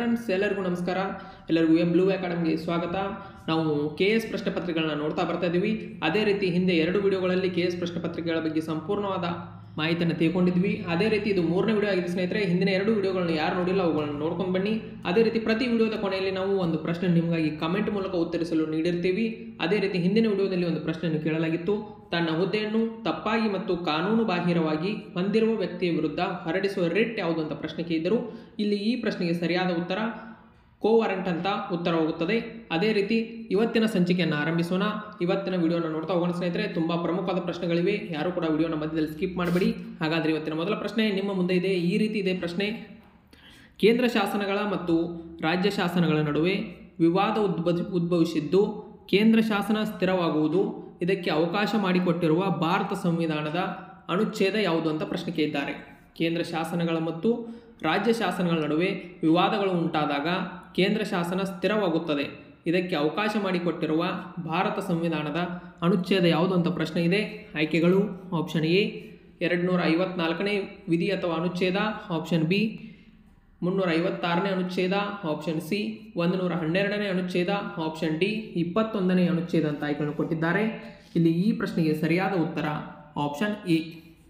friends ಎಲ್ಲರಿಗೂ ನಮಸ್ಕಾರ ಎಲ್ಲರಿಗೂ ಎಂ ಬ್ಲೂ ಅಕಾಡೆಮಿಗೆ ಸ್ವಾಗತ ನಾವು ಕೆ ಎಸ್ ಪ್ರಶ್ನೆ ಪತ್ರಿಕೆಗಳನ್ನ ನೋಡ್ತಾ ಬರ್ತಾ ಇದ್ದೀವಿ ಅದೇ ರೀತಿ ಹಿಂದೆ ಎರಡು ವಿಡಿಯೋಗಳಲ್ಲಿ ಕೆ ಎಸ್ ಪ್ರಶ್ನೆ ಪತ್ರಿಕೆಗಳ ಬಗ್ಗೆ ಸಂಪೂರ್ಣವಾದ ಮಾಹಿತಿಯನ್ನು ತಿಳ್ಕೊಂಡಿದ್ವಿ ಅದೇ ರೀತಿ ಇದು ಮೂರನೇ ವಿಡಿಯೋ ಆಗಿದೆ ಸ್ನೇಹಿತರೆ ಹಿಂದಿನ ಎರಡು ವಿಡಿಯೋಗಳನ್ನ ಯಾರು ನೋಡಿಲ್ಲ ಅವುಗಳನ್ನು ನೋಡ್ಕೊಂಡು ಬನ್ನಿ ಅದೇ ರೀತಿ ಪ್ರತಿ ವಿಡಿಯೋದ ಕೊನೆಯಲ್ಲಿ ನಾವು ಒಂದು ಪ್ರಶ್ನೆ ನಿಮಗಾಗಿ ಕಮೆಂಟ್ ಮೂಲಕ ಉತ್ತರಿಸಲು ನೀಡಿರ್ತೀವಿ ಅದೇ ರೀತಿ ಹಿಂದಿನ ವಿಡಿಯೋದಲ್ಲಿ ಒಂದು ಪ್ರಶ್ನೆಯನ್ನು ಕೇಳಲಾಗಿತ್ತು ತನ್ನ ಹುದ್ದೆಯನ್ನು ತಪ್ಪಾಗಿ ಮತ್ತು ಕಾನೂನು ಬಾಹಿರವಾಗಿ ಹೊಂದಿರುವ ವ್ಯಕ್ತಿಯ ವಿರುದ್ಧ ಹೊರಡಿಸುವ ರಿಟ್ ಯಾವುದು ಅಂತ ಪ್ರಶ್ನೆ ಕೇಳಿದರು ಇಲ್ಲಿ ಈ ಪ್ರಶ್ನೆಗೆ ಸರಿಯಾದ ಉತ್ತರ ಕೋವಾರೆಂಟ್ ಅಂತ ಉತ್ತರ ಹೋಗುತ್ತದೆ ಅದೇ ರೀತಿ ಇವತ್ತಿನ ಸಂಚಿಕೆಯನ್ನು ಆರಂಭಿಸೋಣ ಇವತ್ತಿನ ವಿಡಿಯೋನ ನೋಡ್ತಾ ಹೋಗೋಣ ಸ್ನೇಹಿತರೆ ತುಂಬ ಪ್ರಮುಖವಾದ ಪ್ರಶ್ನೆಗಳಿವೆ ಯಾರು ಕೂಡ ವಿಡಿಯೋನ ಮಧ್ಯದಲ್ಲಿ ಸ್ಕಿಪ್ ಮಾಡಬೇಡಿ ಹಾಗಾದರೆ ಇವತ್ತಿನ ಮೊದಲ ಪ್ರಶ್ನೆ ನಿಮ್ಮ ಮುಂದೆ ಇದೆ ಈ ರೀತಿ ಇದೆ ಪ್ರಶ್ನೆ ಕೇಂದ್ರ ಶಾಸನಗಳ ಮತ್ತು ರಾಜ್ಯ ಶಾಸನಗಳ ನಡುವೆ ವಿವಾದ ಉದ್ಭವ ಉದ್ಭವಿಸಿದ್ದು ಕೇಂದ್ರ ಶಾಸನ ಸ್ಥಿರವಾಗುವುದು ಇದಕ್ಕೆ ಅವಕಾಶ ಮಾಡಿಕೊಟ್ಟಿರುವ ಭಾರತ ಸಂವಿಧಾನದ ಅನುಚ್ಛೇದ ಯಾವುದು ಅಂತ ಪ್ರಶ್ನೆ ಕೇಳಿದ್ದಾರೆ ಕೇಂದ್ರ ಶಾಸನಗಳ ಮತ್ತು ರಾಜ್ಯ ಶಾಸನಗಳ ನಡುವೆ ವಿವಾದಗಳು ಉಂಟಾದಾಗ ಕೇಂದ್ರ ಶಾಸನ ಸ್ಥಿರವಾಗುತ್ತದೆ ಇದಕ್ಕೆ ಅವಕಾಶ ಮಾಡಿಕೊಟ್ಟಿರುವ ಭಾರತ ಸಂವಿಧಾನದ ಅನುಚ್ಛೇದ ಯಾವುದು ಅಂತ ಪ್ರಶ್ನೆ ಇದೆ ಆಯ್ಕೆಗಳು ಆಪ್ಷನ್ ಎ ಎರಡು ನೂರ ಐವತ್ನಾಲ್ಕನೇ ವಿಧಿ ಅಥವಾ ಅನುಚ್ಛೇದ ಆಪ್ಷನ್ ಬಿ ಮುನ್ನೂರ ಐವತ್ತಾರನೇ ಅನುಚ್ಛೇದ ಆಪ್ಷನ್ ಸಿ ಒಂದು ನೂರ ಹನ್ನೆರಡನೇ ಅನುಚ್ಛೇದ ಆಪ್ಷನ್ ಡಿ ಇಪ್ಪತ್ತೊಂದನೇ ಅನುಚ್ಛೇದ ಅಂತ ಆಯ್ಕೆಗಳನ್ನು ಕೊಟ್ಟಿದ್ದಾರೆ ಇಲ್ಲಿ ಈ ಪ್ರಶ್ನೆಗೆ ಸರಿಯಾದ ಉತ್ತರ ಆಪ್ಷನ್ ಎ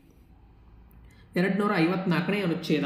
ಎರಡು ನೂರ ಐವತ್ನಾಲ್ಕನೇ ಅನುಚ್ಛೇದ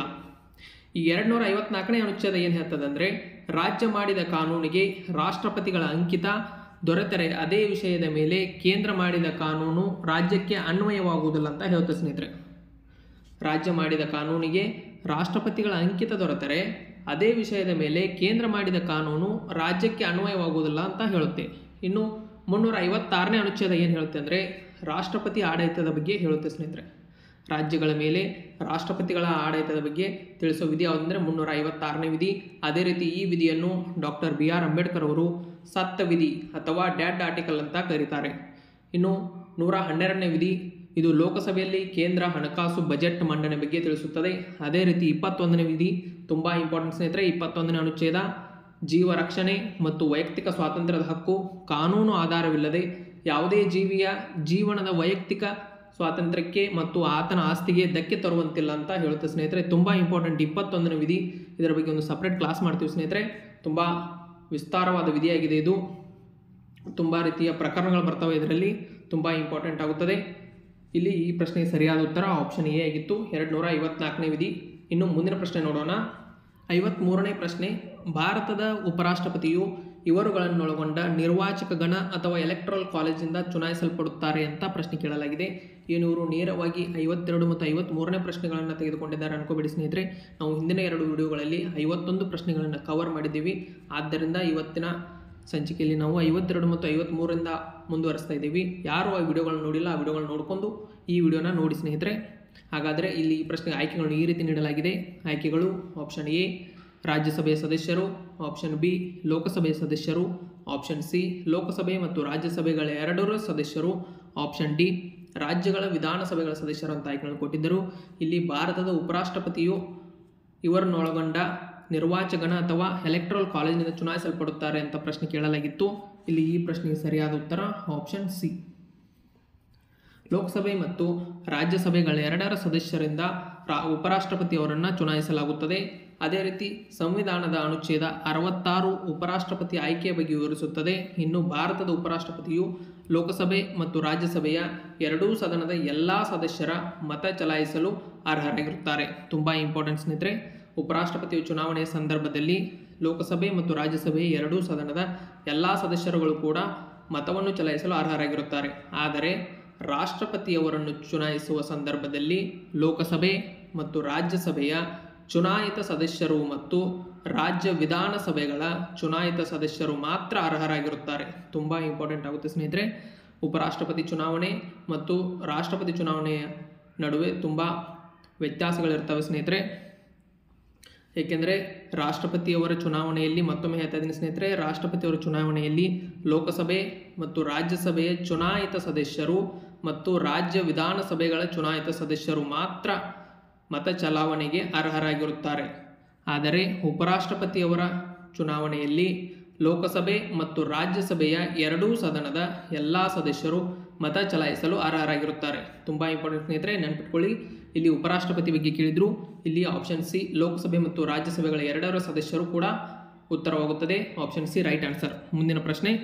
ಈ ಎರಡು ನೂರ ಐವತ್ನಾಲ್ಕನೇ ಅನುಚ್ಛೇದ ಏನು ಹೇಳ್ತದಂದರೆ ರಾಜ್ಯ ಮಾಡಿದ ಕಾನೂನಿಗೆ ರಾಷ್ಟ್ರಪತಿಗಳ ಅಂಕಿತ ದೊರೆತರೆ ಅದೇ ವಿಷಯದ ಮೇಲೆ ಕೇಂದ್ರ ಮಾಡಿದ ಕಾನೂನು ರಾಜ್ಯಕ್ಕೆ ಅನ್ವಯವಾಗುವುದಿಲ್ಲ ಅಂತ ಹೇಳ್ತದೆ ಸ್ನೇಹಿತರೆ ರಾಜ್ಯ ಮಾಡಿದ ಕಾನೂನಿಗೆ ರಾಷ್ಟ್ರಪತಿಗಳ ಅಂಕಿತ ದೊರೆತರೆ ಅದೇ ವಿಷಯದ ಮೇಲೆ ಕೇಂದ್ರ ಮಾಡಿದ ಕಾನೂನು ರಾಜ್ಯಕ್ಕೆ ಅನ್ವಯವಾಗುವುದಿಲ್ಲ ಅಂತ ಹೇಳುತ್ತೆ ಇನ್ನು ಮುನ್ನೂರ ಐವತ್ತಾರನೇ ಅನುಚ್ಛೇದ ಏನು ಹೇಳುತ್ತೆ ಅಂದರೆ ರಾಷ್ಟ್ರಪತಿ ಆಡಳಿತದ ಬಗ್ಗೆ ಹೇಳುತ್ತೆ ಸ್ನೇಹಿತರೆ ರಾಜ್ಯಗಳ ಮೇಲೆ ರಾಷ್ಟ್ರಪತಿಗಳ ಆಡಳಿತದ ಬಗ್ಗೆ ತಿಳಿಸೋ ವಿಧಿ ಯಾವುದಂದರೆ ಮುನ್ನೂರ ಐವತ್ತಾರನೇ ವಿಧಿ ಅದೇ ರೀತಿ ಈ ವಿಧಿಯನ್ನು ಡಾಕ್ಟರ್ ಬಿ ಆರ್ ಅಂಬೇಡ್ಕರ್ ಅವರು ಸತ್ತ ವಿಧಿ ಅಥವಾ ಡ್ಯಾಡ್ ಆರ್ಟಿಕಲ್ ಅಂತ ಕರೀತಾರೆ ಇನ್ನು ನೂರ ಹನ್ನೆರಡನೇ ವಿಧಿ ಇದು ಲೋಕಸಭೆಯಲ್ಲಿ ಕೇಂದ್ರ ಹಣಕಾಸು ಬಜೆಟ್ ಮಂಡನೆ ಬಗ್ಗೆ ತಿಳಿಸುತ್ತದೆ ಅದೇ ರೀತಿ ಇಪ್ಪತ್ತೊಂದನೇ ವಿಧಿ ತುಂಬ ಇಂಪಾರ್ಟೆಂಟ್ ಸ್ನೇಹಿತರೆ ಇಪ್ಪತ್ತೊಂದನೇ ಅನುಚ್ಛೇದ ಜೀವ ರಕ್ಷಣೆ ಮತ್ತು ವೈಯಕ್ತಿಕ ಸ್ವಾತಂತ್ರ್ಯದ ಹಕ್ಕು ಕಾನೂನು ಆಧಾರವಿಲ್ಲದೆ ಯಾವುದೇ ಜೀವಿಯ ಜೀವನದ ವೈಯಕ್ತಿಕ ಸ್ವಾತಂತ್ರ್ಯಕ್ಕೆ ಮತ್ತು ಆತನ ಆಸ್ತಿಗೆ ಧಕ್ಕೆ ತರುವಂತಿಲ್ಲ ಅಂತ ಹೇಳುತ್ತೆ ಸ್ನೇಹಿತರೆ ತುಂಬ ಇಂಪಾರ್ಟೆಂಟ್ ಇಪ್ಪತ್ತೊಂದನೇ ವಿಧಿ ಇದರ ಬಗ್ಗೆ ಒಂದು ಸಪ್ರೇಟ್ ಕ್ಲಾಸ್ ಮಾಡ್ತೀವಿ ಸ್ನೇಹಿತರೆ ತುಂಬ ವಿಸ್ತಾರವಾದ ವಿಧಿಯಾಗಿದೆ ಇದು ತುಂಬ ರೀತಿಯ ಪ್ರಕರಣಗಳು ಬರ್ತವೆ ಇದರಲ್ಲಿ ತುಂಬ ಇಂಪಾರ್ಟೆಂಟ್ ಆಗುತ್ತದೆ ಇಲ್ಲಿ ಈ ಪ್ರಶ್ನೆಗೆ ಸರಿಯಾದ ಉತ್ತರ ಆಪ್ಷನ್ ಎ ಆಗಿತ್ತು ಎರಡು ನೂರ ಐವತ್ನಾಲ್ಕನೇ ವಿಧಿ ಇನ್ನು ಮುಂದಿನ ಪ್ರಶ್ನೆ ನೋಡೋಣ ಐವತ್ತ್ಮೂರನೇ ಪ್ರಶ್ನೆ ಭಾರತದ ಉಪರಾಷ್ಟ್ರಪತಿಯು ಇವರುಗಳನ್ನೊಳಗೊಂಡ ನಿರ್ವಾಚಕ ಗಣ ಅಥವಾ ಎಲೆಕ್ಟ್ರಲ್ ಕಾಲೇಜಿಂದ ಚುನಾಯಿಸಲ್ಪಡುತ್ತಾರೆ ಅಂತ ಪ್ರಶ್ನೆ ಕೇಳಲಾಗಿದೆ ಏನು ಇವರು ನೇರವಾಗಿ ಐವತ್ತೆರಡು ಮತ್ತು ಐವತ್ತ್ಮೂರನೇ ಪ್ರಶ್ನೆಗಳನ್ನು ತೆಗೆದುಕೊಂಡಿದ್ದಾರೆ ಅನ್ಕೋಬೇಡಿ ಸ್ನೇಹಿತರೆ ನಾವು ಹಿಂದಿನ ಎರಡು ವಿಡಿಯೋಗಳಲ್ಲಿ ಐವತ್ತೊಂದು ಪ್ರಶ್ನೆಗಳನ್ನು ಕವರ್ ಮಾಡಿದ್ದೀವಿ ಆದ್ದರಿಂದ ಇವತ್ತಿನ ಸಂಚಿಕೆಯಲ್ಲಿ ನಾವು ಐವತ್ತೆರಡು ಮತ್ತು ಐವತ್ತ್ಮೂರರಿಂದ ಮುಂದುವರಿಸ್ತಾ ಇದ್ದೀವಿ ಯಾರು ಆ ವಿಡಿಯೋಗಳನ್ನ ನೋಡಿಲ್ಲ ಆ ವಿಡಿಯೋಗಳನ್ನ ನೋಡಿಕೊಂಡು ಈ ವಿಡಿಯೋನ ನೋಡಿ ಸ್ನೇಹಿತರೆ ಹಾಗಾದರೆ ಇಲ್ಲಿ ಈ ಪ್ರಶ್ನೆಗೆ ಆಯ್ಕೆಗಳನ್ನು ಈ ರೀತಿ ನೀಡಲಾಗಿದೆ ಆಯ್ಕೆಗಳು ಆಪ್ಷನ್ ಎ ರಾಜ್ಯಸಭೆಯ ಸದಸ್ಯರು ಆಪ್ಷನ್ ಬಿ ಲೋಕಸಭೆಯ ಸದಸ್ಯರು ಆಪ್ಷನ್ ಸಿ ಲೋಕಸಭೆ ಮತ್ತು ರಾಜ್ಯಸಭೆಗಳ ಎರಡರ ಸದಸ್ಯರು ಆಪ್ಷನ್ ಡಿ ರಾಜ್ಯಗಳ ವಿಧಾನಸಭೆಗಳ ಸದಸ್ಯರು ಅಂತ ಆಯ್ಕೆಗಳನ್ನು ಕೊಟ್ಟಿದ್ದರು ಇಲ್ಲಿ ಭಾರತದ ಉಪರಾಷ್ಟ್ರಪತಿಯು ಇವರನ್ನೊಳಗೊಂಡ ನಿರ್ವಾಚಕನ ಅಥವಾ ಎಲೆಕ್ಟ್ರಲ್ ಕಾಲೇಜಿನಿಂದ ಚುನಾಯಿಸಲ್ಪಡುತ್ತಾರೆ ಅಂತ ಪ್ರಶ್ನೆ ಕೇಳಲಾಗಿತ್ತು ಇಲ್ಲಿ ಈ ಪ್ರಶ್ನೆಗೆ ಸರಿಯಾದ ಉತ್ತರ ಆಪ್ಷನ್ ಸಿ ಲೋಕಸಭೆ ಮತ್ತು ರಾಜ್ಯಸಭೆಗಳ ಎರಡರ ಸದಸ್ಯರಿಂದ ರಾ ಉಪರಾಷ್ಟ್ರಪತಿಯವರನ್ನು ಚುನಾಯಿಸಲಾಗುತ್ತದೆ ಅದೇ ರೀತಿ ಸಂವಿಧಾನದ ಅನುಚ್ಛೇದ ಅರವತ್ತಾರು ಉಪರಾಷ್ಟ್ರಪತಿ ಆಯ್ಕೆಯ ಬಗ್ಗೆ ವಿವರಿಸುತ್ತದೆ ಇನ್ನು ಭಾರತದ ಉಪರಾಷ್ಟ್ರಪತಿಯು ಲೋಕಸಭೆ ಮತ್ತು ರಾಜ್ಯಸಭೆಯ ಎರಡೂ ಸದನದ ಎಲ್ಲ ಸದಸ್ಯರ ಮತ ಚಲಾಯಿಸಲು ಅರ್ಹರಾಗಿರುತ್ತಾರೆ ತುಂಬ ಇಂಪಾರ್ಟೆಂಟ್ ಸ್ನೇಹಿತರೆ ಉಪರಾಷ್ಟ್ರಪತಿಯ ಚುನಾವಣೆಯ ಸಂದರ್ಭದಲ್ಲಿ ಲೋಕಸಭೆ ಮತ್ತು ರಾಜ್ಯಸಭೆಯ ಎರಡೂ ಸದನದ ಎಲ್ಲ ಸದಸ್ಯರುಗಳು ಕೂಡ ಮತವನ್ನು ಚಲಾಯಿಸಲು ಅರ್ಹರಾಗಿರುತ್ತಾರೆ ಆದರೆ ರಾಷ್ಟ್ರಪತಿಯವರನ್ನು ಚುನಾಯಿಸುವ ಸಂದರ್ಭದಲ್ಲಿ ಲೋಕಸಭೆ ಮತ್ತು ರಾಜ್ಯಸಭೆಯ ಚುನಾಯಿತ ಸದಸ್ಯರು ಮತ್ತು ರಾಜ್ಯ ವಿಧಾನಸಭೆಗಳ ಚುನಾಯಿತ ಸದಸ್ಯರು ಮಾತ್ರ ಅರ್ಹರಾಗಿರುತ್ತಾರೆ ತುಂಬ ಇಂಪಾರ್ಟೆಂಟ್ ಆಗುತ್ತೆ ಸ್ನೇಹಿತರೆ ಉಪರಾಷ್ಟ್ರಪತಿ ಚುನಾವಣೆ ಮತ್ತು ರಾಷ್ಟ್ರಪತಿ ಚುನಾವಣೆಯ ನಡುವೆ ತುಂಬ ವ್ಯತ್ಯಾಸಗಳಿರ್ತವೆ ಸ್ನೇಹಿತರೆ ಏಕೆಂದರೆ ರಾಷ್ಟ್ರಪತಿಯವರ ಚುನಾವಣೆಯಲ್ಲಿ ಮತ್ತೊಮ್ಮೆ ಹೇಳ್ತಾ ಇದ್ದೀನಿ ಸ್ನೇಹಿತರೆ ರಾಷ್ಟ್ರಪತಿಯವರ ಚುನಾವಣೆಯಲ್ಲಿ ಲೋಕಸಭೆ ಮತ್ತು ರಾಜ್ಯಸಭೆಯ ಚುನಾಯಿತ ಸದಸ್ಯರು ಮತ್ತು ರಾಜ್ಯ ವಿಧಾನಸಭೆಗಳ ಚುನಾಯಿತ ಸದಸ್ಯರು ಮಾತ್ರ ಮತ ಚಲಾವಣೆಗೆ ಅರ್ಹರಾಗಿರುತ್ತಾರೆ ಆದರೆ ಉಪರಾಷ್ಟ್ರಪತಿಯವರ ಚುನಾವಣೆಯಲ್ಲಿ ಲೋಕಸಭೆ ಮತ್ತು ರಾಜ್ಯಸಭೆಯ ಎರಡೂ ಸದನದ ಎಲ್ಲ ಸದಸ್ಯರು ಮತ ಚಲಾಯಿಸಲು ಅರ್ಹರಾಗಿರುತ್ತಾರೆ ತುಂಬ ಇಂಪಾರ್ಟೆಂಟ್ ಸ್ನೇಹಿತರೆ ನೆನ್ಪಿಟ್ಕೊಳ್ಳಿ ಇಲ್ಲಿ ಉಪರಾಷ್ಟ್ರಪತಿ ಬಗ್ಗೆ ಕೇಳಿದ್ರು ಇಲ್ಲಿ ಆಪ್ಷನ್ ಸಿ ಲೋಕಸಭೆ ಮತ್ತು ರಾಜ್ಯಸಭೆಗಳ ಎರಡರ ಸದಸ್ಯರು ಕೂಡ ಉತ್ತರವಾಗುತ್ತದೆ ಆಪ್ಷನ್ ಸಿ ರೈಟ್ ಆನ್ಸರ್ ಮುಂದಿನ ಪ್ರಶ್ನೆ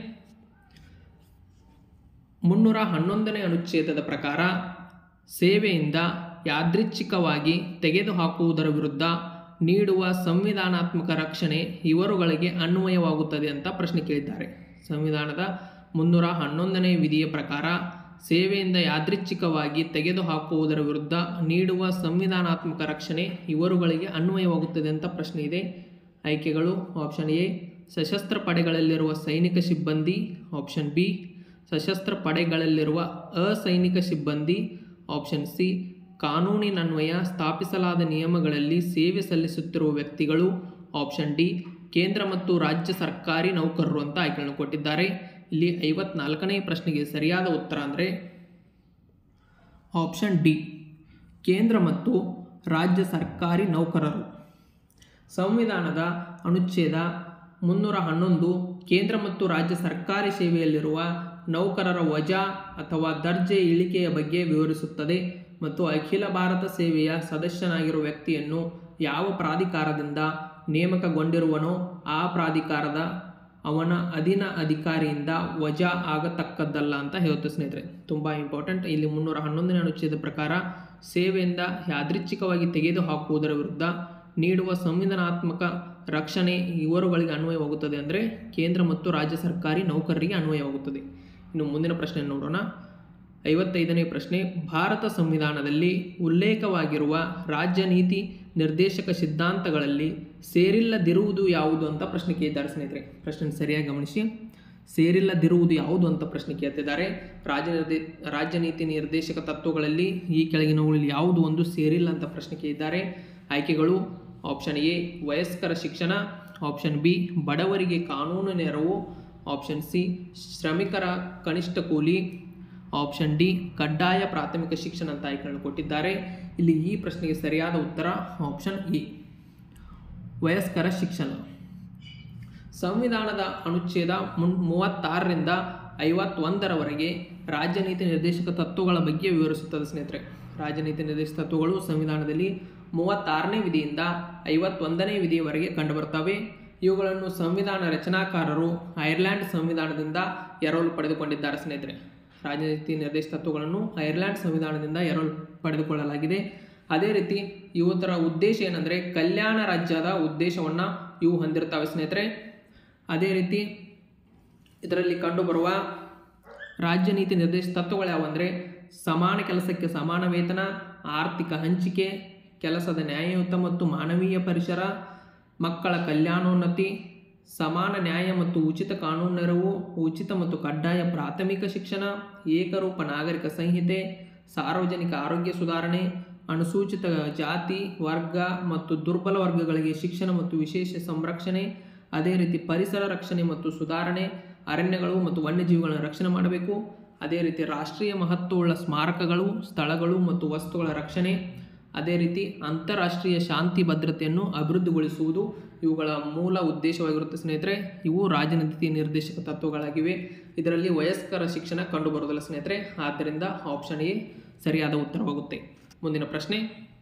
ಮುನ್ನೂರ ಹನ್ನೊಂದನೇ ಅನುಚ್ಛೇದದ ಪ್ರಕಾರ ಸೇವೆಯಿಂದ ಯಾದೃಚ್ಛಿಕವಾಗಿ ತೆಗೆದುಹಾಕುವುದರ ವಿರುದ್ಧ ನೀಡುವ ಸಂವಿಧಾನಾತ್ಮಕ ರಕ್ಷಣೆ ಇವರುಗಳಿಗೆ ಅನ್ವಯವಾಗುತ್ತದೆ ಅಂತ ಪ್ರಶ್ನೆ ಕೇಳಿದ್ದಾರೆ ಸಂವಿಧಾನದ ಮುನ್ನೂರ ಹನ್ನೊಂದನೇ ವಿಧಿಯ ಪ್ರಕಾರ ಸೇವೆಯಿಂದ ಯಾದೃಚ್ಛಿಕವಾಗಿ ತೆಗೆದುಹಾಕುವುದರ ವಿರುದ್ಧ ನೀಡುವ ಸಂವಿಧಾನಾತ್ಮಕ ರಕ್ಷಣೆ ಇವರುಗಳಿಗೆ ಅನ್ವಯವಾಗುತ್ತದೆ ಅಂತ ಪ್ರಶ್ನೆ ಇದೆ ಆಯ್ಕೆಗಳು ಆಪ್ಷನ್ ಎ ಸಶಸ್ತ್ರ ಪಡೆಗಳಲ್ಲಿರುವ ಸೈನಿಕ ಸಿಬ್ಬಂದಿ ಆಪ್ಷನ್ ಬಿ ಸಶಸ್ತ್ರ ಪಡೆಗಳಲ್ಲಿರುವ ಅಸೈನಿಕ ಸಿಬ್ಬಂದಿ ಆಪ್ಷನ್ ಸಿ ಕಾನೂನಿನನ್ವಯ ಸ್ಥಾಪಿಸಲಾದ ನಿಯಮಗಳಲ್ಲಿ ಸೇವೆ ಸಲ್ಲಿಸುತ್ತಿರುವ ವ್ಯಕ್ತಿಗಳು ಆಪ್ಷನ್ ಡಿ ಕೇಂದ್ರ ಮತ್ತು ರಾಜ್ಯ ಸರ್ಕಾರಿ ನೌಕರರು ಅಂತ ಆಯ್ಕೆಗಳನ್ನು ಕೊಟ್ಟಿದ್ದಾರೆ ಇಲ್ಲಿ ಐವತ್ನಾಲ್ಕನೇ ಪ್ರಶ್ನೆಗೆ ಸರಿಯಾದ ಉತ್ತರ ಅಂದರೆ ಆಪ್ಷನ್ ಡಿ ಕೇಂದ್ರ ಮತ್ತು ರಾಜ್ಯ ಸರ್ಕಾರಿ ನೌಕರರು ಸಂವಿಧಾನದ ಅನುಚ್ಛೇದ ಮುನ್ನೂರ ಹನ್ನೊಂದು ಕೇಂದ್ರ ಮತ್ತು ರಾಜ್ಯ ಸರ್ಕಾರಿ ಸೇವೆಯಲ್ಲಿರುವ ನೌಕರರ ವಜಾ ಅಥವಾ ದರ್ಜೆ ಇಳಿಕೆಯ ಬಗ್ಗೆ ವಿವರಿಸುತ್ತದೆ ಮತ್ತು ಅಖಿಲ ಭಾರತ ಸೇವೆಯ ಸದಸ್ಯನಾಗಿರುವ ವ್ಯಕ್ತಿಯನ್ನು ಯಾವ ಪ್ರಾಧಿಕಾರದಿಂದ ನೇಮಕಗೊಂಡಿರುವನೋ ಆ ಪ್ರಾಧಿಕಾರದ ಅವನ ಅಧೀನ ಅಧಿಕಾರಿಯಿಂದ ವಜಾ ಆಗತಕ್ಕದ್ದಲ್ಲ ಅಂತ ಹೇಳುತ್ತೆ ಸ್ನೇಹಿತರೆ ತುಂಬ ಇಂಪಾರ್ಟೆಂಟ್ ಇಲ್ಲಿ ಮುನ್ನೂರ ಹನ್ನೊಂದನೇ ಅನುಚ್ಛೇದ ಪ್ರಕಾರ ಸೇವೆಯಿಂದ ಯಾದೃಚ್ಛಿಕವಾಗಿ ತೆಗೆದುಹಾಕುವುದರ ವಿರುದ್ಧ ನೀಡುವ ಸಂವಿಧಾನಾತ್ಮಕ ರಕ್ಷಣೆ ಇವರುಗಳಿಗೆ ಅನ್ವಯವಾಗುತ್ತದೆ ಅಂದರೆ ಕೇಂದ್ರ ಮತ್ತು ರಾಜ್ಯ ಸರ್ಕಾರಿ ನೌಕರರಿಗೆ ಅನ್ವಯವಾಗುತ್ತದೆ ಇನ್ನು ಮುಂದಿನ ಪ್ರಶ್ನೆ ನೋಡೋಣ ಐವತ್ತೈದನೇ ಪ್ರಶ್ನೆ ಭಾರತ ಸಂವಿಧಾನದಲ್ಲಿ ಉಲ್ಲೇಖವಾಗಿರುವ ರಾಜ್ಯ ನೀತಿ ನಿರ್ದೇಶಕ ಸಿದ್ಧಾಂತಗಳಲ್ಲಿ ಸೇರಿಲ್ಲದಿರುವುದು ಯಾವುದು ಅಂತ ಪ್ರಶ್ನೆ ಕೇಳಿದ್ದಾರೆ ಸ್ನೇಹಿತರೆ ಪ್ರಶ್ನೆ ಸರಿಯಾಗಿ ಗಮನಿಸಿ ಸೇರಿಲ್ಲದಿರುವುದು ಯಾವುದು ಅಂತ ಪ್ರಶ್ನೆ ಕೇಳ್ತಿದ್ದಾರೆ ರಾಜ್ಯ ನಿರ್ದೇ ರಾಜ್ಯ ನೀತಿ ನಿರ್ದೇಶಕ ತತ್ವಗಳಲ್ಲಿ ಈ ಕೆಳಗಿನವುಗಳಲ್ಲಿ ಯಾವುದು ಒಂದು ಸೇರಿಲ್ಲ ಅಂತ ಪ್ರಶ್ನೆ ಕೇಳಿದ್ದಾರೆ ಆಯ್ಕೆಗಳು ಆಪ್ಷನ್ ಎ ವಯಸ್ಕರ ಶಿಕ್ಷಣ ಆಪ್ಷನ್ ಬಿ ಬಡವರಿಗೆ ಕಾನೂನು ನೆರವು ಆಪ್ಷನ್ ಸಿ ಶ್ರಮಿಕರ ಕನಿಷ್ಠ ಕೂಲಿ ಆಪ್ಷನ್ ಡಿ ಕಡ್ಡಾಯ ಪ್ರಾಥಮಿಕ ಶಿಕ್ಷಣ ಅಂತ ಆಯ್ಕೆಗಳನ್ನು ಕೊಟ್ಟಿದ್ದಾರೆ ಇಲ್ಲಿ ಈ ಪ್ರಶ್ನೆಗೆ ಸರಿಯಾದ ಉತ್ತರ ಆಪ್ಷನ್ ಎ ವಯಸ್ಕರ ಶಿಕ್ಷಣ ಸಂವಿಧಾನದ ಅನುಚ್ಛೇದ ಮುನ್ ಮೂವತ್ತಾರರಿಂದ ಐವತ್ತೊಂದರವರೆಗೆ ರಾಜ್ಯ ನೀತಿ ನಿರ್ದೇಶಕ ತತ್ವಗಳ ಬಗ್ಗೆ ವಿವರಿಸುತ್ತದೆ ಸ್ನೇಹಿತರೆ ರಾಜ್ಯ ನೀತಿ ನಿರ್ದೇಶಕ ತತ್ವಗಳು ಸಂವಿಧಾನದಲ್ಲಿ ಮೂವತ್ತಾರನೇ ವಿಧಿಯಿಂದ ಐವತ್ತೊಂದನೇ ವಿಧಿಯವರೆಗೆ ಕಂಡುಬರ್ತವೆ ಇವುಗಳನ್ನು ಸಂವಿಧಾನ ರಚನಾಕಾರರು ಐರ್ಲ್ಯಾಂಡ್ ಸಂವಿಧಾನದಿಂದ ಎರವಲು ಪಡೆದುಕೊಂಡಿದ್ದಾರೆ ಸ್ನೇಹಿತರೆ ರಾಜನೀತಿ ನಿರ್ದೇಶ ತತ್ವಗಳನ್ನು ಐರ್ಲ್ಯಾಂಡ್ ಸಂವಿಧಾನದಿಂದ ಎರವಲು ಪಡೆದುಕೊಳ್ಳಲಾಗಿದೆ ಅದೇ ರೀತಿ ಇವತ್ತರ ಉದ್ದೇಶ ಏನಂದರೆ ಕಲ್ಯಾಣ ರಾಜ್ಯದ ಉದ್ದೇಶವನ್ನು ಇವು ಹೊಂದಿರ್ತವೆ ಸ್ನೇಹಿತರೆ ಅದೇ ರೀತಿ ಇದರಲ್ಲಿ ಕಂಡುಬರುವ ರಾಜ್ಯ ನೀತಿ ನಿರ್ದೇಶ ತತ್ವಗಳು ಯಾವುವಂದರೆ ಸಮಾನ ಕೆಲಸಕ್ಕೆ ಸಮಾನ ವೇತನ ಆರ್ಥಿಕ ಹಂಚಿಕೆ ಕೆಲಸದ ನ್ಯಾಯಯುತ ಮತ್ತು ಮಾನವೀಯ ಪರಿಸರ ಮಕ್ಕಳ ಕಲ್ಯಾಣೋನ್ನತಿ ಸಮಾನ ನ್ಯಾಯ ಮತ್ತು ಉಚಿತ ಕಾನೂನು ನೆರವು ಉಚಿತ ಮತ್ತು ಕಡ್ಡಾಯ ಪ್ರಾಥಮಿಕ ಶಿಕ್ಷಣ ಏಕರೂಪ ನಾಗರಿಕ ಸಂಹಿತೆ ಸಾರ್ವಜನಿಕ ಆರೋಗ್ಯ ಸುಧಾರಣೆ ಅನುಸೂಚಿತ ಜಾತಿ ವರ್ಗ ಮತ್ತು ದುರ್ಬಲ ವರ್ಗಗಳಿಗೆ ಶಿಕ್ಷಣ ಮತ್ತು ವಿಶೇಷ ಸಂರಕ್ಷಣೆ ಅದೇ ರೀತಿ ಪರಿಸರ ರಕ್ಷಣೆ ಮತ್ತು ಸುಧಾರಣೆ ಅರಣ್ಯಗಳು ಮತ್ತು ವನ್ಯಜೀವಿಗಳನ್ನು ರಕ್ಷಣೆ ಮಾಡಬೇಕು ಅದೇ ರೀತಿ ರಾಷ್ಟ್ರೀಯ ಮಹತ್ವವುಳ್ಳ ಸ್ಮಾರಕಗಳು ಸ್ಥಳಗಳು ಮತ್ತು ವಸ್ತುಗಳ ರಕ್ಷಣೆ ಅದೇ ರೀತಿ ಅಂತಾರಾಷ್ಟ್ರೀಯ ಶಾಂತಿ ಭದ್ರತೆಯನ್ನು ಅಭಿವೃದ್ಧಿಗೊಳಿಸುವುದು ಇವುಗಳ ಮೂಲ ಉದ್ದೇಶವಾಗಿರುತ್ತೆ ಸ್ನೇಹಿತರೆ ಇವು ರಾಜನೀತಿ ನಿರ್ದೇಶಕ ತತ್ವಗಳಾಗಿವೆ ಇದರಲ್ಲಿ ವಯಸ್ಕರ ಶಿಕ್ಷಣ ಕಂಡುಬರುವುದಿಲ್ಲ ಸ್ನೇಹಿತರೆ ಆದ್ದರಿಂದ ಆಪ್ಷನ್ ಎ ಸರಿಯಾದ ಉತ್ತರವಾಗುತ್ತೆ ಮುಂದಿನ ಪ್ರಶ್ನೆ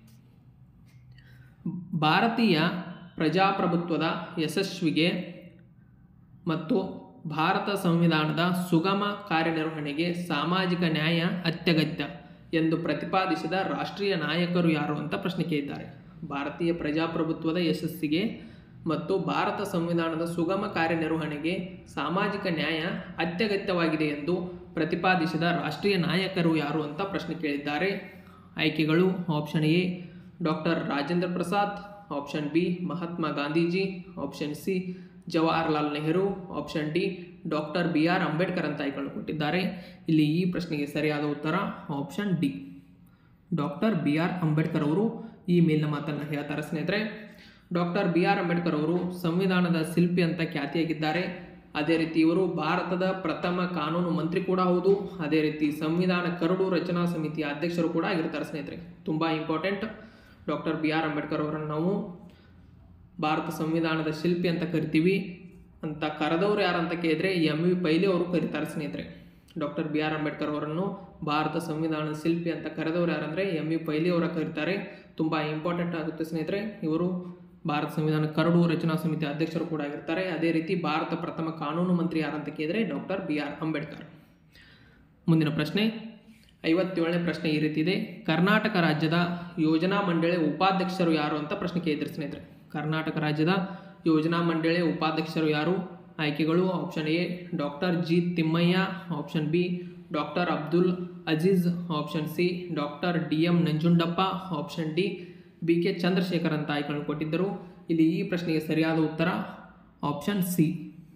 ಭಾರತೀಯ ಪ್ರಜಾಪ್ರಭುತ್ವದ ಯಶಸ್ವಿಗೆ ಮತ್ತು ಭಾರತ ಸಂವಿಧಾನದ ಸುಗಮ ಕಾರ್ಯನಿರ್ವಹಣೆಗೆ ಸಾಮಾಜಿಕ ನ್ಯಾಯ ಅತ್ಯಗತ್ಯ ಎಂದು ಪ್ರತಿಪಾದಿಸಿದ ರಾಷ್ಟ್ರೀಯ ನಾಯಕರು ಯಾರು ಅಂತ ಪ್ರಶ್ನೆ ಕೇಳಿದ್ದಾರೆ ಭಾರತೀಯ ಪ್ರಜಾಪ್ರಭುತ್ವದ ಯಶಸ್ಸಿಗೆ ಮತ್ತು ಭಾರತ ಸಂವಿಧಾನದ ಸುಗಮ ಕಾರ್ಯನಿರ್ವಹಣೆಗೆ ಸಾಮಾಜಿಕ ನ್ಯಾಯ ಅತ್ಯಗತ್ಯವಾಗಿದೆ ಎಂದು ಪ್ರತಿಪಾದಿಸಿದ ರಾಷ್ಟ್ರೀಯ ನಾಯಕರು ಯಾರು ಅಂತ ಪ್ರಶ್ನೆ ಕೇಳಿದ್ದಾರೆ ಆಯ್ಕೆಗಳು option A doctor Rajendra Prasad option B Mahatma Gandhiji option C Jawaharlal Nehru option D doctor B R Ambedkar ಅಂತ ಆಯ್ಕೊಂಡು ಕೊಟ್ಟಿದ್ದಾರೆ ಇಲ್ಲಿ ಈ ಪ್ರಶ್ನೆಗೆ ಸರಿಯಾದ ಉತ್ತರ option D doctor B R Ambedkar ಅವರು ಈ ಮೇಲಿನ ಮಾತನ್ನು ಹೇಳ್ತಾರೆ ಸ್ನೇಹಿತರೆ ಡಾಕ್ಟರ್ ಬಿ ಆರ್ ಅಂಬೇಡ್ಕರ್ ಅವರು ಸಂವಿಧಾನದ ಶಿಲ್ಪಿ ಅಂತ ಖ್ಯಾತಿಯಾಗಿದ್ದಾರೆ ಅದೇ ರೀತಿ ಇವರು ಭಾರತದ ಪ್ರಥಮ ಕಾನೂನು ಮಂತ್ರಿ ಕೂಡ ಹೌದು ಅದೇ ರೀತಿ ಸಂವಿಧಾನ ಕರಡು ರಚನಾ ಸಮಿತಿಯ ಅಧ್ಯಕ್ಷರು ಕೂಡ ಆಗಿರ್ತಾರೆ ಸ್ನೇಹಿತರೆ ತುಂಬ important doctor B R Ambedkar ಅವರನ್ನು ನಾವು ಭಾರತ ಸಂವಿಧಾನದ ಶಿಲ್ಪಿ ಅಂತ ಕರಿತೀವಿ ಅಂತ ಕರೆದವರು ಯಾರಂತ ಕೇಳಿದ್ರೆ ಎಂ ವಿ ಪೈಲಿ ಅವರು ಕರೀತಾರೆ ಸ್ನೇಹಿತರೆ ಡಾಕ್ಟರ್ ಬಿ ಆರ್ ಅಂಬೇಡ್ಕರ್ ಅವರನ್ನು ಭಾರತ ಸಂವಿಧಾನದ ಶಿಲ್ಪಿ ಅಂತ ಕರೆದವರು ಯಾರಂದರೆ ಎಂ ವಿ ಪೈಲಿ ಅವರ ಕರೀತಾರೆ ತುಂಬ ಇಂಪಾರ್ಟೆಂಟ್ ಆಗುತ್ತೆ ಸ್ನೇಹಿತರೆ ಇವರು ಭಾರತ ಸಂವಿಧಾನ ಕರಡು ರಚನಾ ಸಮಿತಿ ಅಧ್ಯಕ್ಷರು ಕೂಡ ಆಗಿರ್ತಾರೆ ಅದೇ ರೀತಿ ಭಾರತ ಪ್ರಥಮ ಕಾನೂನು ಮಂತ್ರಿ ಯಾರಂತ ಕೇಳಿದ್ರೆ ಡಾಕ್ಟರ್ ಬಿ ಆರ್ ಅಂಬೇಡ್ಕರ್ ಮುಂದಿನ ಪ್ರಶ್ನೆ ಐವತ್ತೇಳನೇ ಪ್ರಶ್ನೆ ಈ ರೀತಿ ಇದೆ ಕರ್ನಾಟಕ ರಾಜ್ಯದ ಯೋಜನಾ ಮಂಡಳಿ ಉಪಾಧ್ಯಕ್ಷರು ಯಾರು ಅಂತ ಪ್ರಶ್ನೆ ಕೇಳಿದ್ರು ಸ್ನೇಹಿತರೆ ಕರ್ನಾಟಕ ರಾಜ್ಯದ ಯೋಜನಾ ಮಂಡಳಿ ಉಪಾಧ್ಯಕ್ಷರು ಯಾರು ಆಯ್ಕೆಗಳು option A doctor G Thimmaiah option B doctor Abdul Aziz option C doctor D M Nanjundappa option D B K Chandrashekhar ಅಂತ ಆಯ್ಕೆಗಳನ್ನು ಕೊಟ್ಟಿದ್ದರು ಇಲ್ಲಿ ಈ ಪ್ರಶ್ನೆಗೆ ಸರಿಯಾದ ಉತ್ತರ option C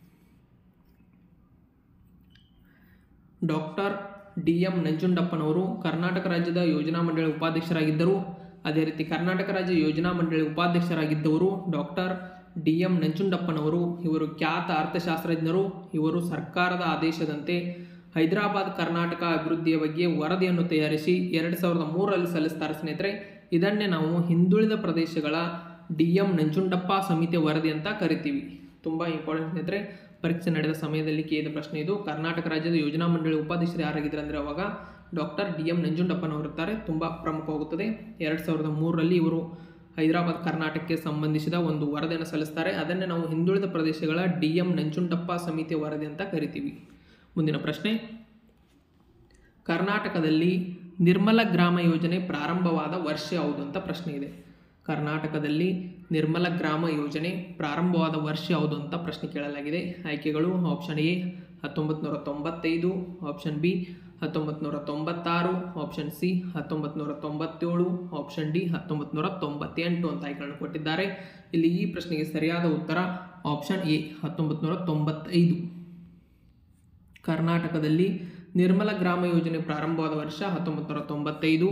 doctor D M ನಂಜುಂಡಪ್ಪನವರು ಕರ್ನಾಟಕ ರಾಜ್ಯದ ಯೋಜನಾ ಮಂಡಳಿ ಉಪಾಧ್ಯಕ್ಷರಾಗಿದ್ದರು ಅದೇ ರೀತಿ ಕರ್ನಾಟಕ ರಾಜ್ಯ ಯೋಜನಾ ಮಂಡಳಿ ಉಪಾಧ್ಯಕ್ಷರಾಗಿದ್ದವರು ಡಾಕ್ಟರ್ ಡಿ ಎಂ ನಂಜುಂಡಪ್ಪನವರು ಇವರು ಖ್ಯಾತ ಅರ್ಥಶಾಸ್ತ್ರಜ್ಞರು ಇವರು ಸರ್ಕಾರದ ಆದೇಶದಂತೆ ಹೈದರಾಬಾದ್ ಕರ್ನಾಟಕ ಅಭಿವೃದ್ಧಿಯ ಬಗ್ಗೆ ವರದಿಯನ್ನು ತಯಾರಿಸಿ ಎರಡು ಸಾವಿರದ ಮೂರರಲ್ಲಿ ಸಲ್ಲಿಸ್ತಾರೆ ಸ್ನೇಹಿತರೆ ಇದನ್ನೇ ನಾವು ಹಿಂದುಳಿದ ಪ್ರದೇಶಗಳ ಡಿ ಎಂ ನಂಜುಂಡಪ್ಪ ಸಮಿತಿಯ ವರದಿ ಅಂತ ಕರಿತೀವಿ ತುಂಬ ಇಂಪಾರ್ಟೆಂಟ್ ಸ್ನೇಹಿತರೆ ಪರೀಕ್ಷೆ ನಡೆದ ಸಮಯದಲ್ಲಿ ಕೇಳಿದ ಪ್ರಶ್ನೆ ಇದು ಕರ್ನಾಟಕ ರಾಜ್ಯದ ಯೋಜನಾ ಮಂಡಳಿ ಉಪಾಧ್ಯಕ್ಷರು ಯಾರಾಗಿದ್ದಾರೆ ಅಂದರೆ ಅವಾಗ ಡಾಕ್ಟರ್ ಡಿ ಎಂ ನಂಜುಂಡಪ್ಪನವರಿರ್ತಾರೆ ತುಂಬ ಪ್ರಮುಖವಾಗುತ್ತದೆ ಎರಡು ಸಾವಿರದ ಮೂರರಲ್ಲಿ ಇವರು ಹೈದರಾಬಾದ್ ಕರ್ನಾಟಕಕ್ಕೆ ಸಂಬಂಧಿಸಿದ ಒಂದು ವರದಿಯನ್ನು ಸಲ್ಲಿಸ್ತಾರೆ ಅದನ್ನೇ ನಾವು ಹಿಂದುಳಿದ ಪ್ರದೇಶಗಳ ಡಿ ಎಂ ನಂಜುಂಡಪ್ಪ ಸಮಿತಿಯ ವರದಿ ಅಂತ ಕರಿತೀವಿ ಮುಂದಿನ ಪ್ರಶ್ನೆ ಕರ್ನಾಟಕದಲ್ಲಿ ನಿರ್ಮಲ ಗ್ರಾಮ ಯೋಜನೆ ಪ್ರಾರಂಭವಾದ ವರ್ಷ ಯಾವುದು ಅಂತ ಪ್ರಶ್ನೆ ಇದೆ ಕರ್ನಾಟಕದಲ್ಲಿ ನಿರ್ಮಲ ಗ್ರಾಮ ಯೋಜನೆ ಪ್ರಾರಂಭವಾದ ವರ್ಷ ಯಾವುದು ಅಂತ ಪ್ರಶ್ನೆ ಕೇಳಲಾಗಿದೆ ಆಯ್ಕೆಗಳು ಆಪ್ಷನ್ ಎ ಹತ್ತೊಂಬತ್ತು ನೂರ ತೊಂಬತ್ತೈದು ಆಪ್ಷನ್ ಬಿ ಹತ್ತೊಂಬತ್ತು ನೂರ ತೊಂಬತ್ತಾರು ಆಪ್ಷನ್ ಸಿ ಹತ್ತೊಂಬತ್ತು ನೂರ ತೊಂಬತ್ತೇಳು ಆಪ್ಷನ್ ಡಿ ಹತ್ತೊಂಬತ್ತು ನೂರ ತೊಂಬತ್ತೆಂಟು ಅಂತ ಆಯ್ಕೆಗಳನ್ನು ಕೊಟ್ಟಿದ್ದಾರೆ ಇಲ್ಲಿ ಈ ಪ್ರಶ್ನೆಗೆ ಸರಿಯಾದ ಉತ್ತರ ಆಪ್ಷನ್ ಎ ಹತ್ತೊಂಬತ್ತು ನೂರ ತೊಂಬತ್ತೈದು ಕರ್ನಾಟಕದಲ್ಲಿ ನಿರ್ಮಲ ಗ್ರಾಮ ಯೋಜನೆ ಪ್ರಾರಂಭವಾದ ವರ್ಷ ಹತ್ತೊಂಬತ್ತು ನೂರ ತೊಂಬತ್ತೈದು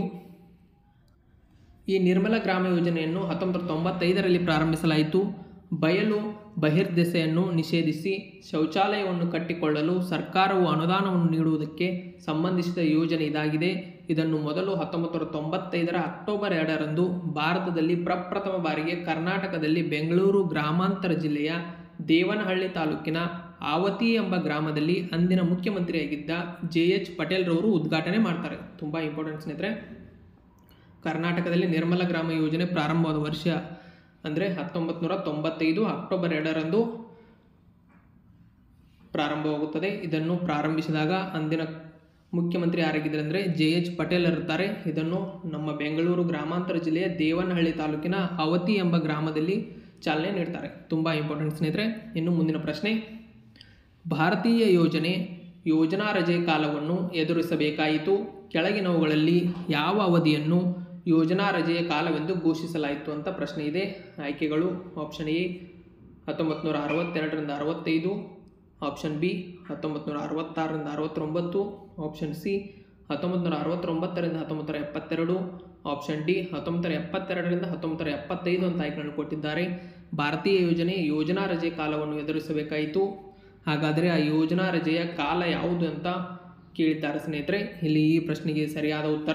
ಈ ನಿರ್ಮಲ ಗ್ರಾಮ ಯೋಜನೆಯನ್ನು ಹತ್ತೊಂಬತ್ತು ನೂರ ತೊಂಬತ್ತೈದರಲ್ಲಿ ಪ್ರಾರಂಭಿಸಲಾಯಿತು ಬಯಲು ಬಹಿರ್ದೆಸೆಯನ್ನು ನಿಷೇಧಿಸಿ ಶೌಚಾಲಯವನ್ನು ಕಟ್ಟಿಕೊಳ್ಳಲು ಸರ್ಕಾರವು ಅನುದಾನವನ್ನು ನೀಡುವುದಕ್ಕೆ ಸಂಬಂಧಿಸಿದ ಯೋಜನೆ ಇದಾಗಿದೆ ಇದನ್ನು ಮೊದಲು ಹತ್ತೊಂಬತ್ತು ನೂರ ತೊಂಬತ್ತೈದರ ಅಕ್ಟೋಬರ್ ಎರಡರಂದು ಭಾರತದಲ್ಲಿ ಪ್ರಪ್ರಥಮ ಬಾರಿಗೆ ಕರ್ನಾಟಕದಲ್ಲಿ ಬೆಂಗಳೂರು ಗ್ರಾಮಾಂತರ ಜಿಲ್ಲೆಯ ದೇವನಹಳ್ಳಿ ತಾಲೂಕಿನ ಆವತಿ ಎಂಬ ಗ್ರಾಮದಲ್ಲಿ ಅಂದಿನ ಮುಖ್ಯಮಂತ್ರಿಯಾಗಿದ್ದ ಜೆ ಎಚ್ ಪಟೇಲ್ರವರು ಉದ್ಘಾಟನೆ ಮಾಡ್ತಾರೆ ತುಂಬ ಇಂಪಾರ್ಟೆಂಟ್ ಸ್ನೇಹಿತರೆ ಕರ್ನಾಟಕದಲ್ಲಿ ನಿರ್ಮಲ ಗ್ರಾಮ ಯೋಜನೆ ಪ್ರಾರಂಭವಾದ ವರ್ಷ ಅಂದರೆ ಹತ್ತೊಂಬತ್ತು ನೂರ ತೊಂಬತ್ತೈದು ಅಕ್ಟೋಬರ್ ಎರಡರಂದು ಪ್ರಾರಂಭವಾಗುತ್ತದೆ ಇದನ್ನು ಪ್ರಾರಂಭಿಸಿದಾಗ ಅಂದಿನ ಮುಖ್ಯಮಂತ್ರಿ ಯಾರಾಗಿದ್ದಾರೆ ಅಂದರೆ ಜೆ ಎಚ್ ಪಟೇಲ್ ಇರುತ್ತಾರೆ ಇದನ್ನು ನಮ್ಮ ಬೆಂಗಳೂರು ಗ್ರಾಮಾಂತರ ಜಿಲ್ಲೆಯ ದೇವನಹಳ್ಳಿ ತಾಲೂಕಿನ ಅವತಿ ಎಂಬ ಗ್ರಾಮದಲ್ಲಿ ಚಾಲನೆ ನೀಡ್ತಾರೆ ತುಂಬ ಇಂಪಾರ್ಟೆಂಟ್ ಸ್ನೇಹಿತರೆ ಇನ್ನು ಮುಂದಿನ ಪ್ರಶ್ನೆ ಭಾರತೀಯ ಯೋಜನೆ ಯೋಜನಾ ರಜೆ ಕಾಲವನ್ನು ಎದುರಿಸಬೇಕಾಯಿತು ಕೆಳಗಿನವುಗಳಲ್ಲಿ ಯಾವ ಅವಧಿಯನ್ನು ಯೋಜನಾ ರಜೆಯ ಕಾಲವೆಂದು ಘೋಷಿಸಲಾಯಿತು ಅಂತ ಪ್ರಶ್ನೆ ಇದೆ ಆಯ್ಕೆಗಳು ಆಪ್ಷನ್ ಎ ಹತ್ತೊಂಬತ್ತು ನೂರ ಅರವತ್ತೆರಡರಿಂದ ಅರವತ್ತೈದು ಆಪ್ಷನ್ ಬಿ ಹತ್ತೊಂಬತ್ತು ನೂರ ಅರವತ್ತಾರರಿಂದ ಅರವತ್ತೊಂಬತ್ತು ಆಪ್ಷನ್ ಸಿ ಹತ್ತೊಂಬತ್ತು ನೂರ ಅರವತ್ತೊಂಬತ್ತರಿಂದ ಹತ್ತೊಂಬತ್ತು ನೂರ ಎಪ್ಪತ್ತೆರಡು ಆಪ್ಷನ್ ಡಿ ಹತ್ತೊಂಬತ್ತು ನೂರ ಎಪ್ಪತ್ತೆರಡರಿಂದ ಹತ್ತೊಂಬತ್ತು ನೂರ ಎಪ್ಪತ್ತೈದು ಅಂತ ಆಯ್ಕೆಗಳನ್ನು ಕೊಟ್ಟಿದ್ದಾರೆ ಭಾರತೀಯ ಯೋಜನೆ ಯೋಜನಾ ರಜೆ ಕಾಲವನ್ನು ಎದುರಿಸಬೇಕಾಯಿತು ಹಾಗಾದರೆ ಆ ಯೋಜನಾ ರಜೆಯ ಕಾಲ ಯಾವುದು ಅಂತ ಕೇಳಿದ್ದಾರೆ ಸ್ನೇಹಿತರೆ ಇಲ್ಲಿ ಈ ಪ್ರಶ್ನೆಗೆ ಸರಿಯಾದ ಉತ್ತರ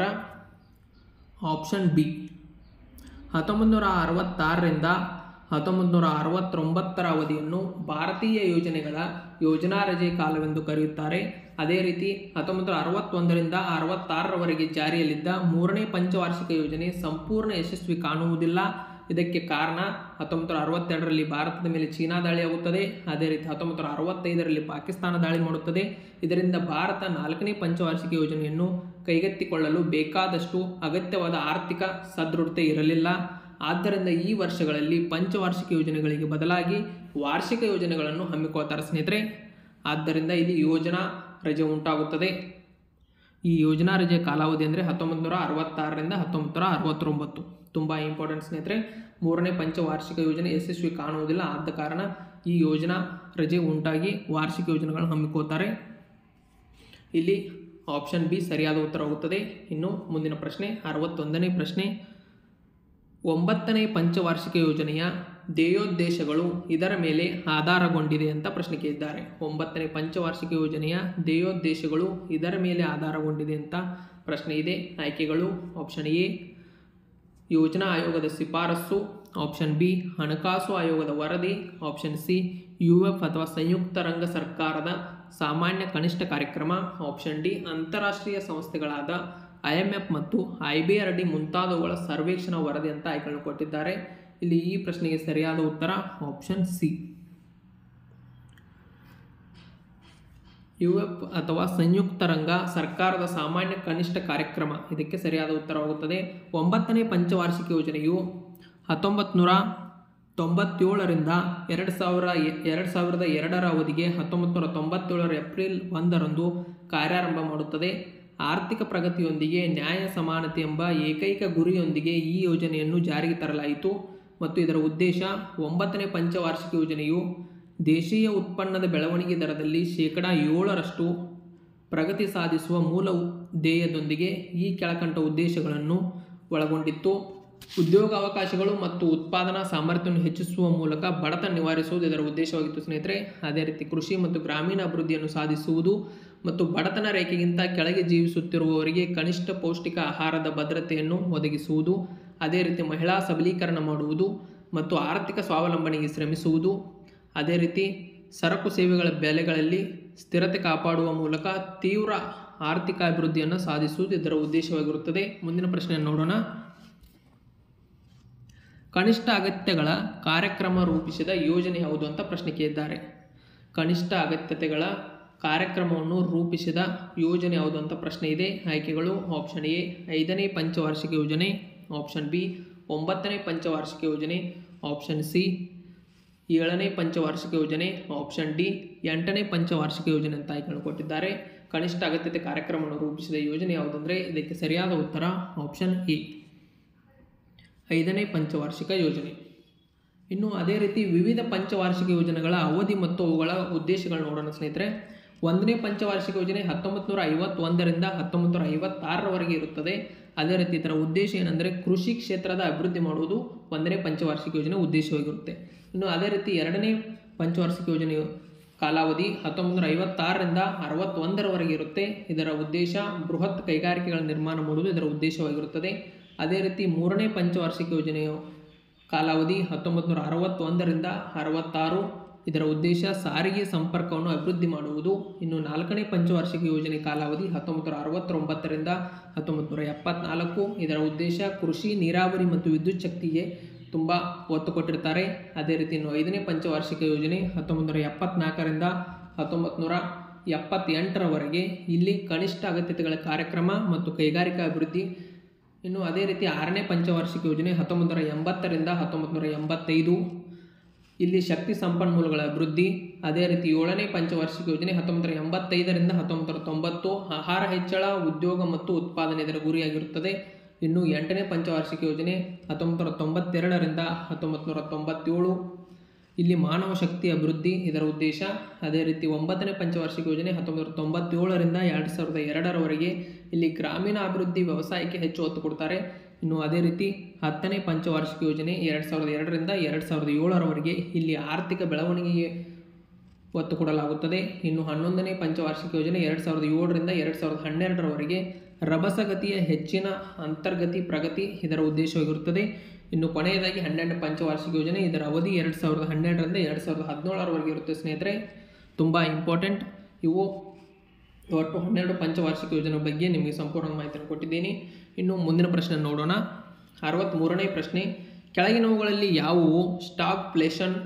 ಆಪ್ಷನ್ ಬಿ ಹತ್ತೊಂಬತ್ತು ನೂರ ಅರವತ್ತಾರರಿಂದ ಹತ್ತೊಂಬತ್ತು ನೂರ ಅರವತ್ತೊಂಬತ್ತರ ಅವಧಿಯನ್ನು ಭಾರತೀಯ ಯೋಜನೆಗಳ ಯೋಜನಾ ರಜೆ ಕಾಲವೆಂದು ಕರೆಯುತ್ತಾರೆ ಅದೇ ರೀತಿ ಹತ್ತೊಂಬತ್ತು ನೂರ ಅರವತ್ತೊಂದರಿಂದ ಅರವತ್ತಾರರವರೆಗೆ ಜಾರಿಯಲ್ಲಿದ್ದ ಮೂರನೇ ಪಂಚವಾರ್ಷಿಕ ಯೋಜನೆ ಸಂಪೂರ್ಣ ಯಶಸ್ವಿ ಕಾಣುವುದಿಲ್ಲ ಇದಕ್ಕೆ ಕಾರಣ ಹತ್ತೊಂಬತ್ತು ನೂರ ಅರವತ್ತೆರಡರಲ್ಲಿ ಭಾರತದ ಮೇಲೆ ಚೀನಾ ದಾಳಿಯಾಗುತ್ತದೆ ಅದೇ ರೀತಿ ಹತ್ತೊಂಬತ್ತು ನೂರ ಅರವತ್ತೈದರಲ್ಲಿ ಪಾಕಿಸ್ತಾನ ದಾಳಿ ಮಾಡುತ್ತದೆ ಇದರಿಂದ ಭಾರತ ನಾಲ್ಕನೇ ಪಂಚವಾರ್ಷಿಕ ಯೋಜನೆಯನ್ನು ಕೈಗೆತ್ತಿಕೊಳ್ಳಲು ಬೇಕಾದಷ್ಟು ಅಗತ್ಯವಾದ ಆರ್ಥಿಕ ಸದೃಢತೆ ಇರಲಿಲ್ಲ ಆದ್ದರಿಂದ ಈ ವರ್ಷಗಳಲ್ಲಿ ಪಂಚವಾರ್ಷಿಕ ಯೋಜನೆಗಳಿಗೆ ಬದಲಾಗಿ ವಾರ್ಷಿಕ ಯೋಜನೆಗಳನ್ನು ಹಮ್ಮಿಕೊಳ್ತಾರೆ ಸ್ನೇಹಿತರೆ ಆದ್ದರಿಂದ ಇಲ್ಲಿ ಯೋಜನಾ ರಜೆ ಉಂಟಾಗುತ್ತದೆ ಈ ಯೋಜನಾ ರಜೆಯ ಕಾಲಾವಧಿ ಅಂದರೆ ಹತ್ತೊಂಬತ್ತು ನೂರ ಅರವತ್ತಾರರಿಂದ ಹತ್ತೊಂಬತ್ತು ನೂರ ಅರವತ್ತೊಂಬತ್ತು ತುಂಬ ಇಂಪಾರ್ಟೆಂಟ್ ಸ್ನೇಹಿತರೆ ಮೂರನೇ ಪಂಚವಾರ್ಷಿಕ ಯೋಜನೆ ಯಶಸ್ವಿ ಕಾಣುವುದಿಲ್ಲ ಆದ ಕಾರಣ ಈ ಯೋಜನಾ ರಜೆ ಉಂಟಾಗಿ ವಾರ್ಷಿಕ ಯೋಜನೆಗಳನ್ನು ಹಮ್ಮಿಕೋತಾರೆ ಇಲ್ಲಿ ಆಪ್ಷನ್ ಬಿ ಸರಿಯಾದ ಉತ್ತರವಾಗುತ್ತದೆ ಇನ್ನು ಮುಂದಿನ ಪ್ರಶ್ನೆ ಅರವತ್ತೊಂದನೇ ಪ್ರಶ್ನೆ ಒಂಬತ್ತನೇ ಪಂಚವಾರ್ಷಿಕ ಯೋಜನೆಯ ಧ್ಯೇಯೋದ್ದೇಶಗಳು ಇದರ ಮೇಲೆ ಆಧಾರಗೊಂಡಿದೆ ಅಂತ ಪ್ರಶ್ನೆ ಕೇಳಿದ್ದಾರೆ ಒಂಬತ್ತನೇ ಪಂಚವಾರ್ಷಿಕ ಯೋಜನೆಯ ಧ್ಯೇಯೋದ್ದೇಶಗಳು ಇದರ ಮೇಲೆ ಆಧಾರಗೊಂಡಿದೆ ಅಂತ ಪ್ರಶ್ನೆ ಇದೆ ಆಯ್ಕೆಗಳು ಆಪ್ಷನ್ ಎ ಯೋಜನಾ ಆಯೋಗದ ಶಿಫಾರಸ್ಸು ಆಪ್ಷನ್ ಬಿ ಹಣಕಾಸು ಆಯೋಗದ ವರದಿ ಆಪ್ಷನ್ ಸಿ ಯು ಎಫ್ ಅಥವಾ ಸಂಯುಕ್ತ ರಂಗ ಸರ್ಕಾರದ ಸಾಮಾನ್ಯ ಕನಿಷ್ಠ ಕಾರ್ಯಕ್ರಮ ಆಪ್ಷನ್ ಡಿ ಅಂತಾರಾಷ್ಟ್ರೀಯ ಸಂಸ್ಥೆಗಳಾದ ಐ ಎಮ್ ಎಫ್ ಮತ್ತು ಐ ಬಿ ಆರ್ ಡಿ ಮುಂತಾದವುಗಳ ಸರ್ವೇಕ್ಷಣಾ ವರದಿ ಅಂತ ಆಯ್ಕೆಗಳನ್ನು ಕೊಟ್ಟಿದ್ದಾರೆ ಇಲ್ಲಿ ಈ ಪ್ರಶ್ನೆಗೆ ಸರಿಯಾದ ಉತ್ತರ ಆಪ್ಷನ್ ಸಿ ಯು ಎಫ್ ಅಥವಾ ಸಂಯುಕ್ತ ರಂಗ ಸರ್ಕಾರದ ಸಾಮಾನ್ಯ ಕನಿಷ್ಠ ಕಾರ್ಯಕ್ರಮ ಇದಕ್ಕೆ ಸರಿಯಾದ ಉತ್ತರವಾಗುತ್ತದೆ ಒಂಬತ್ತನೇ ಪಂಚವಾರ್ಷಿಕ ಯೋಜನೆಯು ಹತ್ತೊಂಬತ್ತು ನೂರ ತೊಂಬತ್ತೇಳರಿಂದ ಎರಡು ಸಾವಿರ ಎರಡು ಸಾವಿರದ ಎರಡರ ಅವಧಿಗೆ ಹತ್ತೊಂಬತ್ತು ನೂರ ತೊಂಬತ್ತೇಳರ ಏಪ್ರಿಲ್ ಒಂದರಂದು ಕಾರ್ಯಾರಂಭ ಮಾಡುತ್ತದೆ ಆರ್ಥಿಕ ಪ್ರಗತಿಯೊಂದಿಗೆ ನ್ಯಾಯ ಸಮಾನತೆ ಎಂಬ ಏಕೈಕ ಗುರಿಯೊಂದಿಗೆ ಈ ಯೋಜನೆಯನ್ನು ಜಾರಿಗೆ ತರಲಾಯಿತು ಮತ್ತು ಇದರ ಉದ್ದೇಶ ಒಂಬತ್ತನೇ ಪಂಚವಾರ್ಷಿಕ ಯೋಜನೆಯು ದೇಶೀಯ ಉತ್ಪನ್ನದ ಬೆಳವಣಿಗೆ ದರದಲ್ಲಿ ಶೇಕಡ ಏಳರಷ್ಟು ಪ್ರಗತಿ ಸಾಧಿಸುವ ಮೂಲ ಉ- ಧ್ಯೇಯದೊಂದಿಗೆ ಈ ಕೆಳಕಂಡ ಉದ್ದೇಶಗಳನ್ನು ಒಳಗೊಂಡಿತ್ತು ಉದ್ಯೋಗಾವಕಾಶಗಳು ಮತ್ತು ಉತ್ಪಾದನಾ ಸಾಮರ್ಥ್ಯವನ್ನು ಹೆಚ್ಚಿಸುವ ಮೂಲಕ ಬಡತನ ನಿವಾರಿಸುವುದು ಇದರ ಉದ್ದೇಶವಾಗಿತ್ತು ಸ್ನೇಹಿತರೆ ಅದೇ ರೀತಿ ಕೃಷಿ ಮತ್ತು ಗ್ರಾಮೀಣ ಅಭಿವೃದ್ಧಿಯನ್ನು ಸಾಧಿಸುವುದು ಮತ್ತು ಬಡತನ ರೇಖೆಗಿಂತ ಕೆಳಗೆ ಜೀವಿಸುತ್ತಿರುವವರಿಗೆ ಕನಿಷ್ಠ ಪೌಷ್ಟಿಕ ಆಹಾರದ ಭದ್ರತೆಯನ್ನು ಒದಗಿಸುವುದು ಅದೇ ರೀತಿ ಮಹಿಳಾ ಸಬಲೀಕರಣ ಮಾಡುವುದು ಮತ್ತು ಆರ್ಥಿಕ ಸ್ವಾವಲಂಬನೆಗೆ ಶ್ರಮಿಸುವುದು ಅದೇ ರೀತಿ ಸರಕು ಸೇವೆಗಳ ಬೆಲೆಗಳಲ್ಲಿ ಸ್ಥಿರತೆ ಕಾಪಾಡುವ ಮೂಲಕ ತೀವ್ರ ಆರ್ಥಿಕ ಅಭಿವೃದ್ಧಿಯನ್ನು ಸಾಧಿಸುವುದು ಇದರ ಉದ್ದೇಶವಾಗಿರುತ್ತದೆ ಮುಂದಿನ ಪ್ರಶ್ನೆಯನ್ನು ನೋಡೋಣ ಕನಿಷ್ಠ ಅಗತ್ಯಗಳ ಕಾರ್ಯಕ್ರಮ ರೂಪಿಸಿದ ಯೋಜನೆ ಯಾವುದು ಅಂತ ಪ್ರಶ್ನೆ ಕೇಳಿದ್ದಾರೆ ಕನಿಷ್ಠ ಅಗತ್ಯತೆಗಳ ಕಾರ್ಯಕ್ರಮವನ್ನು ರೂಪಿಸಿದ ಯೋಜನೆ ಯಾವುದು ಅಂತ ಪ್ರಶ್ನೆ ಇದೆ ಆಯ್ಕೆಗಳು ಆಪ್ಷನ್ ಎ ಐದನೇ ಪಂಚವಾರ್ಷಿಕ ಯೋಜನೆ ಆಪ್ಷನ್ ಬಿ ಒಂಬತ್ತನೇ ಪಂಚವಾರ್ಷಿಕ ಯೋಜನೆ ಆಪ್ಷನ್ ಸಿ ಏಳನೇ ಪಂಚವಾರ್ಷಿಕ ಯೋಜನೆ ಆಪ್ಷನ್ ಡಿ ಎಂಟನೇ ಪಂಚವಾರ್ಷಿಕ ಯೋಜನೆ ಅಂತ ಆಯ್ಕೆಗಳು ಕೊಟ್ಟಿದ್ದಾರೆ ಕನಿಷ್ಠ ಅಗತ್ಯತೆ ಕಾರ್ಯಕ್ರಮವನ್ನು ರೂಪಿಸಿದ ಯೋಜನೆ ಯಾವುದಂದರೆ ಇದಕ್ಕೆ ಸರಿಯಾದ ಉತ್ತರ ಆಪ್ಷನ್ ಎ ಐದನೇ ಪಂಚವಾರ್ಷಿಕ ಯೋಜನೆ ಇನ್ನು ಅದೇ ರೀತಿ ವಿವಿಧ ಪಂಚವಾರ್ಷಿಕ ಯೋಜನೆಗಳ ಅವಧಿ ಮತ್ತು ಅವುಗಳ ಉದ್ದೇಶಗಳು ನೋಡೋಣ ಸ್ನೇಹಿತರೆ ಒಂದನೇ ಪಂಚವಾರ್ಷಿಕ ಯೋಜನೆ ಹತ್ತೊಂಬತ್ತು ನೂರ ಐವತ್ತೊಂದರಿಂದ ಹತ್ತೊಂಬತ್ತು ನೂರ ಐವತ್ತಾರರವರೆಗೆ ಇರುತ್ತದೆ ಅದೇ ರೀತಿ ಇದರ ಉದ್ದೇಶ ಏನಂದರೆ ಕೃಷಿ ಕ್ಷೇತ್ರದ ಅಭಿವೃದ್ಧಿ ಮಾಡುವುದು ಒಂದನೇ ಪಂಚವಾರ್ಷಿಕ ಯೋಜನೆ ಉದ್ದೇಶವಾಗಿರುತ್ತೆ ಇನ್ನು ಅದೇ ರೀತಿ ಎರಡನೇ ಪಂಚವಾರ್ಷಿಕ ಯೋಜನೆಯ ಕಾಲಾವಧಿ ಹತ್ತೊಂಬತ್ತು ನೂರ ಐವತ್ತಾರರಿಂದ ಅರವತ್ತೊಂದರವರೆಗೆ ಇರುತ್ತೆ ಇದರ ಉದ್ದೇಶ ಬೃಹತ್ ಕೈಗಾರಿಕೆಗಳ ನಿರ್ಮಾಣ ಮಾಡುವುದು ಇದರ ಉದ್ದೇಶವಾಗಿರುತ್ತದೆ ಅದೇ ರೀತಿ ಮೂರನೇ ಪಂಚವಾರ್ಷಿಕ ಯೋಜನೆಯ ಕಾಲಾವಧಿ ಹತ್ತೊಂಬತ್ತು ನೂರ ಅರವತ್ತೊಂದರಿಂದ ಅರವತ್ತಾರು ಇದರ ಉದ್ದೇಶ ಸಾರಿಗೆ ಸಂಪರ್ಕವನ್ನು ಅಭಿವೃದ್ಧಿ ಮಾಡುವುದು ಇನ್ನು ನಾಲ್ಕನೇ ಪಂಚವಾರ್ಷಿಕ ಯೋಜನೆ ಕಾಲಾವಧಿ ಹತ್ತೊಂಬತ್ತು ನೂರ ಅರವತ್ತೊಂಬತ್ತರಿಂದ ಹತ್ತೊಂಬತ್ತು ನೂರ ಎಪ್ಪತ್ನಾಲ್ಕು ಇದರ ಉದ್ದೇಶ ಕೃಷಿ ನೀರಾವರಿ ಮತ್ತು ವಿದ್ಯುತ್ ಶಕ್ತಿಗೆ ತುಂಬ ಒತ್ತು ಕೊಟ್ಟಿರ್ತಾರೆ ಅದೇ ರೀತಿ ಇನ್ನು ಐದನೇ ಪಂಚವಾರ್ಷಿಕ ಯೋಜನೆ ಹತ್ತೊಂಬತ್ತು ನೂರ ಎಪ್ಪತ್ನಾಲ್ಕರಿಂದ ಹತ್ತೊಂಬತ್ತು ನೂರ ಎಪ್ಪತ್ತೆಂಟರವರೆಗೆ ಇಲ್ಲಿ ಕನಿಷ್ಠ ಅಗತ್ಯತೆಗಳ ಕಾರ್ಯಕ್ರಮ ಮತ್ತು ಕೈಗಾರಿಕಾ ಅಭಿವೃದ್ಧಿ ಇನ್ನು ಅದೇ ರೀತಿ ಆರನೇ ಪಂಚವಾರ್ಷಿಕ ಯೋಜನೆ ಹತ್ತೊಂಬತ್ತು ನೂರ ಎಂಬತ್ತರಿಂದ ಹತ್ತೊಂಬತ್ತು ನೂರ ಎಂಬತ್ತೈದು ಇಲ್ಲಿ ಶಕ್ತಿ ಸಂಪನ್ಮೂಲಗಳ ಅಭಿವೃದ್ಧಿ ಅದೇ ರೀತಿ ಏಳನೇ ಪಂಚವಾರ್ಷಿಕ ಯೋಜನೆ ಹತ್ತೊಂಬತ್ತು ನೂರ ಎಂಬತ್ತೈದರಿಂದ ಹತ್ತೊಂಬತ್ತು ನೂರ ತೊಂಬತ್ತು ಆಹಾರ ಹೆಚ್ಚಳ ಉದ್ಯೋಗ ಮತ್ತು ಉತ್ಪಾದನೆ ಇದರ ಗುರಿಯಾಗಿರುತ್ತದೆ ಇನ್ನು ಎಂಟನೇ ಪಂಚವಾರ್ಷಿಕ ಯೋಜನೆ ಹತ್ತೊಂಬತ್ತು ನೂರ ತೊಂಬತ್ತೆರಡರಿಂದ ಹತ್ತೊಂಬತ್ತು ನೂರ ತೊಂಬತ್ತೇಳು ಇಲ್ಲಿ ಮಾನವ ಶಕ್ತಿ ಅಭಿವೃದ್ಧಿ ಇದರ ಉದ್ದೇಶ ಅದೇ ರೀತಿ ಒಂಬತ್ತನೇ ಪಂಚವಾರ್ಷಿಕ ಯೋಜನೆ ಹತ್ತೊಂಬತ್ತು ನೂರ ತೊಂಬತ್ತೇಳರಿಂದ ಎರಡು ಸಾವಿರದ ಎರಡರವರೆಗೆ ಇಲ್ಲಿ ಗ್ರಾಮೀಣ ಅಭಿವೃದ್ಧಿ ವ್ಯವಸಾಯಕ್ಕೆ ಹೆಚ್ಚು ಒತ್ತು ಕೊಡ್ತಾರೆ ಇನ್ನು ಅದೇ ರೀತಿ ಹತ್ತನೇ ಪಂಚವಾರ್ಷಿಕ ಯೋಜನೆ ಎರಡು ಸಾವಿರದ ಎರಡರಿಂದ ಎರಡು ಸಾವಿರದ ಏಳರವರೆಗೆ ಇಲ್ಲಿ ಆರ್ಥಿಕ ಬೆಳವಣಿಗೆಗೆ ಒತ್ತು ಕೊಡಲಾಗುತ್ತದೆ ಇನ್ನು ಹನ್ನೊಂದನೇ ಪಂಚವಾರ್ಷಿಕ ಯೋಜನೆ ಎರಡು ಸಾವಿರದ ಏಳರಿಂದ ಎರಡು ಸಾವಿರದ ಹನ್ನೆರಡರವರೆಗೆ ರಭಸಗತಿಯ ಹೆಚ್ಚಿನ ಅಂತರ್ಗತಿ ಪ್ರಗತಿ ಇದರ ಉದ್ದೇಶವಾಗಿರುತ್ತದೆ ಇನ್ನು ಕೊನೆಯದಾಗಿ ಹನ್ನೆರಡು ಪಂಚವಾರ್ಷಿಕ ಯೋಜನೆ ಇದರ ಅವಧಿ ಎರಡು ಸಾವಿರದ ಹನ್ನೆರಡರಿಂದ ಎರಡು ಸಾವಿರದ ಹದಿನೇಳರವರೆಗೆ ಇರುತ್ತೆ ಸ್ನೇಹಿತರೆ ತುಂಬ ಇಂಪಾರ್ಟೆಂಟ್ ಇವು ಒಟ್ಟು ಹನ್ನೆರಡು ಪಂಚವಾರ್ಷಿಕ ಯೋಜನೆ ಬಗ್ಗೆ ನಿಮಗೆ ಸಂಪೂರ್ಣ ಮಾಹಿತಿಯನ್ನು ಕೊಟ್ಟಿದ್ದೀನಿ ಇನ್ನು ಮುಂದಿನ ಪ್ರಶ್ನೆ ನೋಡೋಣ ಅರವತ್ತ್ಮೂರನೇ ಪ್ರಶ್ನೆ ಕೆಳಗಿನವುಗಳಲ್ಲಿ ಯಾವುವು ಸ್ಟಾಗ್ಫ್ಲೇಷನ್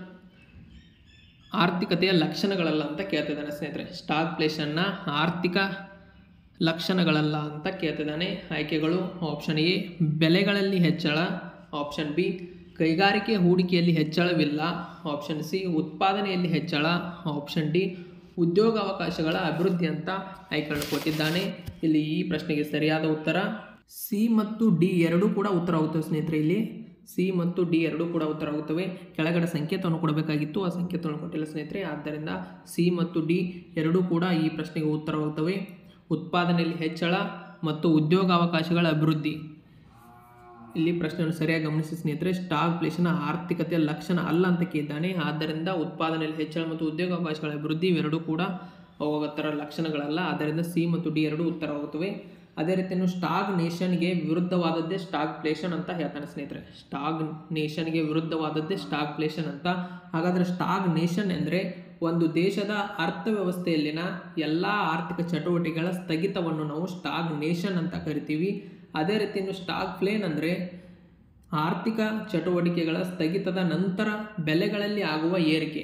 ಆರ್ಥಿಕತೆಯ ಲಕ್ಷಣಗಳಲ್ಲ ಅಂತ ಕೇಳ್ತಿದ್ದಾನೆ ಸ್ನೇಹಿತರೆ ಸ್ಟಾಗ್ಫ್ಲೇಷನ್ನ ಆರ್ಥಿಕ ಲಕ್ಷಣಗಳಲ್ಲ ಅಂತ ಕೇಳ್ತಿದ್ದಾನೆ ಆಯ್ಕೆಗಳು ಆಪ್ಷನ್ ಎ ಬೆಲೆಗಳಲ್ಲಿ ಹೆಚ್ಚಳ ಆಪ್ಷನ್ ಬಿ ಕೈಗಾರಿಕೆ ಹೂಡಿಕೆಯಲ್ಲಿ ಹೆಚ್ಚಳವಿಲ್ಲ ಆಪ್ಷನ್ ಸಿ ಉತ್ಪಾದನೆಯಲ್ಲಿ ಹೆಚ್ಚಳ ಆಪ್ಷನ್ ಡಿ ಉದ್ಯೋಗಾವಕಾಶಗಳ ಅಭಿವೃದ್ಧಿ ಅಂತ ಆಯ್ಕೆಗಳನ್ನು ಕೊಟ್ಟಿದ್ದಾನೆ ಇಲ್ಲಿ ಈ ಪ್ರಶ್ನೆಗೆ ಸರಿಯಾದ ಉತ್ತರ ಸಿ ಮತ್ತು ಡಿ ಎರಡೂ ಕೂಡ ಉತ್ತರ ಆಗುತ್ತವೆ ಸ್ನೇಹಿತರೆ ಇಲ್ಲಿ ಸಿ ಮತ್ತು ಡಿ ಎರಡೂ ಕೂಡ ಉತ್ತರ ಆಗುತ್ತವೆ ಕೆಳಗಡೆ ಸಂಕೇತವನ್ನು ಕೊಡಬೇಕಾಗಿತ್ತು ಆ ಸಂಕೇತವನ್ನು ಕೊಟ್ಟಿಲ್ಲ ಸ್ನೇಹಿತರೆ ಆದ್ದರಿಂದ ಸಿ ಮತ್ತು ಡಿ ಎರಡೂ ಕೂಡ ಈ ಪ್ರಶ್ನೆಗೆ ಉತ್ತರವಾಗುತ್ತವೆ ಉತ್ಪಾದನೆಯಲ್ಲಿ ಹೆಚ್ಚಳ ಮತ್ತು ಉದ್ಯೋಗಾವಕಾಶಗಳ ಅಭಿವೃದ್ಧಿ ಇಲ್ಲಿ ಪ್ರಶ್ನೆಯನ್ನು ಸರಿಯಾಗಿ ಗಮನಿಸಿ ಸ್ನೇಹಿತರೆ ಸ್ಟಾಗ್ಫ್ಲೇಷನ್ ಆರ್ಥಿಕತೆಯ ಲಕ್ಷಣ ಅಲ್ಲ ಅಂತ ಕೇಳಿದ್ದಾನೆ ಆದ್ದರಿಂದ ಉತ್ಪಾದನೆಯಲ್ಲಿ ಹೆಚ್ಚಳ ಮತ್ತು ಉದ್ಯೋಗಾವಕಾಶಗಳ ಅಭಿವೃದ್ಧಿ ಇವೆರಡೂ ಕೂಡ ಅವುಗಳ ಥರ ಲಕ್ಷಣಗಳಲ್ಲ ಆದ್ದರಿಂದ ಸಿ ಮತ್ತು ಡಿ ಎರಡೂ ಉತ್ತರವಾಗುತ್ತವೆ ಅದೇ ರೀತಿ ಇನ್ನು ಸ್ಟಾಗ್ ನೇಷನ್ಗೆ ವಿರುದ್ಧವಾದದ್ದೇ ಸ್ಟಾಗ್ ಪ್ಲೇಷನ್ ಅಂತ ಹೇಳ್ತಾನೆ ಸ್ನೇಹಿತರೆ ಸ್ಟಾಗ್ ನೇಷನ್ಗೆ ವಿರುದ್ಧವಾದದ್ದೇ ಸ್ಟಾಗ್ ಪ್ಲೇಷನ್ ಅಂತ ಹಾಗಾದರೆ ಸ್ಟಾಗ್ ನೇಷನ್ ಎಂದರೆ ಒಂದು ದೇಶದ ಅರ್ಥವ್ಯವಸ್ಥೆಯಲ್ಲಿನ ಎಲ್ಲ ಆರ್ಥಿಕ ಚಟುವಟಿಕೆಗಳ ಸ್ಥಗಿತವನ್ನು ನಾವು ಸ್ಟಾಗ್ ನೇಷನ್ ಅಂತ ಕರಿತೀವಿ ಅದೇ ರೀತಿ ಇನ್ನು ಸ್ಟಾಗ್ ಪ್ಲೇನ್ ಅಂದರೆ ಆರ್ಥಿಕ ಚಟುವಟಿಕೆಗಳ ಸ್ಥಗಿತದ ನಂತರ ಬೆಲೆಗಳಲ್ಲಿ ಆಗುವ ಏರಿಕೆ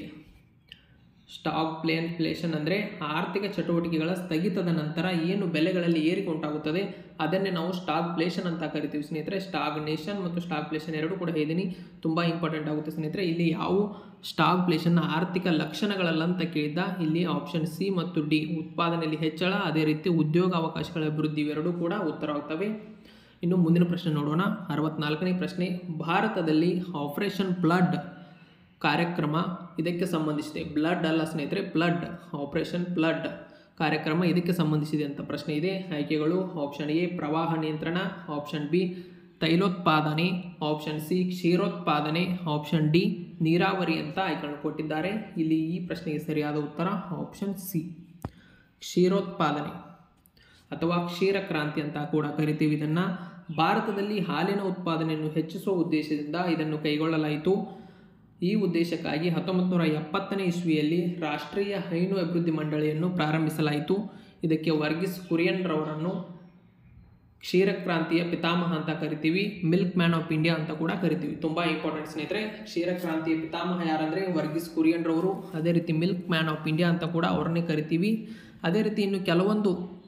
ಸ್ಟಾಕ್ ಪ್ಲೇನ್ ಫ್ಲೇಷನ್ ಅಂದರೆ ಆರ್ಥಿಕ ಚಟುವಟಿಕೆಗಳ ಸ್ಥಗಿತದ ನಂತರ ಏನು ಬೆಲೆಗಳಲ್ಲಿ ಏರಿಕೆ ಉಂಟಾಗುತ್ತದೆ ಅದನ್ನೇ ನಾವು ಸ್ಟಾಕ್ ಪ್ಲೇಷನ್ ಅಂತ ಕರಿತೀವಿ ಸ್ನೇಹಿತರೆ ಸ್ಟಾಗ್ನೇಷನ್ ಮತ್ತು ಸ್ಟಾಕ್ ಪ್ಲೇಷನ್ ಎರಡು ಕೂಡ ಹೇಳಿದ್ದೀನಿ ತುಂಬ ಇಂಪಾರ್ಟೆಂಟ್ ಆಗುತ್ತೆ ಸ್ನೇಹಿತರೆ ಇಲ್ಲಿ ಯಾವ ಸ್ಟಾಕ್ ಪ್ಲೇಷನ್ನ ಆರ್ಥಿಕ ಲಕ್ಷಣಗಳಲ್ಲ ಅಂತ ಕೇಳಿದ್ದ ಇಲ್ಲಿ ಆಪ್ಷನ್ ಸಿ ಮತ್ತು ಡಿ ಉತ್ಪಾದನೆಯಲ್ಲಿ ಹೆಚ್ಚಳ ಅದೇ ರೀತಿ ಉದ್ಯೋಗ ಅವಕಾಶಗಳ ಅಭಿವೃದ್ಧಿ ಇವೆರಡೂ ಕೂಡ ಉತ್ತರವಾಗ್ತವೆ ಇನ್ನು ಮುಂದಿನ ಪ್ರಶ್ನೆ ನೋಡೋಣ ಅರವತ್ನಾಲ್ಕನೇ ಪ್ರಶ್ನೆ ಭಾರತದಲ್ಲಿ ಆಪರೇಷನ್ ಬ್ಲಡ್ ಕಾರ್ಯಕ್ರಮ ಇದಕ್ಕೆ ಸಂಬಂಧಿಸಿದೆ ಬ್ಲಡ್ ಅಲ್ಲ ಸ್ನೇಹಿತರೆ ಬ್ಲಡ್ ಆಪರೇಷನ್ ಬ್ಲಡ್ ಕಾರ್ಯಕ್ರಮ ಇದಕ್ಕೆ ಸಂಬಂಧಿಸಿದೆ ಅಂತ ಪ್ರಶ್ನೆ ಇದೆ ಆಯ್ಕೆಗಳು ಆಪ್ಷನ್ ಎ ಪ್ರವಾಹ ನಿಯಂತ್ರಣ ಆಪ್ಷನ್ ಬಿ ತೈಲೋತ್ಪಾದನೆ ಆಪ್ಷನ್ ಸಿ ಕ್ಷೀರೋತ್ಪಾದನೆ ಆಪ್ಷನ್ ಡಿ ನೀರಾವರಿ ಅಂತ ಆಯ್ಕೆಗಳನ್ನು ಕೊಟ್ಟಿದ್ದಾರೆ ಇಲ್ಲಿ ಈ ಪ್ರಶ್ನೆಗೆ ಸರಿಯಾದ ಉತ್ತರ ಆಪ್ಷನ್ ಸಿ ಕ್ಷೀರೋತ್ಪಾದನೆ ಅಥವಾ ಕ್ಷೀರ ಕ್ರಾಂತಿ ಅಂತ ಕೂಡ ಕರಿತೀವಿ ಇದನ್ನು ಭಾರತದಲ್ಲಿ ಹಾಲಿನ ಉತ್ಪಾದನೆಯನ್ನು ಹೆಚ್ಚಿಸುವ ಉದ್ದೇಶದಿಂದ ಇದನ್ನು ಕೈಗೊಳ್ಳಲಾಯಿತು ಈ ಉದ್ದೇಶಕ್ಕಾಗಿ ಹತ್ತೊಂಬತ್ತು ನೂರ ಎಪ್ಪತ್ತನೇ ಇಸ್ವಿಯಲ್ಲಿ ರಾಷ್ಟ್ರೀಯ ಹೈನು ಅಭಿವೃದ್ಧಿ ಮಂಡಳಿಯನ್ನು ಪ್ರಾರಂಭಿಸಲಾಯಿತು ಇದಕ್ಕೆ ವರ್ಗೀಸ್ ಕುರಿಯನ್ ರವರನ್ನು ಕ್ಷೀರಕ್ರಾಂತಿಯ ಪಿತಾಮಹ ಅಂತ ಕರಿತೀವಿ ಮಿಲ್ಕ್ ಮ್ಯಾನ್ ಆಫ್ ಇಂಡಿಯಾ ಅಂತ ಕೂಡ ಕರಿತೀವಿ ತುಂಬ ಇಂಪಾರ್ಟೆಂಟ್ ಸ್ನೇಹಿತರೆ ಕ್ಷೀರಕ್ರಾಂತಿಯ ಪಿತಾಮಹ ಯಾರಂದರೆ ವರ್ಗೀಸ್ ಕುರಿಯನ್ ರವರು ಅದೇ ರೀತಿ ಮಿಲ್ಕ್ ಮ್ಯಾನ್ ಆಫ್ ಇಂಡಿಯಾ ಅಂತ ಕೂಡ ಅವ್ರನ್ನೇ ಕರಿತೀವಿ ಅದೇ ರೀತಿ ಇನ್ನು ಕೆಲವೊಂದು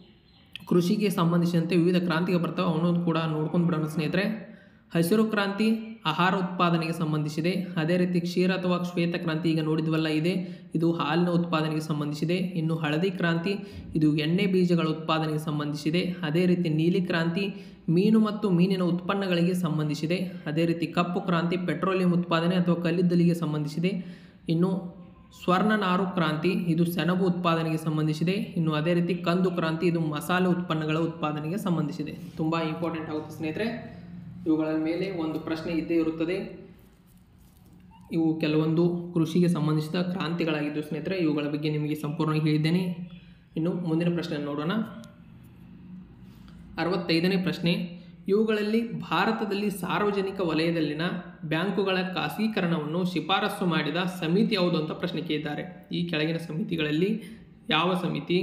ಕೃಷಿಗೆ ಸಂಬಂಧಿಸಿದಂತೆ ವಿವಿಧ ಕ್ರಾಂತಿಗೆ ಬರ್ತಾವೆ ಅವನು ಕೂಡ ನೋಡ್ಕೊಂಡು ಬಿಡೋಣ ಸ್ನೇಹಿತರೆ ಹಸಿರು ಕ್ರಾಂತಿ ಆಹಾರ ಉತ್ಪಾದನೆಗೆ ಸಂಬಂಧಿಸಿದೆ ಅದೇ ರೀತಿ ಕ್ಷೀರ ಅಥವಾ ಶ್ವೇತ ಕ್ರಾಂತಿ ಈಗ ನೋಡಿದ್ವಲ್ಲ ಇದೆ ಇದು ಹಾಲಿನ ಉತ್ಪಾದನೆಗೆ ಸಂಬಂಧಿಸಿದೆ ಇನ್ನು ಹಳದಿ ಕ್ರಾಂತಿ ಇದು ಎಣ್ಣೆ ಬೀಜಗಳ ಉತ್ಪಾದನೆಗೆ ಸಂಬಂಧಿಸಿದೆ ಅದೇ ರೀತಿ ನೀಲಿ ಕ್ರಾಂತಿ ಮೀನು ಮತ್ತು ಮೀನಿನ ಉತ್ಪನ್ನಗಳಿಗೆ ಸಂಬಂಧಿಸಿದೆ ಅದೇ ರೀತಿ ಕಪ್ಪು ಕ್ರಾಂತಿ ಪೆಟ್ರೋಲಿಯಂ ಉತ್ಪಾದನೆ ಅಥವಾ ಕಲ್ಲಿದ್ದಲಿಗೆ ಸಂಬಂಧಿಸಿದೆ ಇನ್ನು ಸ್ವರ್ಣ ನಾರು ಕ್ರಾಂತಿ ಇದು ಸೆಣಬು ಉತ್ಪಾದನೆಗೆ ಸಂಬಂಧಿಸಿದೆ ಇನ್ನು ಅದೇ ರೀತಿ ಕಂದು ಕ್ರಾಂತಿ ಇದು ಮಸಾಲೆ ಉತ್ಪನ್ನಗಳ ಉತ್ಪಾದನೆಗೆ ಸಂಬಂಧಿಸಿದೆ ತುಂಬ ಇಂಪಾರ್ಟೆಂಟ್ ಆಗುತ್ತೆ ಸ್ನೇಹಿತರೆ ಇವುಗಳ ಮೇಲೆ ಒಂದು ಪ್ರಶ್ನೆ ಇದ್ದೇ ಇರುತ್ತದೆ ಇವು ಕೆಲವೊಂದು ಕೃಷಿಗೆ ಸಂಬಂಧಿಸಿದ ಕ್ರಾಂತಿಗಳಾಗಿದ್ದು ಸ್ನೇಹಿತರೆ ಇವುಗಳ ಬಗ್ಗೆ ನಿಮಗೆ ಸಂಪೂರ್ಣವಾಗಿ ಹೇಳಿದ್ದೇನೆ ಇನ್ನು ಮುಂದಿನ ಪ್ರಶ್ನೆ ನೋಡೋಣ ಅರವತ್ತೈದನೇ ಪ್ರಶ್ನೆ ಇವುಗಳಲ್ಲಿ ಭಾರತದಲ್ಲಿ ಸಾರ್ವಜನಿಕ ವಲಯದಲ್ಲಿನ ಬ್ಯಾಂಕುಗಳ ಖಾಸಗೀಕರಣವನ್ನು ಶಿಫಾರಸು ಮಾಡಿದ ಸಮಿತಿ ಯಾವುದು ಅಂತ ಪ್ರಶ್ನೆ ಕೇಳಿದ್ದಾರೆ ಈ ಕೆಳಗಿನ ಸಮಿತಿಗಳಲ್ಲಿ ಯಾವ ಸಮಿತಿ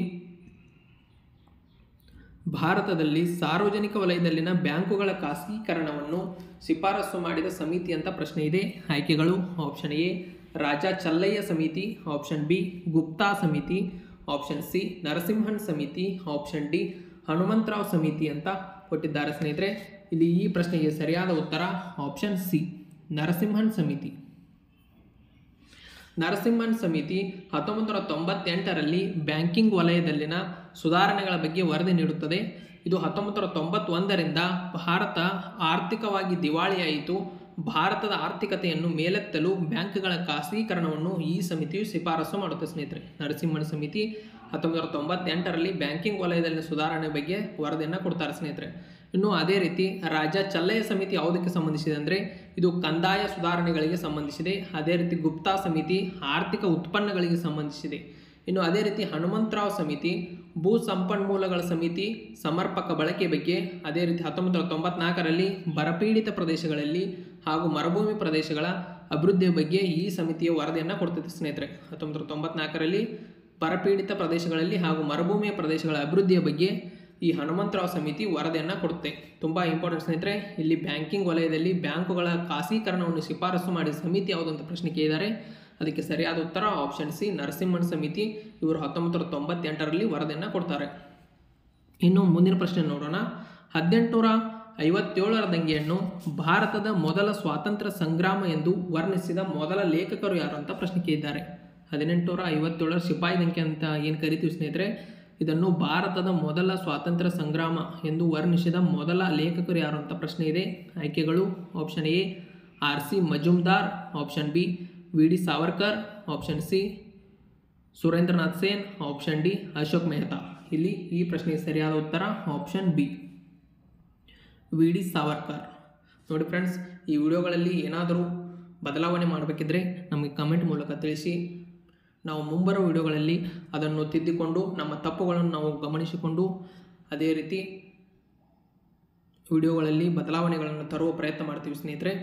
ಭಾರತದಲ್ಲಿ ಸಾರ್ವಜನಿಕ ವಲಯದಲ್ಲಿನ ಬ್ಯಾಂಕುಗಳ ಖಾಸಗೀಕರಣವನ್ನು ಶಿಫಾರಸು ಮಾಡಿದ ಸಮಿತಿ ಅಂತ ಪ್ರಶ್ನೆ ಇದೆ ಆಯ್ಕೆಗಳು ಆಪ್ಷನ್ ಎ ರಾಜಾ ಚಲ್ಲಯ್ಯ ಸಮಿತಿ ಆಪ್ಷನ್ ಬಿ ಗುಪ್ತಾ ಸಮಿತಿ ಆಪ್ಷನ್ ಸಿ ನರಸಿಂಹನ್ ಸಮಿತಿ ಆಪ್ಷನ್ ಡಿ ಹನುಮಂತರಾವ್ ಸಮಿತಿ ಅಂತ ಕೊಟ್ಟಿದ್ದಾರೆ ಸ್ನೇಹಿತರೆ ಇಲ್ಲಿ ಈ ಪ್ರಶ್ನೆಗೆ ಸರಿಯಾದ ಉತ್ತರ ಆಪ್ಷನ್ ಸಿ ನರಸಿಂಹನ್ ಸಮಿತಿ ನರಸಿಂಹನ್ ಸಮಿತಿ ಹತ್ತೊಂಬತ್ತು ನೂರ ತೊಂಬತ್ತೆಂಟರಲ್ಲಿ ಬ್ಯಾಂಕಿಂಗ್ ವಲಯದಲ್ಲಿನ ಸುಧಾರಣೆಗಳ ಬಗ್ಗೆ ವರದಿ ನೀಡುತ್ತದೆ ಇದು ಹತ್ತೊಂಬತ್ತು ನೂರ ತೊಂಬತ್ತೊಂದರಿಂದ ಭಾರತ ಆರ್ಥಿಕವಾಗಿ ದಿವಾಳಿಯಾಯಿತು ಭಾರತದ ಆರ್ಥಿಕತೆಯನ್ನು ಮೇಲೆತ್ತಲು ಬ್ಯಾಂಕ್ಗಳ ಖಾಸಗೀಕರಣವನ್ನು ಈ ಸಮಿತಿಯು ಶಿಫಾರಸು ಮಾಡುತ್ತೆ ಸ್ನೇಹಿತರೆ ನರಸಿಂಹನ್ ಸಮಿತಿ ಹತ್ತೊಂಬತ್ತು ನೂರ ತೊಂಬತ್ತೆಂಟರಲ್ಲಿ ಬ್ಯಾಂಕಿಂಗ್ ವಲಯದಲ್ಲಿನ ಸುಧಾರಣೆ ಬಗ್ಗೆ ವರದಿಯನ್ನು ಕೊಡ್ತಾರೆ ಸ್ನೇಹಿತರೆ ಇನ್ನು ಅದೇ ರೀತಿ ರಾಜ್ಯ ಚಲ್ಲಯ್ಯ ಸಮಿತಿ ಯಾವುದಕ್ಕೆ ಸಂಬಂಧಿಸಿದೆ ಅಂದರೆ ಇದು ಕಂದಾಯ ಸುಧಾರಣೆಗಳಿಗೆ ಸಂಬಂಧಿಸಿದೆ ಅದೇ ರೀತಿ ಗುಪ್ತಾ ಸಮಿತಿ ಆರ್ಥಿಕ ಉತ್ಪನ್ನಗಳಿಗೆ ಸಂಬಂಧಿಸಿದೆ ಇನ್ನು ಅದೇ ರೀತಿ ಹನುಮಂತರಾವ್ ಸಮಿತಿ ಭೂ ಸಂಪನ್ಮೂಲಗಳ ಸಮಿತಿ ಸಮರ್ಪಕ ಬಳಕೆ ಬಗ್ಗೆ ಅದೇ ರೀತಿ ಹತ್ತೊಂಬತ್ತು ನೂರ ತೊಂಬತ್ನಾಲ್ಕರಲ್ಲಿ ಬರಪೀಡಿತ ಪ್ರದೇಶಗಳಲ್ಲಿ ಹಾಗೂ ಮರುಭೂಮಿ ಪ್ರದೇಶಗಳ ಅಭಿವೃದ್ಧಿಯ ಬಗ್ಗೆ ಈ ಸಮಿತಿಯ ವರದಿಯನ್ನು ಕೊಡ್ತಿದೆ ಸ್ನೇಹಿತರೆ ಹತ್ತೊಂಬತ್ತು ನೂರ ತೊಂಬತ್ನಾಲ್ಕರಲ್ಲಿ ಬರಪೀಡಿತ ಪ್ರದೇಶಗಳಲ್ಲಿ ಹಾಗೂ ಮರುಭೂಮಿಯ ಪ್ರದೇಶಗಳ ಅಭಿವೃದ್ಧಿಯ ಬಗ್ಗೆ ಈ ಹನುಮಂತರಾವ್ ಸಮಿತಿ ವರದಿಯನ್ನು ಕೊಡುತ್ತೆ ತುಂಬ ಇಂಪಾರ್ಟೆಂಟ್ ಸ್ನೇಹಿತರೆ ಇಲ್ಲಿ ಬ್ಯಾಂಕಿಂಗ್ ವಲಯದಲ್ಲಿ ಬ್ಯಾಂಕುಗಳ ಖಾಸಗೀಕರಣವನ್ನು ಶಿಫಾರಸು ಮಾಡಿದ ಸಮಿತಿ ಯಾವುದು ಅಂತ ಪ್ರಶ್ನೆ ಕೇಳಿದ್ದಾರೆ ಅದಕ್ಕೆ ಸರಿಯಾದ ಉತ್ತರ ಆಪ್ಷನ್ ಸಿ ನರಸಿಂಹನ್ ಸಮಿತಿ ಇವರು ಹತ್ತೊಂಬತ್ತು ನೂರ ತೊಂಬತ್ತೆಂಟರಲ್ಲಿ ವರದಿಯನ್ನು ಕೊಡ್ತಾರೆ ಇನ್ನು ಮುಂದಿನ ಪ್ರಶ್ನೆ ನೋಡೋಣ ಹದಿನೆಂಟುನೂರ ಐವತ್ತೇಳರ ದಂಗೆಯನ್ನು ಭಾರತದ ಮೊದಲ ಸ್ವಾತಂತ್ರ್ಯ ಸಂಗ್ರಾಮ ಎಂದು ವರ್ಣಿಸಿದ ಮೊದಲ ಲೇಖಕರು ಯಾರು ಅಂತ ಪ್ರಶ್ನೆ ಕೇಳಿದ್ದಾರೆ ಹದಿನೆಂಟುನೂರ ಐವತ್ತೇಳರ ಸಿಪಾಯಿ ದಂಗೆ ಅಂತ ಏನು ಕರಿತೀವಿ ಸ್ನೇಹಿತರೆ ಇದನ್ನು ಭಾರತದ ಮೊದಲ ಸ್ವಾತಂತ್ರ್ಯ ಸಂಗ್ರಾಮ ಎಂದು ವರ್ಣಿಸಿದ ಮೊದಲ ಲೇಖಕರು ಯಾರು ಅಂತ ಪ್ರಶ್ನೆ ಇದೆ ಆಯ್ಕೆಗಳು option A R C Majumdar option B V D Savarkar option C Surendranath Sen option D Ashok Mehta ಇಲ್ಲಿ ಈ ಪ್ರಶ್ನೆಗೆ ಸರಿಯಾದ ಉತ್ತರ option B V D Savarkar ನೋಡಿ ಫ್ರೆಂಡ್ಸ್ ಈ ವಿಡಿಯೋಗಳಲ್ಲಿ ಏನಾದರೂ ಬದಲಾವಣೆ ಮಾಡಬೇಕಿದ್ರೆ ನಮಗೆ ಕಮೆಂಟ್ ಮೂಲಕ ತಿಳಿಸಿ ನಾವು ಮುಂಬರುವ ವಿಡಿಯೋಗಳಲ್ಲಿ ಅದನ್ನು ತಿದ್ದಿಕೊಂಡು ನಮ್ಮ ತಪ್ಪುಗಳನ್ನು ನಾವು ಗಮನಿಸಿಕೊಂಡು ಅದೇ ರೀತಿ ವಿಡಿಯೋಗಳಲ್ಲಿ ಬದಲಾವಣೆಗಳನ್ನು ತರುವ ಪ್ರಯತ್ನ ಮಾಡ್ತೀವಿ ಸ್ನೇಹಿತರೆ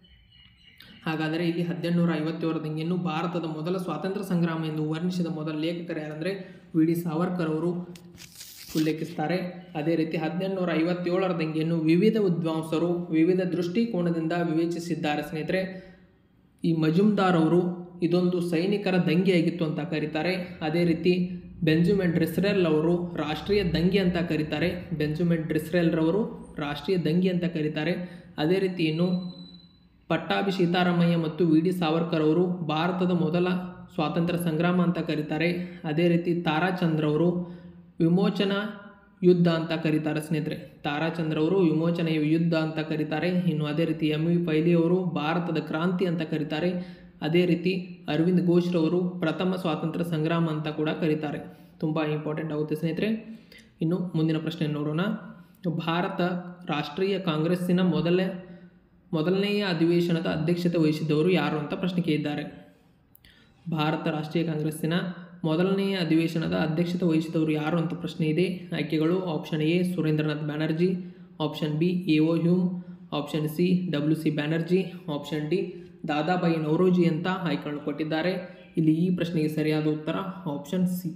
ಹಾಗಾದರೆ ಇಲ್ಲಿ ಹದಿನೆಂಟುನೂರ ಐವತ್ತೇಳರ ದಂಗೆಯನ್ನು ಭಾರತದ ಮೊದಲ ಸ್ವಾತಂತ್ರ್ಯ ಸಂಗ್ರಾಮ ಎಂದು ವರ್ಣಿಸಿದ ಮೊದಲ ಲೇಖಕರು ಯಾರಂದರೆ ವಿ ಡಿ ಸಾವರ್ಕರ್ ಅವರು ಉಲ್ಲೇಖಿಸ್ತಾರೆ ಅದೇ ರೀತಿ ಹದಿನೆಂಟುನೂರ ಐವತ್ತೇಳರ ದಂಗೆಯನ್ನು ವಿವಿಧ ವಿದ್ವಾಂಸರು ವಿವಿಧ ದೃಷ್ಟಿಕೋನದಿಂದ ವಿವೇಚಿಸಿದ್ದಾರೆ ಸ್ನೇಹಿತರೆ ಈ ಮಜುಮ್ದಾರ್ ಅವರು ಇದೊಂದು ಸೈನಿಕರ ದಂಗೆಯಾಗಿತ್ತು ಅಂತ ಕರೀತಾರೆ ಅದೇ ರೀತಿ ಬೆಂಜಮಿನ್ ಡ್ರಿಸ್ರೆಲ್ ಅವರು ರಾಷ್ಟ್ರೀಯ ದಂಗೆ ಅಂತ ಕರೀತಾರೆ ಬೆಂಜಮಿನ್ ಡ್ರಿಸ್ರೆಲ್ ರವರು ರಾಷ್ಟ್ರೀಯ ದಂಗೆ ಅಂತ ಕರೀತಾರೆ ಅದೇ ರೀತಿ ಇನ್ನು ಪಟ್ಟಾಭಿ ಸೀತಾರಾಮಯ್ಯ ಮತ್ತು ವಿ ಡಿ ಸಾವರ್ಕರ್ ಅವರು ಭಾರತದ ಮೊದಲ ಸ್ವಾತಂತ್ರ್ಯ ಸಂಗ್ರಾಮ ಅಂತ ಕರೀತಾರೆ ಅದೇ ರೀತಿ ತಾರಾಚಂದ್ರ ಅವರು ವಿಮೋಚನಾ ಯುದ್ಧ ಅಂತ ಕರೀತಾರೆ ಸ್ನೇಹಿತರೆ ತಾರಾಚಂದ್ರ ಅವರು ವಿಮೋಚನೆಯ ಯುದ್ಧ ಅಂತ ಕರೀತಾರೆ ಇನ್ನು ಅದೇ ರೀತಿ ಎಂ ವಿ ಪೈಲಿ ಅವರು ಭಾರತದ ಕ್ರಾಂತಿ ಅಂತ ಕರೀತಾರೆ ಅದೇ ರೀತಿ ಅರವಿಂದ್ ಘೋಷ್ರವರು ಪ್ರಥಮ ಸ್ವಾತಂತ್ರ್ಯ ಸಂಗ್ರಾಮ ಅಂತ ಕೂಡ ಕರೀತಾರೆ ತುಂಬ ಇಂಪಾರ್ಟೆಂಟ್ ಆಗುತ್ತೆ ಸ್ನೇಹಿತರೆ ಇನ್ನು ಮುಂದಿನ ಪ್ರಶ್ನೆ ನೋಡೋಣ ಭಾರತ ರಾಷ್ಟ್ರೀಯ ಕಾಂಗ್ರೆಸ್ಸಿನ ಮೊದಲ ಮೊದಲನೆಯ ಅಧಿವೇಶನದ ಅಧ್ಯಕ್ಷತೆ ವಹಿಸಿದ್ದವರು ಯಾರು ಅಂತ ಪ್ರಶ್ನೆ ಕೇಳಿದ್ದಾರೆ ಭಾರತ ರಾಷ್ಟ್ರೀಯ ಕಾಂಗ್ರೆಸ್ಸಿನ ಮೊದಲನೆಯ ಅಧಿವೇಶನದ ಅಧ್ಯಕ್ಷತೆ ವಹಿಸಿದವರು ಯಾರು ಅಂತ ಪ್ರಶ್ನೆ ಇದೆ ಆಯ್ಕೆಗಳು option A Surendranath Banerjee option B A O Hume option C W C Banerjee option D Dadabhai Naoroji ಅಂತ ಆಯ್ಕೆಗಳನ್ನು ಕೊಟ್ಟಿದ್ದಾರೆ ಇಲ್ಲಿ ಈ ಪ್ರಶ್ನೆಗೆ ಸರಿಯಾದ ಉತ್ತರ option C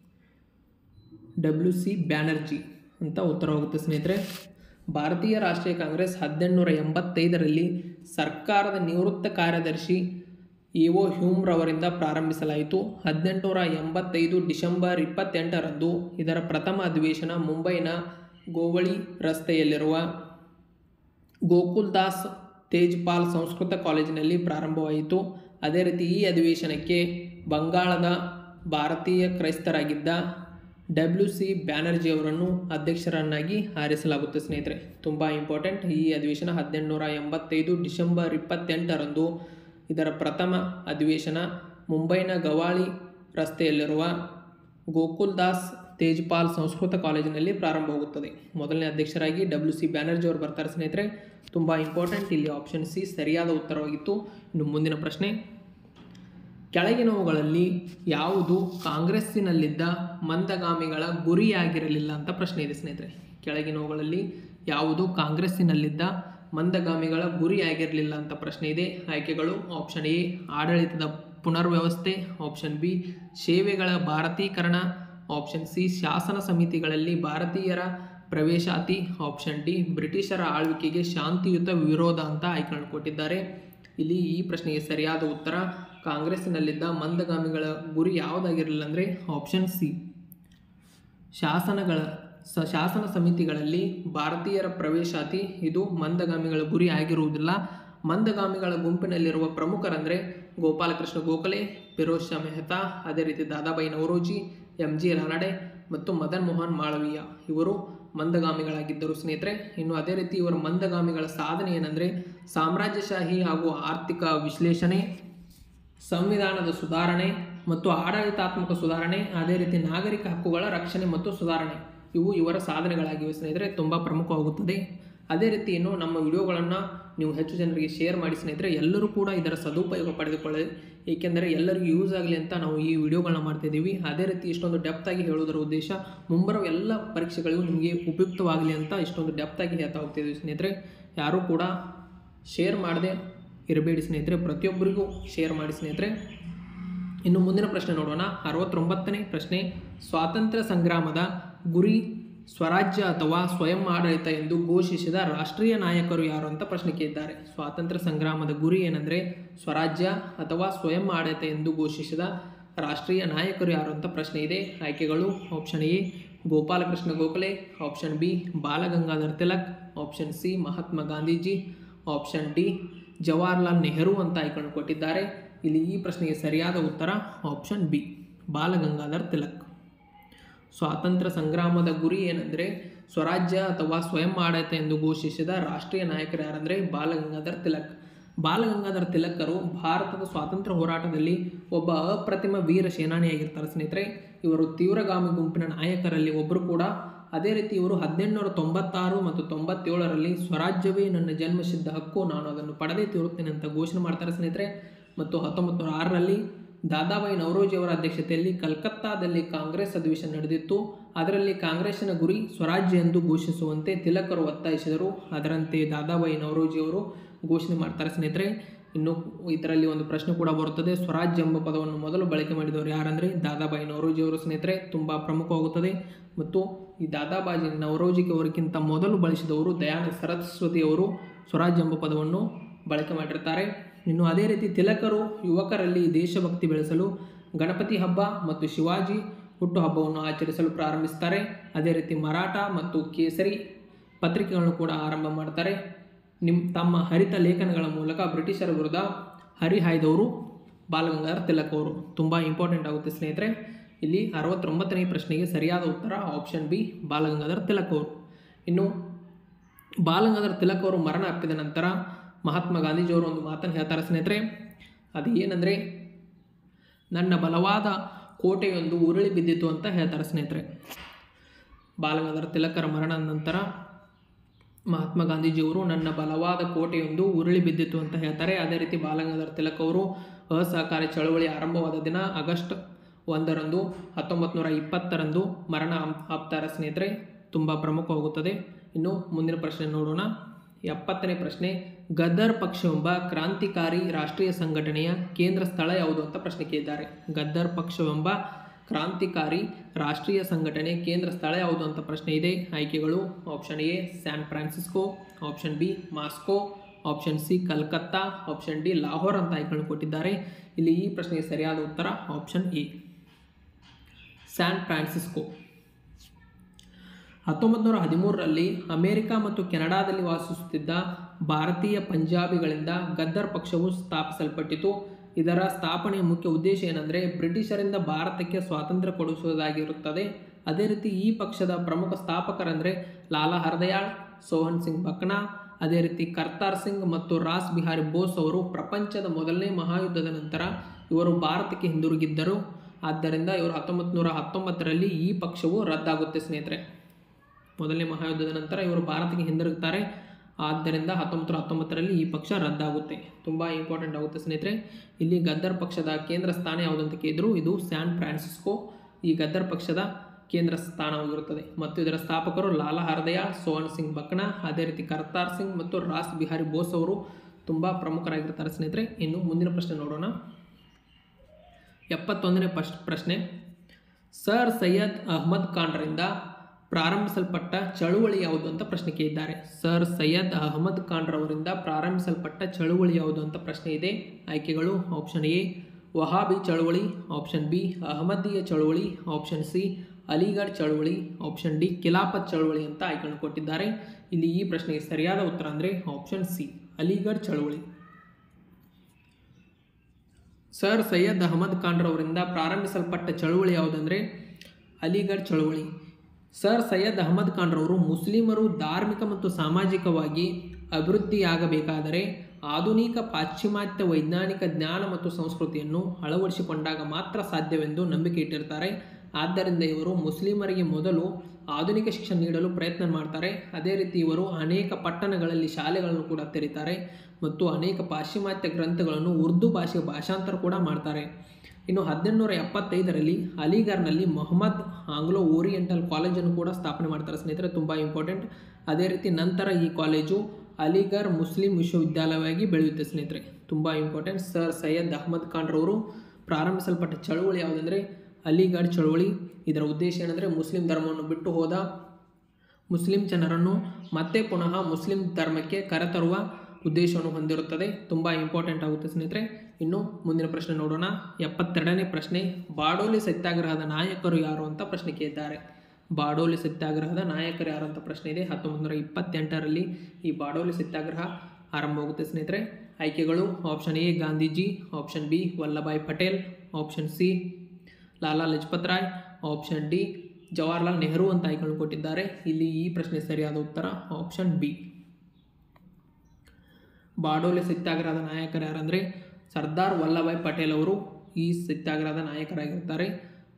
W C Banerjee ಅಂತ ಉತ್ತರ ಹೋಗುತ್ತೆ ಸ್ನೇಹಿತರೆ ಭಾರತೀಯ ರಾಷ್ಟ್ರೀಯ ಕಾಂಗ್ರೆಸ್ ಹದಿನೆಂಟುನೂರ ಎಂಬತ್ತೈದರಲ್ಲಿ ಸರ್ಕಾರದ ನಿವೃತ್ತ ಕಾರ್ಯದರ್ಶಿ ಎ ಒ ಹ್ಯೂಮ್ರವರಿಂದ ಪ್ರಾರಂಭಿಸಲಾಯಿತು ಹದಿನೆಂಟುನೂರ ಎಂಬತ್ತೈದು ಡಿಸೆಂಬರ್ ಇಪ್ಪತ್ತೆಂಟರಂದು ಇದರ ಪ್ರಥಮ ಅಧಿವೇಶನ ಮುಂಬೈನ ಗೋವಳಿ ರಸ್ತೆಯಲ್ಲಿರುವ ಗೋಕುಲ್ದಾಸ್ ತೇಜ್ಪಾಲ್ ಸಂಸ್ಕೃತ ಕಾಲೇಜಿನಲ್ಲಿ ಪ್ರಾರಂಭವಾಯಿತು ಅದೇ ರೀತಿ ಈ ಅಧಿವೇಶನಕ್ಕೆ ಬಂಗಾಳದ ಭಾರತೀಯ ಕ್ರೈಸ್ತರಾಗಿದ್ದ ಡಬ್ಲ್ಯೂ ಸಿ ಬ್ಯಾನರ್ಜಿ ಅವರನ್ನು ಅಧ್ಯಕ್ಷರನ್ನಾಗಿ ಆರಿಸಲಾಗುತ್ತೆ ಸ್ನೇಹಿತರೆ ತುಂಬ ಇಂಪಾರ್ಟೆಂಟ್ ಈ ಅಧಿವೇಶನ ಹದಿನೆಂಟುನೂರ ಎಂಬತ್ತೈದು ಡಿಸೆಂಬರ್ ಇಪ್ಪತ್ತೆಂಟರಂದು ಇದರ ಪ್ರಥಮ ಅಧಿವೇಶನ ಮುಂಬೈನ ಗವಾಳಿ ರಸ್ತೆಯಲ್ಲಿರುವ ಗೋಕುಲ್ದಾಸ್ ತೇಜ್ಪಾಲ್ ಸಂಸ್ಕೃತ ಕಾಲೇಜಿನಲ್ಲಿ ಪ್ರಾರಂಭವಾಗುತ್ತದೆ ಮೊದಲನೇ ಅಧ್ಯಕ್ಷರಾಗಿ ಡಬ್ಲ್ಯೂ ಸಿ ಬ್ಯಾನರ್ಜಿ ಅವರು ಬರ್ತಾರೆ ಸ್ನೇಹಿತರೆ ತುಂಬ ಇಂಪಾರ್ಟೆಂಟ್ ಇಲ್ಲಿ ಆಪ್ಷನ್ ಸಿ ಸರಿಯಾದ ಉತ್ತರವಾಗಿತ್ತು ಇನ್ನು ಮುಂದಿನ ಪ್ರಶ್ನೆ ಕೆಳಗಿನವುಗಳಲ್ಲಿ ಯಾವುದು ಕಾಂಗ್ರೆಸ್ಸಿನಲ್ಲಿದ್ದ ಮಂದಗಾಮಿಗಳ ಗುರಿಯಾಗಿರಲಿಲ್ಲ ಅಂತ ಪ್ರಶ್ನೆ ಇದೆ ಸ್ನೇಹಿತರೆ ಕೆಳಗಿನವುಗಳಲ್ಲಿ ಯಾವುದು ಕಾಂಗ್ರೆಸ್ಸಿನಲ್ಲಿದ್ದ ಮಂದಗಾಮಿಗಳ ಗುರಿಯಾಗಿರಲಿಲ್ಲ ಅಂತ ಪ್ರಶ್ನೆ ಇದೆ ಆಯ್ಕೆಗಳು ಆಪ್ಷನ್ ಎ ಆಡಳಿತದ ಪುನರ್ವ್ಯವಸ್ಥೆ ಆಪ್ಷನ್ ಬಿ ಸೇವೆಗಳ ಭಾರತೀಕರಣ ಆಪ್ಷನ್ ಸಿ ಶಾಸನ ಸಮಿತಿಗಳಲ್ಲಿ ಭಾರತೀಯರ ಪ್ರವೇಶಾತಿ ಆಪ್ಷನ್ ಡಿ ಬ್ರಿಟಿಷರ ಆಳ್ವಿಕೆಗೆ ಶಾಂತಿಯುತ ವಿರೋಧ ಅಂತ ಆಯ್ಕೆಗಳನ್ನು ಕೊಟ್ಟಿದ್ದಾರೆ ಇಲ್ಲಿ ಈ ಪ್ರಶ್ನೆಗೆ ಸರಿಯಾದ ಉತ್ತರ ಕಾಂಗ್ರೆಸ್ಸಿನಲ್ಲಿದ್ದ ಮಂದಗಾಮಿಗಳ ಗುರಿ ಯಾವುದಾಗಿರಲಿಲ್ಲ ಅಂದರೆ ಆಪ್ಷನ್ ಸಿ ಶಾಸನಗಳ ಸ ಶಾಸನ ಸಮಿತಿಗಳಲ್ಲಿ ಭಾರತೀಯರ ಪ್ರವೇಶಾತಿ ಇದು ಮಂದಗಾಮಿಗಳ ಗುರಿ ಆಗಿರುವುದಿಲ್ಲ ಮಂದಗಾಮಿಗಳ ಗುಂಪಿನಲ್ಲಿರುವ ಪ್ರಮುಖರಂದರೆ ಗೋಪಾಲಕೃಷ್ಣ ಗೋಖಲೆ ಫಿರೋಜ್ ಶಾ ಮೆಹ್ತಾ ಅದೇ ರೀತಿ ದಾದಾಬಾಯಿ ನವರೋಜಿ ಎಂ ಜಿ ರಾನಡೆ ಮತ್ತು ಮದನ್ ಮೋಹನ್ ಮಾಳವೀಯ ಇವರು ಮಂದಗಾಮಿಗಳಾಗಿದ್ದರು ಸ್ನೇಹಿತರೆ ಇನ್ನು ಅದೇ ರೀತಿ ಇವರ ಮಂದಗಾಮಿಗಳ ಸಾಧನೆ ಏನಂದರೆ ಸಾಮ್ರಾಜ್ಯಶಾಹಿ ಹಾಗೂ ಆರ್ಥಿಕ ವಿಶ್ಲೇಷಣೆ ಸಂವಿಧಾನದ ಸುಧಾರಣೆ ಮತ್ತು ಆಡಳಿತಾತ್ಮಕ ಸುಧಾರಣೆ ಅದೇ ರೀತಿ ನಾಗರಿಕ ಹಕ್ಕುಗಳ ರಕ್ಷಣೆ ಮತ್ತು ಸುಧಾರಣೆ ಇವು ಇವರ ಸಾಧನೆಗಳಾಗಿವೆ ಸ್ನೇಹಿತರೆ ತುಂಬ ಪ್ರಮುಖವಾಗುತ್ತದೆ ಅದೇ ರೀತಿ ಇನ್ನು ನಮ್ಮ ವಿಡಿಯೋಗಳನ್ನು ನೀವು ಹೆಚ್ಚು ಜನರಿಗೆ ಶೇರ್ ಮಾಡಿ ಸ್ನೇಹಿತರೆ ಎಲ್ಲರೂ ಕೂಡ ಇದರ ಸದುಪಯೋಗ ಪಡೆದುಕೊಳ್ಳಿ ಏಕೆಂದರೆ ಎಲ್ಲರಿಗೂ ಯೂಸ್ ಆಗಲಿ ಅಂತ ನಾವು ಈ ವಿಡಿಯೋಗಳನ್ನ ಮಾಡ್ತಿದ್ದೀವಿ ಅದೇ ರೀತಿ ಇಷ್ಟೊಂದು ಡೆಪ್ತಾಗಿ ಹೇಳೋದರ ಉದ್ದೇಶ ಮುಂಬರುವ ಎಲ್ಲ ಪರೀಕ್ಷೆಗಳಿಗೂ ನಿಮಗೆ ಉಪಯುಕ್ತವಾಗಲಿ ಅಂತ ಇಷ್ಟೊಂದು ಡೆಪ್ತಾಗಿ ಹೇಳ್ತಾ ಹೋಗ್ತಿದ್ದೀವಿ ಸ್ನೇಹಿತರೆ ಯಾರೂ ಕೂಡ ಶೇರ್ ಮಾಡದೆ ಇರಬೇಡಿ ಸ್ನೇಹಿತರೆ ಪ್ರತಿಯೊಬ್ಬರಿಗೂ ಶೇರ್ ಮಾಡಿ ಸ್ನೇಹಿತರೆ ಇನ್ನು ಮುಂದಿನ ಪ್ರಶ್ನೆ ನೋಡೋಣ ಅರವತ್ತೊಂಬತ್ತನೇ ಪ್ರಶ್ನೆ ಸ್ವಾತಂತ್ರ್ಯ ಸಂಗ್ರಾಮದ ಗುರಿ ಸ್ವರಾಜ್ಯ ಅಥವಾ ಸ್ವಯಂ ಆಡಳಿತ ಎಂದು ಘೋಷಿಸಿದ ರಾಷ್ಟ್ರೀಯ ನಾಯಕರು ಯಾರು ಅಂತ ಪ್ರಶ್ನೆ ಕೇಳಿದ್ದಾರೆ ಸ್ವಾತಂತ್ರ್ಯ ಸಂಗ್ರಾಮದ ಗುರಿ ಏನಂದರೆ ಸ್ವರಾಜ್ಯ ಅಥವಾ ಸ್ವಯಂ ಆಡಳಿತ ಎಂದು ಘೋಷಿಸಿದ ರಾಷ್ಟ್ರೀಯ ನಾಯಕರು ಯಾರು ಅಂತ ಪ್ರಶ್ನೆ ಇದೆ ಆಯ್ಕೆಗಳು option A Gopal Krishna Gokhale option B Balgangadhar Tilak option C Mahatma Gandhiji option D Jawaharlal Nehru ಅಂತ ಆಯ್ಕೊಂಡು ಕೊಟ್ಟಿದ್ದಾರೆ ಇಲ್ಲಿ ಈ ಪ್ರಶ್ನೆಗೆ ಸರಿಯಾದ ಉತ್ತರ ಆಪ್ಷನ್ ಬಿ ಬಾಲಗಂಗಾಧರ್ ತಿಲಕ್ ಸ್ವಾತಂತ್ರ್ಯ ಸಂಗ್ರಾಮದ ಗುರಿ ಏನಂದರೆ ಸ್ವರಾಜ್ಯ ಅಥವಾ ಸ್ವಯಂ ಆಡಳಿತ ಎಂದು ಘೋಷಿಸಿದ ರಾಷ್ಟ್ರೀಯ ನಾಯಕರು ಯಾರಂದರೆ ಬಾಲಗಂಗಾಧರ್ ತಿಲಕ್ ಬಾಲಗಂಗಾಧರ್ ತಿಲಕರು ಭಾರತದ ಸ್ವಾತಂತ್ರ್ಯ ಹೋರಾಟದಲ್ಲಿ ಒಬ್ಬ ಅಪ್ರತಿಮ ವೀರ ಸೇನಾನಿಯಾಗಿರ್ತಾರೆ ಸ್ನೇಹಿತರೆ ಇವರು ತೀವ್ರಗಾಮಿ ಗುಂಪಿನ ನಾಯಕರಲ್ಲಿ ಒಬ್ಬರು ಕೂಡ ಅದೇ ರೀತಿ ಇವರು ಹದಿನೆಂಟುನೂರ ತೊಂಬತ್ತಾರು ಮತ್ತು ತೊಂಬತ್ತೇಳರಲ್ಲಿ ಸ್ವರಾಜ್ಯವೇ ನನ್ನ ಜನ್ಮಸಿದ್ಧ ಹಕ್ಕು ನಾನು ಅದನ್ನು ಪಡೆದೇ ತೀರುತ್ತೇನೆ ಅಂತ ಘೋಷಣೆ ಮಾಡ್ತಾರೆ ಸ್ನೇಹಿತರೆ ಮತ್ತು ಹತ್ತೊಂಬತ್ತು ನೂರ ಆರರಲ್ಲಿ ದಾದಾಬಾಯಿ ನವರೋಜಿಯವರ ಅಧ್ಯಕ್ಷತೆಯಲ್ಲಿ ಕಲ್ಕತ್ತಾದಲ್ಲಿ ಕಾಂಗ್ರೆಸ್ ಅಧಿವೇಶನ ನಡೆದಿತ್ತು ಅದರಲ್ಲಿ ಕಾಂಗ್ರೆಸ್ಸಿನ ಗುರಿ ಸ್ವರಾಜ್ಯ ಎಂದು ಘೋಷಿಸುವಂತೆ ತಿಲಕರು ಒತ್ತಾಯಿಸಿದರು ಅದರಂತೆ ದಾದಾಬಾಯಿ ನವರೋಜಿಯವರು ಘೋಷಣೆ ಮಾಡ್ತಾರೆ ಸ್ನೇಹಿತರೆ ಇನ್ನು ಇದರಲ್ಲಿ ಒಂದು ಪ್ರಶ್ನೆ ಕೂಡ ಬರುತ್ತದೆ ಸ್ವರಾಜ್ಯ ಎಂಬ ಪದವನ್ನು ಮೊದಲು ಬಳಕೆ ಮಾಡಿದವರು ಯಾರಂದರೆ ದಾದಾಬಾಯಿ ನವರೋಜಿಯವರು ಸ್ನೇಹಿತರೆ ತುಂಬ ಪ್ರಮುಖವಾಗುತ್ತದೆ ಮತ್ತು ಈ ದಾದಾಬಾಯಿ ನವರೋಜಿಗೆ ಅವರಿಗಿಂತ ಮೊದಲು ಬಳಸಿದವರು ದಯಾನಂದ ಸರಸ್ವತಿಯವರು ಸ್ವರಾಜ್ಯ ಎಂಬ ಪದವನ್ನು ಬಳಕೆ ಮಾಡಿರ್ತಾರೆ ಇನ್ನು ಅದೇ ರೀತಿ ತಿಲಕರು ಯುವಕರಲ್ಲಿ ದೇಶಭಕ್ತಿ ಬೆಳೆಸಲು ಗಣಪತಿ ಹಬ್ಬ ಮತ್ತು ಶಿವಾಜಿ ಹುಟ್ಟುಹಬ್ಬವನ್ನು ಆಚರಿಸಲು ಪ್ರಾರಂಭಿಸ್ತಾರೆ ಅದೇ ರೀತಿ ಮರಾಠ ಮತ್ತು ಕೇಸರಿ ಪತ್ರಿಕೆಗಳನ್ನು ಕೂಡ ಆರಂಭ ಮಾಡ್ತಾರೆ ನಿಮ್ಮ ತಮ್ಮ ಹರಿತ ಲೇಖನಗಳ ಮೂಲಕ ಬ್ರಿಟಿಷರ ವಿರುದ್ಧ ಹರಿಹಾಯ್ದವರು ಬಾಲಗಂಗಾಧರ ತಿಲಕ್ ಅವರು ತುಂಬ ಇಂಪಾರ್ಟೆಂಟ್ ಆಗುತ್ತೆ ಸ್ನೇಹಿತರೆ ಇಲ್ಲಿ ಅರವತ್ತೊಂಬತ್ತನೇ ಪ್ರಶ್ನೆಗೆ ಸರಿಯಾದ ಉತ್ತರ ಆಪ್ಷನ್ ಬಿ ಬಾಲಗಂಗಾಧರ ತಿಲಕ್ ಅವರು ಇನ್ನು ಬಾಲಗಂಗಾಧರ ತಿಲಕ್ ಅವರು ಮರಣ ಅಪ್ಪಿದ ನಂತರ ಮಹಾತ್ಮ ಗಾಂಧೀಜಿಯವರು ಒಂದು ಮಾತನ್ನು ಹೇಳ್ತಾರೆ ಸ್ನೇಹಿತರೆ ಅದು ಏನಂದರೆ ನನ್ನ ಬಲವಾದ ಕೋಟೆಯೊಂದು ಉರುಳಿ ಬಿದ್ದಿತು ಅಂತ ಹೇಳ್ತಾರೆ ಸ್ನೇಹಿತರೆ ಬಾಲಗಂಗಾಧರ ತಿಲಕರ ಮರಣದ ನಂತರ ಮಹಾತ್ಮ ಗಾಂಧೀಜಿಯವರು ನನ್ನ ಬಲವಾದ ಕೋಟೆಯೊಂದು ಉರುಳಿ ಬಿದ್ದಿತು ಅಂತ ಹೇಳ್ತಾರೆ ಅದೇ ರೀತಿ ಬಾಲಗಂಗಾಧರ ತಿಲಕ್ ಅವರು ಅಸಹಕಾರಿ ಚಳವಳಿ ಆರಂಭವಾದ ದಿನ ಆಗಸ್ಟ್ ಒಂದರಂದು ಹತ್ತೊಂಬತ್ತು ನೂರ ಇಪ್ಪತ್ತರಂದು ಮರಣ ಆಪ್ತಾರೆ ಸ್ನೇಹಿತರೆ ತುಂಬ ಪ್ರಮುಖವಾಗುತ್ತದೆ ಇನ್ನು ಮುಂದಿನ ಪ್ರಶ್ನೆ ನೋಡೋಣ ಎಪ್ಪತ್ತನೇ ಪ್ರಶ್ನೆ ಗದ್ದರ್ ಪಕ್ಷವೆಂಬ ಕ್ರಾಂತಿಕಾರಿ ರಾಷ್ಟ್ರೀಯ ಸಂಘಟನೆಯ ಕೇಂದ್ರ ಸ್ಥಳ ಯಾವುದು ಅಂತ ಪ್ರಶ್ನೆ ಕೇಳಿದ್ದಾರೆ ಗದ್ದರ್ ಪಕ್ಷವೆಂಬ ಕ್ರಾಂತಿಕಾರಿ ರಾಷ್ಟ್ರೀಯ ಸಂಘಟನೆ ಕೇಂದ್ರ ಸ್ಥಳ ಯಾವುದು ಅಂತ ಪ್ರಶ್ನೆ ಇದೆ ಆಯ್ಕೆಗಳು option A San Francisco option B Moscow option C Calcutta option D Lahore ಅಂತ ಆಯ್ಕೆಗಳನ್ನು ಕೊಟ್ಟಿದ್ದಾರೆ ಇಲ್ಲಿ ಈ ಪ್ರಶ್ನೆಗೆ ಸರಿಯಾದ ಉತ್ತರ ಆಪ್ಷನ್ ಎ ಸ್ಯಾನ್ ಫ್ರಾನ್ಸಿಸ್ಕೋ ಹತ್ತೊಂಬತ್ತು ನೂರ ಹದಿಮೂರರಲ್ಲಿ ಅಮೆರಿಕ ಮತ್ತು ಕೆನಡಾದಲ್ಲಿ ವಾಸಿಸುತ್ತಿದ್ದ ಭಾರತೀಯ ಪಂಜಾಬಿಗಳಿಂದ ಗದ್ದರ್ ಪಕ್ಷವು ಸ್ಥಾಪಿಸಲ್ಪಟ್ಟಿತು ಇದರ ಸ್ಥಾಪನೆಯ ಮುಖ್ಯ ಉದ್ದೇಶ ಏನಂದರೆ ಬ್ರಿಟಿಷರಿಂದ ಭಾರತಕ್ಕೆ ಸ್ವಾತಂತ್ರ್ಯ ಕೊಡಿಸುವುದಾಗಿರುತ್ತದೆ ಅದೇ ರೀತಿ ಈ ಪಕ್ಷದ ಪ್ರಮುಖ ಸ್ಥಾಪಕರಂದರೆ ಲಾಲಾ ಹರದಯಾಳ್ ಸೋಹನ್ ಸಿಂಗ್ ಬಕ್ನಾ ಅದೇ ರೀತಿ ಕರ್ತಾರ್ ಸಿಂಗ್ ಮತ್ತು ರಾಸ್ ಬಿಹಾರಿ ಬೋಸ್ ಅವರು ಪ್ರಪಂಚದ ಮೊದಲನೇ ಮಹಾಯುದ್ಧದ ನಂತರ ಇವರು ಭಾರತಕ್ಕೆ ಹಿಂದಿರುಗಿದ್ದರು ಆದ್ದರಿಂದ ಇವರು ಹತ್ತೊಂಬತ್ತು ನೂರ ಹತ್ತೊಂಬತ್ತರಲ್ಲಿ ಈ ಪಕ್ಷವು ರದ್ದಾಗುತ್ತೆ ಸ್ನೇಹಿತರೆ ಮೊದಲನೇ ಮಹಾಯುದ್ಧದ ನಂತರ ಇವರು ಭಾರತಕ್ಕೆ ಹಿಂದಿರುಗುತ್ತಾರೆ ಆದ್ದರಿಂದ ಹತ್ತೊಂಬತ್ತು ನೂರ ಹತ್ತೊಂಬತ್ತರಲ್ಲಿ ಈ ಪಕ್ಷ ರದ್ದಾಗುತ್ತೆ ತುಂಬ ಇಂಪಾರ್ಟೆಂಟ್ ಆಗುತ್ತೆ ಸ್ನೇಹಿತರೆ ಇಲ್ಲಿ ಗದ್ದರ್ ಪಕ್ಷದ ಕೇಂದ್ರ ಸ್ಥಾನ ಯಾವುದು ಅಂತ ಕೇಳಿದ್ರು ಇದು ಸ್ಯಾನ್ ಫ್ರಾನ್ಸಿಸ್ಕೋ ಈ ಗದ್ದರ್ ಪಕ್ಷದ ಕೇಂದ್ರ ಸ್ಥಾನವಾಗಿರುತ್ತದೆ ಮತ್ತು ಇದರ ಸ್ಥಾಪಕರು ಲಾಲಾ ಹರದಯಾಳ್ ಸೋಹನ್ ಸಿಂಗ್ ಬಕ್ನಾ ಅದೇ ರೀತಿ ಕರ್ತಾರ್ ಸಿಂಗ್ ಮತ್ತು ರಾಸ್ ಬಿಹಾರಿ ಬೋಸ್ ಅವರು ತುಂಬ ಪ್ರಮುಖರಾಗಿರ್ತಾರೆ ಸ್ನೇಹಿತರೆ ಇನ್ನು ಮುಂದಿನ ಪ್ರಶ್ನೆ ನೋಡೋಣ ಎಪ್ಪತ್ತೊಂದನೇ ಪಶ್ ಪ್ರಶ್ನೆ ಸರ್ ಸೈಯದ್ ಅಹ್ಮದ್ ಖಾನ್ರಿಂದ ಪ್ರಾರಂಭಿಸಲ್ಪಟ್ಟ ಚಳುವಳಿ ಯಾವುದು ಅಂತ ಪ್ರಶ್ನೆ ಕೇಳಿದ್ದಾರೆ ಸರ್ ಸೈಯದ್ ಅಹಮದ್ ಖಾನ್ರವರಿಂದ ಪ್ರಾರಂಭಿಸಲ್ಪಟ್ಟ ಚಳುವಳಿ ಯಾವುದು ಅಂತ ಪ್ರಶ್ನೆ ಇದೆ ಆಯ್ಕೆಗಳು ಆಪ್ಷನ್ ಎ ವಹಾಬಿ ಚಳುವಳಿ ಆಪ್ಷನ್ ಬಿ ಅಹಮದೀಯ ಚಳುವಳಿ ಆಪ್ಷನ್ ಸಿ ಅಲಿಗಢ್ ಚಳುವಳಿ ಆಪ್ಷನ್ ಡಿ ಖಿಲಾಫತ್ ಚಳುವಳಿ ಅಂತ ಆಯ್ಕೆಗಳನ್ನು ಕೊಟ್ಟಿದ್ದಾರೆ ಇಲ್ಲಿ ಈ ಪ್ರಶ್ನೆಗೆ ಸರಿಯಾದ ಉತ್ತರ ಅಂದರೆ ಆಪ್ಷನ್ ಸಿ ಅಲಿಗಢ್ ಚಳುವಳಿ ಸರ್ ಸೈಯದ್ ಅಹಮದ್ ಖಾನ್ರವರಿಂದ ಪ್ರಾರಂಭಿಸಲ್ಪಟ್ಟ ಚಳುವಳಿ ಯಾವುದಂದರೆ ಅಲಿಗಢ್ ಚಳುವಳಿ ಸರ್ ಸೈಯದ್ ಅಹಮದ್ ಖಾನ್ರವರು ಮುಸ್ಲಿಮರು ಧಾರ್ಮಿಕ ಮತ್ತು ಸಾಮಾಜಿಕವಾಗಿ ಅಭಿವೃದ್ಧಿಯಾಗಬೇಕಾದರೆ ಆಧುನಿಕ ಪಾಶ್ಚಿಮಾತ್ಯ ವೈಜ್ಞಾನಿಕ ಜ್ಞಾನ ಮತ್ತು ಸಂಸ್ಕೃತಿಯನ್ನು ಅಳವಡಿಸಿಕೊಂಡಾಗ ಮಾತ್ರ ಸಾಧ್ಯವೆಂದು ನಂಬಿಕೆ ಇಟ್ಟಿರ್ತಾರೆ ಆದ್ದರಿಂದ ಇವರು ಮುಸ್ಲಿಮರಿಗೆ ಮೊದಲು ಆಧುನಿಕ ಶಿಕ್ಷಣ ನೀಡಲು ಪ್ರಯತ್ನ ಮಾಡ್ತಾರೆ ಅದೇ ರೀತಿ ಇವರು ಅನೇಕ ಪಟ್ಟಣಗಳಲ್ಲಿ ಶಾಲೆಗಳನ್ನು ಕೂಡ ತೆರೀತಾರೆ ಮತ್ತು ಅನೇಕ ಪಾಶ್ಚಿಮಾತ್ಯ ಗ್ರಂಥಗಳನ್ನು ಉರ್ದು ಭಾಷೆಗೆ ಭಾಷಾಂತರ ಕೂಡ ಮಾಡ್ತಾರೆ ಇನ್ನು ಹದಿನೆಂಟುನೂರ ಎಪ್ಪತ್ತೈದರಲ್ಲಿ ಅಲಿಗರ್ನಲ್ಲಿ ಮೊಹಮ್ಮದ್ ಆಂಗ್ಲೋ ಓರಿಯೆಂಟಲ್ ಕಾಲೇಜನ್ನು ಕೂಡ ಸ್ಥಾಪನೆ ಮಾಡ್ತಾರೆ ಸ್ನೇಹಿತರೆ ತುಂಬ ಇಂಪಾರ್ಟೆಂಟ್ ಅದೇ ರೀತಿ ನಂತರ ಈ ಕಾಲೇಜು ಅಲಿಗರ್ ಮುಸ್ಲಿಂ ವಿಶ್ವವಿದ್ಯಾಲಯವಾಗಿ ಬೆಳೆಯುತ್ತೆ ಸ್ನೇಹಿತರೆ ತುಂಬ ಇಂಪಾರ್ಟೆಂಟ್ ಸರ್ ಸೈಯದ್ ಅಹಮದ್ ಖಾನ್ರವರು ಪ್ರಾರಂಭಿಸಲ್ಪಟ್ಟ ಚಳುವಳಿ ಯಾವುದಂದರೆ ಅಲಿಗಢ್ ಚಳುವಳಿ ಇದರ ಉದ್ದೇಶ ಏನಂದರೆ ಮುಸ್ಲಿಂ ಧರ್ಮವನ್ನು ಬಿಟ್ಟು ಹೋದ ಮುಸ್ಲಿಂ ಜನರನ್ನು ಮತ್ತೆ ಪುನಃ ಮುಸ್ಲಿಂ ಧರ್ಮಕ್ಕೆ ಕರೆತರುವ ಉದ್ದೇಶವನ್ನು ಹೊಂದಿರುತ್ತದೆ ತುಂಬ ಇಂಪಾರ್ಟೆಂಟ್ ಆಗುತ್ತೆ ಸ್ನೇಹಿತರೆ ಇನ್ನು ಮುಂದಿನ ಪ್ರಶ್ನೆ ನೋಡೋಣ ಎಪ್ಪತ್ತೆರಡನೇ ಪ್ರಶ್ನೆ ಬಾಡೋಲಿ ಸತ್ಯಾಗ್ರಹದ ನಾಯಕರು ಯಾರು ಅಂತ ಪ್ರಶ್ನೆ ಕೇಳಿದ್ದಾರೆ ಬಾಡೋಲಿ ಸತ್ಯಾಗ್ರಹದ ನಾಯಕರು ಯಾರು ಅಂತ ಪ್ರಶ್ನೆ ಇದೆ ಹತ್ತೊಂಬತ್ತು ನೂರ ಇಪ್ಪತ್ತೆಂಟರಲ್ಲಿ ಈ ಬಾಡೋಲಿ ಸತ್ಯಾಗ್ರಹ ಆರಂಭವಾಗುತ್ತೆ ಸ್ನೇಹಿತರೆ ಆಯ್ಕೆಗಳು option A Gandhiji option B Vallabhbhai Patel option C Lala Lajpat Rai option D Jawaharlal Nehru ಅಂತ ಆಯ್ಕೆಗಳನ್ನು ಕೊಟ್ಟಿದ್ದಾರೆ ಇಲ್ಲಿ ಈ ಪ್ರಶ್ನೆ ಸರಿಯಾದ ಉತ್ತರ ಆಪ್ಷನ್ ಬಿ ಬಾಡೋಲಿ ಸತ್ಯಾಗ್ರಹದ ನಾಯಕರು ಯಾರಂದರೆ ಸರ್ದಾರ್ ವಲ್ಲಭಾಯ್ ಪಟೇಲ್ ಅವರು ಈ ಸತ್ಯಾಗ್ರಹದ ನಾಯಕರಾಗಿರ್ತಾರೆ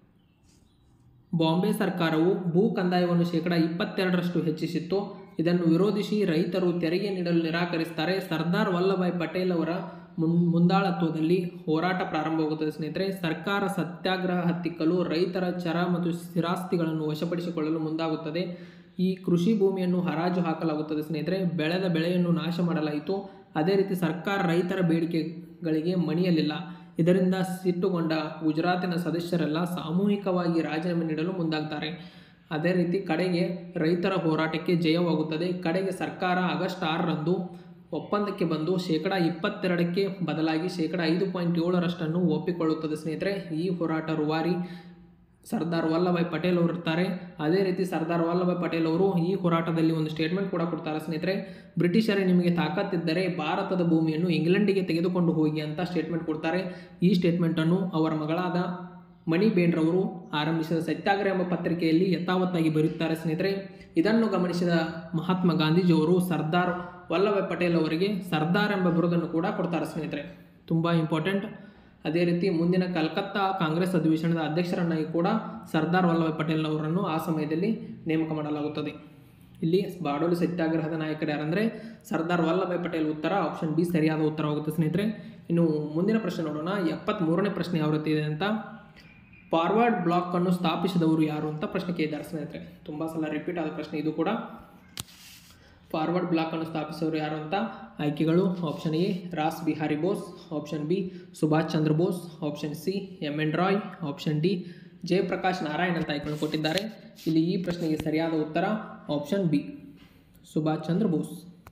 ಬಾಂಬೆ ಸರ್ಕಾರವು ಭೂ ಕಂದಾಯವನ್ನು ಶೇಕಡ ಇಪ್ಪತ್ತೆರಡರಷ್ಟು ಹೆಚ್ಚಿಸಿತ್ತು ಇದನ್ನು ವಿರೋಧಿಸಿ ರೈತರು ತೆರಿಗೆ ನೀಡಲು ನಿರಾಕರಿಸ್ತಾರೆ ಸರ್ದಾರ್ ವಲ್ಲಭಾಯ್ ಪಟೇಲ್ ಅವರ ಮುನ್ ಮುಂದಾಳತ್ವದಲ್ಲಿ ಹೋರಾಟ ಪ್ರಾರಂಭವಾಗುತ್ತದೆ ಸ್ನೇಹಿತರೆ ಸರ್ಕಾರ ಸತ್ಯಾಗ್ರಹ ಹತ್ತಿಕ್ಕಲು ರೈತರ ಚರ ಮತ್ತು ಸ್ಥಿರಾಸ್ತಿಗಳನ್ನು ವಶಪಡಿಸಿಕೊಳ್ಳಲು ಮುಂದಾಗುತ್ತದೆ ಈ ಕೃಷಿ ಭೂಮಿಯನ್ನು ಹರಾಜು ಹಾಕಲಾಗುತ್ತದೆ ಸ್ನೇಹಿತರೆ ಬೆಳೆದ ಬೆಳೆಯನ್ನು ನಾಶ ಮಾಡಲಾಯಿತು ಅದೇ ರೀತಿ ಸರ್ಕಾರ ರೈತರ ಬೇಡಿಕೆಗಳಿಗೆ ಮಣಿಯಲಿಲ್ಲ ಇದರಿಂದ ಸಿಟ್ಟುಗೊಂಡ ಗುಜರಾತಿನ ಸದಸ್ಯರೆಲ್ಲ ಸಾಮೂಹಿಕವಾಗಿ ರಾಜೀನಾಮೆ ನೀಡಲು ಮುಂದಾಗ್ತಾರೆ ಅದೇ ರೀತಿ ಕಡೆಗೆ ರೈತರ ಹೋರಾಟಕ್ಕೆ ಜಯವಾಗುತ್ತದೆ ಕಡೆಗೆ ಸರ್ಕಾರ ಆಗಸ್ಟ್ ಆರರಂದು ಒಪ್ಪಂದಕ್ಕೆ ಬಂದು ಶೇಕಡ ಇಪ್ಪತ್ತೆರಡಕ್ಕೆ ಬದಲಾಗಿ ಶೇಕಡ ಐದು ಪಾಯಿಂಟ್ ಏಳರಷ್ಟನ್ನು ಒಪ್ಪಿಕೊಳ್ಳುತ್ತದೆ ಸ್ನೇಹಿತರೆ ಈ ಹೋರಾಟ ರೂವಾರಿ ಸರ್ದಾರ್ ವಲ್ಲಭಾಯ್ ಪಟೇಲ್ ಅವರು ಇರ್ತಾರೆ ಅದೇ ರೀತಿ ಸರ್ದಾರ್ ವಲ್ಲಭಾಯ್ ಪಟೇಲ್ ಅವರು ಈ ಹೋರಾಟದಲ್ಲಿ ಒಂದು ಸ್ಟೇಟ್ಮೆಂಟ್ ಕೂಡ ಕೊಡ್ತಾರೆ ಸ್ನೇಹಿತರೆ ಬ್ರಿಟಿಷರೇ ನಿಮಗೆ ತಾಕತ್ತಿದ್ದರೆ ಭಾರತದ ಭೂಮಿಯನ್ನು ಇಂಗ್ಲೆಂಡಿಗೆ ತೆಗೆದುಕೊಂಡು ಹೋಗಿ ಅಂತ ಸ್ಟೇಟ್ಮೆಂಟ್ ಕೊಡ್ತಾರೆ ಈ ಸ್ಟೇಟ್ಮೆಂಟನ್ನು ಅವರ ಮಗಳಾದ ಮಣಿ ಬೇಂಡ್ರವರು ಆರಂಭಿಸಿದ ಸತ್ಯಾಗ್ರಹ ಎಂಬ ಪತ್ರಿಕೆಯಲ್ಲಿ ಯಥಾವತ್ತಾಗಿ ಬರೆಯುತ್ತಾರೆ ಸ್ನೇಹಿತರೆ ಇದನ್ನು ಗಮನಿಸಿದ ಮಹಾತ್ಮ ಗಾಂಧೀಜಿಯವರು ಸರ್ದಾರ್ ವಲ್ಲಭಾಯ್ ಪಟೇಲ್ ಅವರಿಗೆ ಸರ್ದಾರ್ ಎಂಬ ಬಿರುದನ್ನು ಕೂಡ ಕೊಡ್ತಾರೆ ಸ್ನೇಹಿತರೆ ತುಂಬ ಇಂಪಾರ್ಟೆಂಟ್ ಅದೇ ರೀತಿ ಮುಂದಿನ ಕಲ್ಕತ್ತಾ ಕಾಂಗ್ರೆಸ್ ಅಧಿವೇಶನದ ಅಧ್ಯಕ್ಷರನ್ನಾಗಿ ಕೂಡ ಸರ್ದಾರ್ ವಲ್ಲಭಾಯ್ ಪಟೇಲ್ ಅವರನ್ನು ಆ ಸಮಯದಲ್ಲಿ ನೇಮಕ ಮಾಡಲಾಗುತ್ತದೆ ಇಲ್ಲಿ ಬಾಡೋಲಿ ಸತ್ಯಾಗ್ರಹದ ನಾಯಕರು ಯಾರಂದರೆ ಸರ್ದಾರ್ ವಲ್ಲಭಾಯ್ ಪಟೇಲ್ ಉತ್ತರ ಆಪ್ಷನ್ ಬಿ ಸರಿಯಾದ ಉತ್ತರವಾಗುತ್ತೆ ಸ್ನೇಹಿತರೆ ಇನ್ನು ಮುಂದಿನ ಪ್ರಶ್ನೆ ನೋಡೋಣ ಎಪ್ಪತ್ತ್ಮೂರನೇ ಪ್ರಶ್ನೆ ಯಾವ ರೀತಿ ಇದೆ ಅಂತ ಫಾರ್ವರ್ಡ್ ಬ್ಲಾಕ್ ಅನ್ನು ಸ್ಥಾಪಿಸಿದವರು ಯಾರು ಅಂತ ಪ್ರಶ್ನೆ ಕೇಳಿದ್ದಾರೆ ಸ್ನೇಹಿತರೆ ತುಂಬ ಸಲ ರಿಪೀಟ್ ಆದ ಪ್ರಶ್ನೆ ಇದು ಕೂಡ ಫಾರ್ವರ್ಡ್ ಬ್ಲಾಕ್ ಅನ್ನು ಸ್ಥಾಪಿಸಿದವರು ಯಾರು ಅಂತ ಆಯ್ಕೆಗಳು option A Rash Behari Bose option B Subhash Chandra Bose option C M N Roy option D Jayaprakash Narayan ಅಂತ ಆಯ್ಕೆಗಳು ಕೊಟ್ಟಿದ್ದಾರೆ ಇಲ್ಲಿ ಈ ಪ್ರಶ್ನೆಗೆ ಸರಿಯಾದ ಉತ್ತರ option B Subhash Chandra Bose